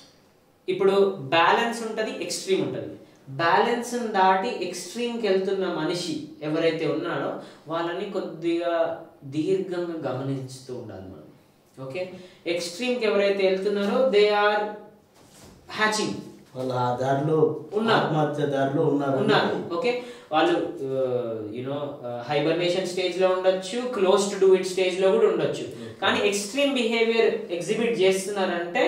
ఇప్పుడు బ్యాలెన్స్ ఉంటుంది ఎక్స్ట్రీమ్ ఉంటుంది బ్యాలెన్స్ దాటి ఎక్స్ట్రీమ్కి వెళ్తున్న మనిషి ఎవరైతే ఉన్నారో వాళ్ళని కొద్దిగా దీర్ఘంగా గమనిస్తూ ఉండాలి మనం ఓకే ఎక్స్ట్రీమ్కి ఎవరైతే వెళ్తున్నారో దే ఆర్ హ్యాచింగ్ వాళ్ళు ఆ దారిలో ఉన్నారు. ఆత్మహత్య దారిలో ఉన్నారు ఉన్నారు ఓకే వాళ్ళు యునో హైబర్నేషన్ స్టేజ్ లో ఉండొచ్చు close to do it stage లో కూడా ఉండొచ్చు కానీ ఎక్స్ట్రీమ్ బిహేవియర్ ఎగ్జిబిట్ చేస్తున్నారంటే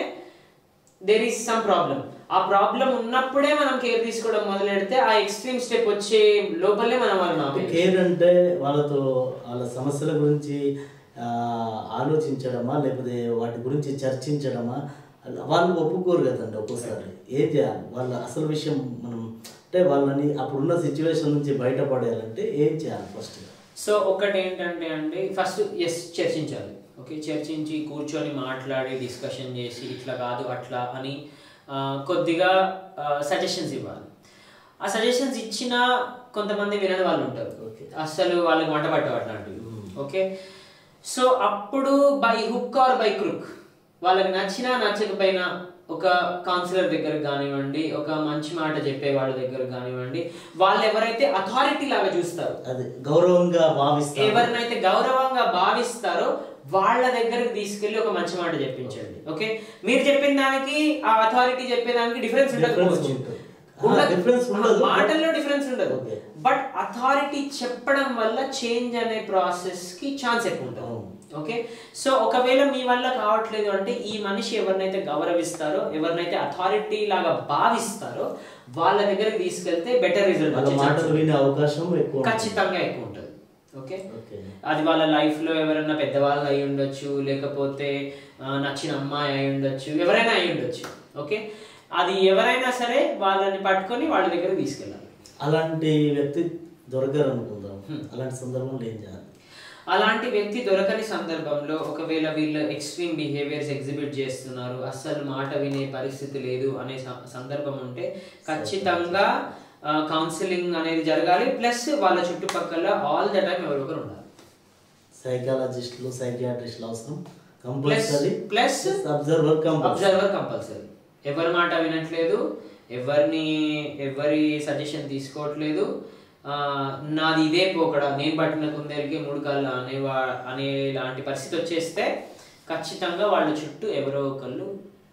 దేర్ ఈస్ సమ్ ప్రాబ్లం ఆ ప్రాబ్లం ఉన్నప్పుడే మనం కేర్ తీసుకోవడం మొదలెడితే ఆ ఎక్స్ట్రీమ్ స్టెప్ వచ్చే లోపలే మనం వాళ్ళని ఆపేయచ్చు. కేర్ అంటే వాళ్ళతో వాళ్ళ సమస్యల గురించి ఆ, ఆలోచించడమా లేకపోతే వాటి గురించి చర్చించడమా అలా వాళ్ళు ఒప్పుకోరు కదండి ఒక్కోసారి ఏం చేయాలి వాళ్ళ అసలు విషయం మనం అంటే వాళ్ళని అప్పుడున్న సిచ్యువేషన్ నుంచి బయటపడేయాలంటే ఏం చేయాలి ఫస్ట్ సో ఒకటి ఏంటంటే అండి ఫస్ట్ ఎస్ చర్చించాలి ఓకే చర్చించి కూర్చొని మాట్లాడి డిస్కషన్ చేసి ఇట్లా కాదు అట్లా అని ఆ, కొద్దిగా సజెషన్స్ ఇవ్వాలి ఆ సజెషన్స్ ఇచ్చిన కొంతమంది వినని వాళ్ళు ఉంటారు Okay. అసలు వాళ్ళకి వంట పట్టవు అట్లాంటివి ఓకే సో అప్పుడు by hook or by crook వాళ్ళకి నచ్చినా నచ్చకపోయినా ఒక కౌన్సిలర్ దగ్గర కానివ్వండి ఒక మంచి మాట చెప్పే వాళ్ళ దగ్గర కానివ్వండి వాళ్ళు ఎవరైతే అథారిటీ లాగా చూస్తారు అది గౌరవంగా భావిస్తారు ఎవరినైతే గౌరవంగా భావిస్తారో వాళ్ళ దగ్గరికి తీసుకెళ్లి ఒక మంచి మాట చెప్పించండి ఓకే మీరు చెప్పిన దానికి ఆ అథారిటీ చెప్పేదానికి డిఫరెన్స్ ఉండకపోవచ్చు ఉంటుంది. ఆ, ఉండదు. difference ఉండదు. ఆ, మాటల్లో డిఫరెన్స్ ఉండదు Okay. బట్ అథారిటీ చెప్పడం వల్ల చేంజ్ అనే ప్రాసెస్ కి ఛాన్స్ ఎక్కువ ఉంటుంది అవును. ఓకే సో ఒకవేళ మీ వల్ల కావట్లేదు అంటే ఈ మనిషి ఎవరినైతే గౌరవిస్తారో ఎవరినైతే అథారిటీ లాగా భావిస్తారో వాళ్ళ దగ్గరికి తీసుకెళ్తే బెటర్ రిజల్ట్ వాళ్ళ మాటలు వినే అవకాశం ఎక్కువ ఉంటుంది. ఖచ్చితంగా ఎక్కువ ఉంటుంది ఓకే ఓకే అది వాళ్ళ లైఫ్ లో ఎవరైనా పెద్దవాళ్ళు అయి ఉండొచ్చు లేకపోతే ఆ, నచ్చిన అమ్మాయి అయి ఉండొచ్చు ఎవరైనా అయి ఉండొచ్చు ఓకే అది ఎవరైనా సరే వాళ్ళని పట్టుకొని వాళ్ళ దగ్గర తీసుకెళ్ళాలి అలాంటి వ్యక్తి దొరకరు అనుకుందాం అలాంటి సందర్భంలో ఏం చేయాలి అలాంటి వ్యక్తి దొరకని సందర్భంలో ఒకవేళ వీళ్ళు ఎక్స్ట్రీమ్ బిహేవియర్స్ ఎగ్జిబిట్ చేస్తున్నారు అస్సలు మాట వినే పరిస్థితి లేదు అనే సం- సందర్భం ఉంటే ఖచ్చితంగా కౌన్సిలింగ్ అనేది జరగాలి ప్లస్ వాళ్ళ చుట్టుపక్కల ఆల్ ద టైం ఎవరో ఒకరు ఉండాలి సైకాలజిస్టులు సైకియాట్రిస్టులు అవసరం plus compulsory plus observer compulsory observer compulsory ఎవరి మాట వినట్లేదు ఎవరిని ఎవరి సజెషన్ తీసుకోవట్లేదు ఆ, నాది ఇదే పోకడ నేను పట్టిన కుందేలకి మూడు కాళ్ళు అనేవా అనే లాంటి పరిస్థితి వచ్చేస్తే ఖచ్చితంగా వాళ్ళ చుట్టూ ఎవరో ఒకళ్ళు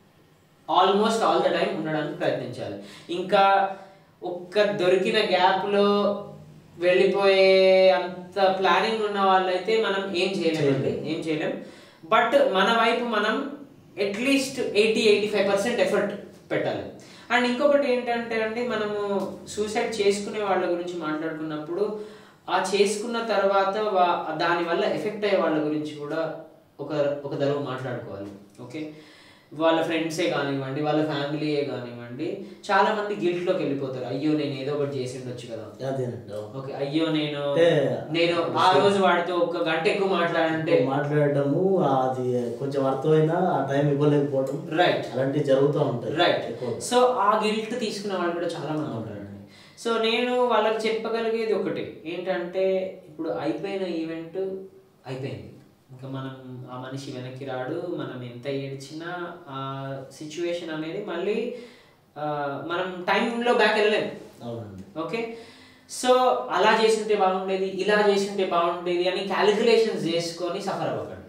ఆల్మోస్ట్ ఆల్ ద టైం ఉండడానికి ప్రయత్నించాలి ఇంకా ఒక్క దొరికిన గ్యాప్లో వెళ్ళిపోయే అంత ప్లానింగ్ ఉన్న వాళ్ళైతే మనం ఏం చేయలేమండి ఏం చేయలేం బట్ మన వైపు మనం at least eighty eighty five percent effort పెట్టాలి అండ్ ఇంకొకటి ఏంటంటే అండి మనము సూసైడ్ చేసుకునే వాళ్ళ గురించి మాట్లాడుకున్నప్పుడు ఆ చేసుకున్న తర్వాత వా- దాని వల్ల ఎఫెక్ట్ అయ్యే వాళ్ళ గురించి కూడా ఒక ఒక ధరవ మాట్లాడుకోవాలి ఓకే వాళ్ళ ఫ్రెండ్సే కానివ్వండి వాళ్ళ ఫ్యామిలీయే కానివ్వండి చాలా మంది గిల్ట్ లోకి వెళ్ళిపోతారు అయ్యో నేను ఏదో ఒకటి చేసి ఉండొచ్చు కదా అదేనండి అవును. ఓకే అయ్యో నేను అంటే- నేను ఆ రోజు వాడితో ఒక గంట ఎక్కువ మాట్లాడంటే మాట్లాడటము అది కొంచెం అర్థమైనా ఆ టైం ఇవ్వలేకపోవడం రైట్ అలాంటివి జరుగుతూ ఉంటాయి రైట్ ఎక్కువ సో ఆ గిల్ట్ తీసుకునే వాళ్ళు కూడా చాలా మంది ఉంటారండి సో నేను వాళ్ళకి చెప్పగలిగేది ఒకటి ఏంటంటే ఇప్పుడు అయిపోయిన ఈవెంట్ అయిపోయింది ఇంకా మనం ఆ మనిషి వెనక్కి రాడు మనం ఎంత ఏడ్చినా ఆ సిచ్యువేషన్ అనేది మళ్ళీ ఆ, మనం టైంలో బ్యాక్ వెళ్ళలేము అవునండి ఓకే సో అలా చేస్తుంటే బాగుండేది ఇలా చేస్తుంటే బాగుండేది అని క్యాలిక్యులేషన్స్ చేసుకొని సఫర్ అవ్వకండి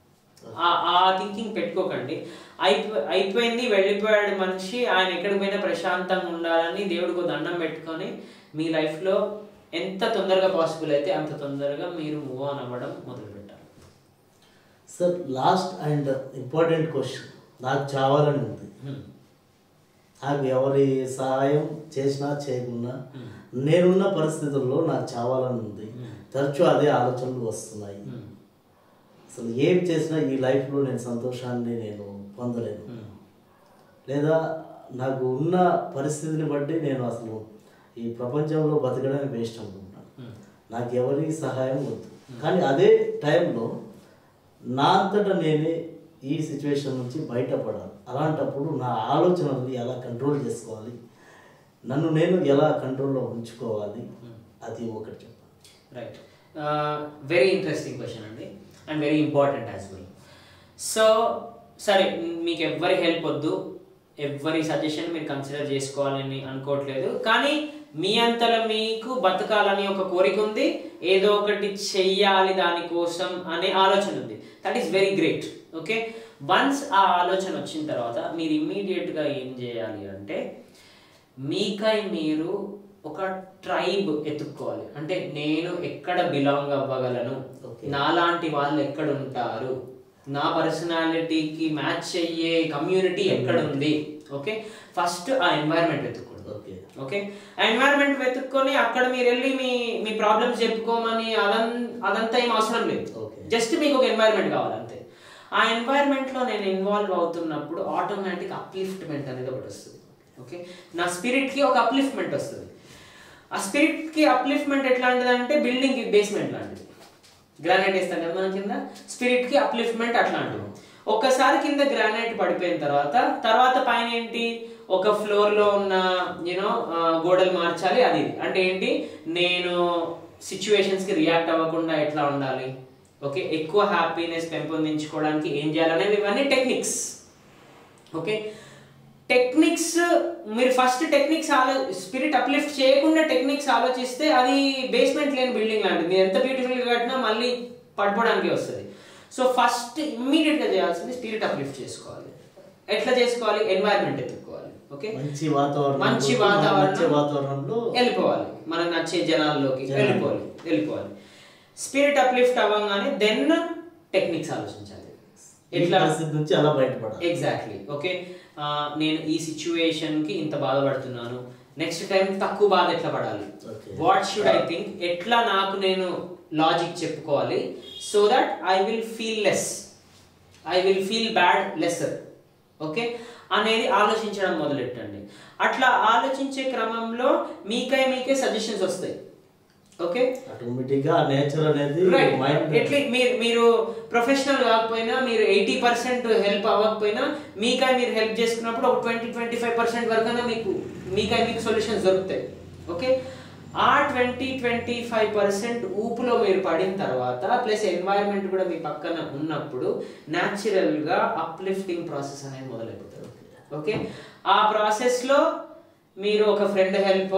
ఆ- ఆ థింకింగ్ పెట్టుకోకండి అయిపో అయిపోయింది వెళ్ళిపోయాడు మనిషి ఆయన ఎక్కడికి పోయినా ప్రశాంతంగా ఉండాలని దేవుడికి ఒక దండం పెట్టుకొని మీ లైఫ్లో ఎంత తొందరగా పాసిబుల్ అయితే అంత తొందరగా మీరు మూవ్ ఆన్ అవ్వడం మొదలు పెట్టాలి sir last and important question నాకు చావాలని ఉంది నాకు ఎవరి సహాయం చేసినా చేయకున్నా నేనున్న పరిస్థితుల్లో నాకు చావాలని ఉంది తరచూ అదే ఆలోచనలు వస్తున్నాయి అసలు ఏం చేసినా ఈ లైఫ్లో నేను సంతోషాన్ని నేను పొందలేను లేదా నాకు ఉన్న పరిస్థితిని బట్టి నేను అసలు ఈ ప్రపంచంలో బతకడమే వేస్ట్ అనుకుంటాను నాకు ఎవరి సహాయం వద్దు కానీ అదే టైంలో నా అంతటా నేనే ఈ సిచ్యువేషన్ నుంచి బయటపడాలి అలాంటప్పుడు నా ఆలోచనల్ని ఎలా కంట్రోల్ చేసుకోవాలి నన్ను నేను ఎలా కంట్రోల్లో ఉంచుకోవాలి అది ఒకటి చెప్పాలి రైట్ వెరీ ఇంట్రెస్టింగ్ క్వశ్చన్ అండి and very important as well so సరే మీకు ఎవ్వరి హెల్ప్ వద్దు ఎవ్వరి సజెషన్ మీరు కన్సిడర్ చేసుకోవాలని అనుకోవట్లేదు కానీ మీ అంతలో మీకు బతకాలని ఒక కోరిక ఉంది ఏదో ఒకటి చెయ్యాలి దానికోసం అనే ఆలోచన ఉంది that is very great okay once ఆ ఆలోచన వచ్చిన తర్వాత మీరు ఇమ్మీడియట్గా ఏం చేయాలి అంటే మీకై మీరు ఒక ట్రైబ్ ఎత్తుక్కోవాలి అంటే నేను ఎక్కడ బిలాంగ్ అవ్వగలను Okay. నాలాంటి వాళ్ళు ఎక్కడ ఉంటారు నా పర్సనాలిటీకి మ్యాచ్ అయ్యే కమ్యూనిటీ ఎక్కడ ఉంది ఓకే ఫస్ట్ ఆ ఎన్వైరన్మెంట్ వెతుక్కోండి ఓకే ఓకే ఆ ఎన్వైరన్మెంట్ వెతుక్కొని అక్కడ మీరు వెళ్ళి మీ మీ ప్రాబ్లమ్స్ చెప్పుకోమని అదం అదంతా ఏం అవసరం లేదు Okay. జస్ట్ మీకు ఒక ఎన్వైరన్మెంట్ కావాలి అంతే ఆ ఎన్వైరన్మెంట్ లో నేను ఇన్వాల్వ్ అవుతున్నప్పుడు ఆటోమేటిక్ అప్లిఫ్ట్మెంట్ అనేది ఒకటి వస్తుంది ఓకే నా స్పిరిట్ కి ఒక అప్లిఫ్ట్మెంట్ వస్తుంది ఆ స్పిరిట్ కి అప్లిఫ్ట్మెంట్ ఎట్లాంటిది అంటే బిల్డింగ్ కి బేస్మెంట్ లాంటిది గ్రానైట్ వేస్తాం కదా మనం కింద స్పిరిట్ కి అప్లిఫ్ట్మెంట్ అట్లాంటిది ఒక్కసారి కింద గ్రానైట్ పడిపోయిన తర్వాత తర్వాత పైన ఏంటి ఒక ఫ్లోర్ లో ఉన్న యూనో గోడలు మార్చాలి అది ఇది. అంటే ఏంటి నేను సిచ్యువేషన్స్ కి రియాక్ట్ అవ్వకుండా ఎట్లా ఉండాలి ఓకే ఎక్కువ హ్యాపీనెస్ పెంపొందించుకోవడానికి ఏం చేయాలనేవి ఇవన్నీ టెక్నిక్స్ ఓకే టెక్నిక్స్ మీరు ఫస్ట్ టెక్నిక్స్ ఆలో స్పిరిట్ అప్లిఫ్ట్ చేయకుండా టెక్నిక్స్ ఆలోచిస్తే అది బేస్మెంట్ లేని బిల్డింగ్ లాంటిది మీరు ఎంత బ్యూటిఫుల్గా కట్టినా మళ్ళీ పడిపోవడానికి వస్తుంది సో ఫస్ట్ ఇమ్మీడియట్గా చేయాల్సింది స్పిరిట్ అప్లిఫ్ట్ చేసుకోవాలి ఎట్లా చేసుకోవాలి ఎన్వైరన్మెంట్ ఎత్తుక్కోవాలి ఓకే మంచి వాతావరణం మంచి కోసం, మంచి వాతావరణం వాతావరణంలో వెళ్ళిపోవాలి మనకు నచ్చే జనాల్లోకి జనాలు. వెళ్ళిపోవాలి వెళ్ళిపోవాలి స్పిరిట్ అప్లిఫ్ట్ అవ్వగానే దెన్ టెక్నిక్స్ ఆలోచించాలి ఈ ఎట్లా పరిస్థితి నుంచి అలా బయటపడాలి ఎగ్జాక్ట్లీ ఓకే నేను ఈ సిచ్యువేషన్ కి ఇంత బాధపడుతున్నాను నెక్స్ట్ టైం తక్కువ బాధ ఎట్లా పడాలి Okay. What should I think ఎట్లా నాకు నేను లాజిక్ చెప్పుకోవాలి so that I will feel less I will feel bad lesser okay అనేది ఆలోచించడం మొదలెట్టండి అట్లా ఆలోచించే క్రమంలో మీకై మీకే సజెషన్స్ వస్తాయి ఓకే ఆటోమేటిక్ గా నేచర్ అనేది రైట్ మైండ్ ఎట్లీ మీరు మీరు ప్రొఫెషనల్ కాకపోయినా మీరు ఎయిటీ పర్సెంట్ హెల్ప్ అవ్వకపోయినా మీకై మీరు హెల్ప్ చేసుకున్నప్పుడు ఒక ట్వంటీ ట్వంటీ ఫైవ్ పర్సెంట్ వరకైనా మీకు మీకై మీకు సొల్యూషన్స్ దొరుకుతాయి ఓకే ఆ ట్వంటీ ట్వంటీ ఫైవ్ పర్సెంట్ ఊపులో మీరు పడిన తర్వాత ప్లస్ ఎన్వైరన్మెంట్ కూడా మీ పక్కన ఉన్నప్పుడు న్యాచురల్ గా అప్లిఫ్టింగ్ ప్రాసెస్ అనేది మొదలైపోతుంది ఓకే ఆ ప్రాసెస్ లో మీరు ఒక ఫ్రెండ్ హెల్ప్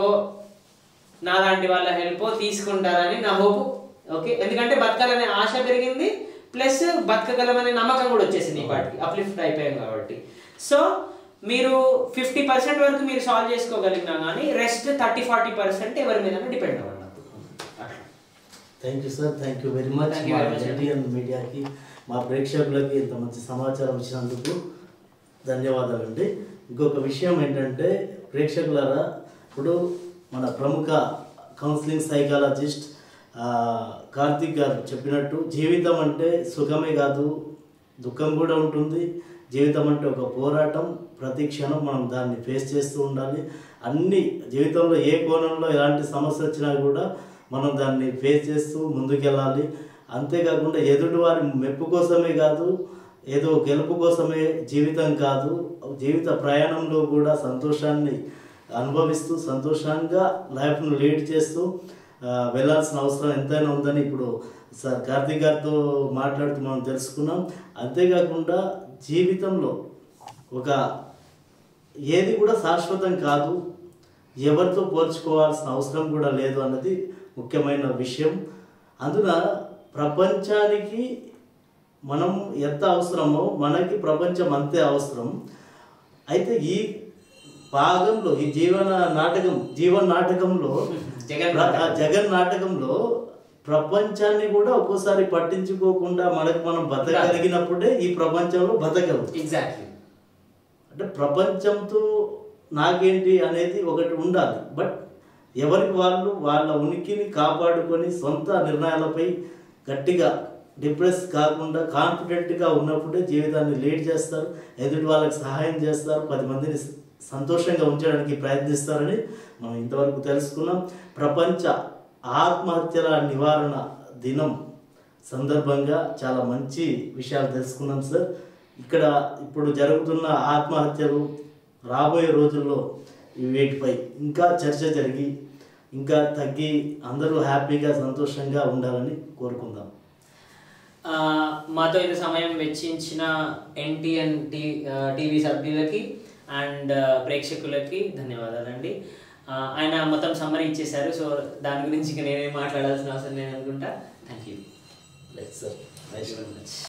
నా లాంటి వాళ్ళ హెల్ప్ తీసుకుంటారని నా హోప్ ఓకే ఎందుకంటే బతకాలనే ఆశ పెరిగింది ప్లస్ బతకగలమనే నమ్మకం కూడా వచ్చేసింది ఈ పాటికి అప్లిఫ్ట్ అయిపోయాం కాబట్టి సో మీరు ఫిఫ్టీ పర్సెంట్ వరకు మీరు సాల్వ్ చేసుకోగలిగినా కానీ రెస్ట్ థర్టీ ఫార్టీ పర్సెంట్ ఎవరి మీద డిపెండ్ అవ్వండి అప్పుడు అట్లా thank you sir thank you very much Thank you మా very much, ఇండియన్ మీడియాకి మా ప్రేక్షకులకి ఇంత మంచి సమాచారం ఇచ్చినందుకు ధన్యవాదాలండి ఇంకొక విషయం ఏంటంటే ప్రేక్షకులారా ఇప్పుడు మన ప్రముఖ కౌన్సిలింగ్ సైకాలజిస్ట్ ఆ, కార్తిక్ గారు చెప్పినట్టు జీవితం అంటే సుఖమే కాదు దుఃఖం కూడా ఉంటుంది జీవితం అంటే ఒక పోరాటం ప్రతి క్షణం మనం దాన్ని ఫేస్ చేస్తూ ఉండాలి అన్ని జీవితంలో ఏ కోణంలో ఎలాంటి సమస్య వచ్చినా కూడా మనం దాన్ని ఫేస్ చేస్తూ ముందుకెళ్ళాలి అంతేకాకుండా ఎదుటి వారి మెప్పు కోసమే కాదు ఏదో గెలుపు కోసమే జీవితం కాదు జీవిత ప్రయాణంలో కూడా సంతోషాన్ని అనుభవిస్తూ సంతోషంగా లైఫ్ను లీడ్ చేస్తూ ఆ, వెళ్ళాల్సిన అవసరం ఎంతైనా ఉందని ఇప్పుడు సార్ కార్తీక్ గారితో మాట్లాడుతూ మనం తెలుసుకున్నాం అంతేకాకుండా జీవితంలో ఒక ఏది కూడా శాశ్వతం కాదు ఎవరితో పోల్చుకోవాల్సిన అవసరం కూడా లేదు అన్నది ముఖ్యమైన విషయం అందున ప్రపంచానికి మనం ఎంత అవసరమో మనకి ప్రపంచం అంతే అవసరం అయితే ఈ భాగంలో ఈ జీవన నాటకం జీవన నాటకంలో జగన్ ప్ర- ఆ జగన్ నాటకంలో ప్రపంచాన్ని కూడా ఒక్కోసారి పట్టించుకోకుండా మనకు మనం బతకగలిగినప్పుడే ఈ ప్రపంచంలో బతకగలం ఎగ్జాక్ట్లీ అంటే ప్రపంచంతో నాకేంటి అనేది ఒకటి ఉండాలి బట్ ఎవరికి వాళ్ళు వాళ్ళ ఉనికిని కాపాడుకొని సొంత నిర్ణయాలపై గట్టిగా డిప్రెస్ కాకుండా కాన్ఫిడెంట్గా ఉన్నప్పుడే జీవితాన్ని లీడ్ చేస్తారు ఎదుటి వాళ్ళకి సహాయం చేస్తారు పది మందిని స- సంతోషంగా ఉంచడానికి ప్రయత్నిస్తారని మనం ఇంతవరకు తెలుసుకున్నాం ప్రపంచ ఆత్మహత్యల నివారణ దినం సందర్భంగా చాలా మంచి విషయాలు తెలుసుకున్నాం సార్ ఇక్కడ ఇప్పుడు జరుగుతున్న ఆత్మహత్యలు రాబోయే రోజుల్లో వీటిపై ఇంకా చర్చ జరిగి ఇంకా తగ్గి అందరూ హ్యాపీగా సంతోషంగా ఉండాలని కోరుకుందాం ఆ, మాతో ఇంత సమయం వెచ్చించిన ఎన్టీఎన్ టీ టీవీ సభ్యులకి అండ్ ప్రేక్షకులకి ధన్యవాదాలండి ఆ, ఆయన మొత్తం సమ్మరీ ఇచ్చేశారు సో దాని గురించి ఇక నేనేం మాట్లాడాల్సిన అవసరం లేదు అనుకుంటా thank you right sir thank you very much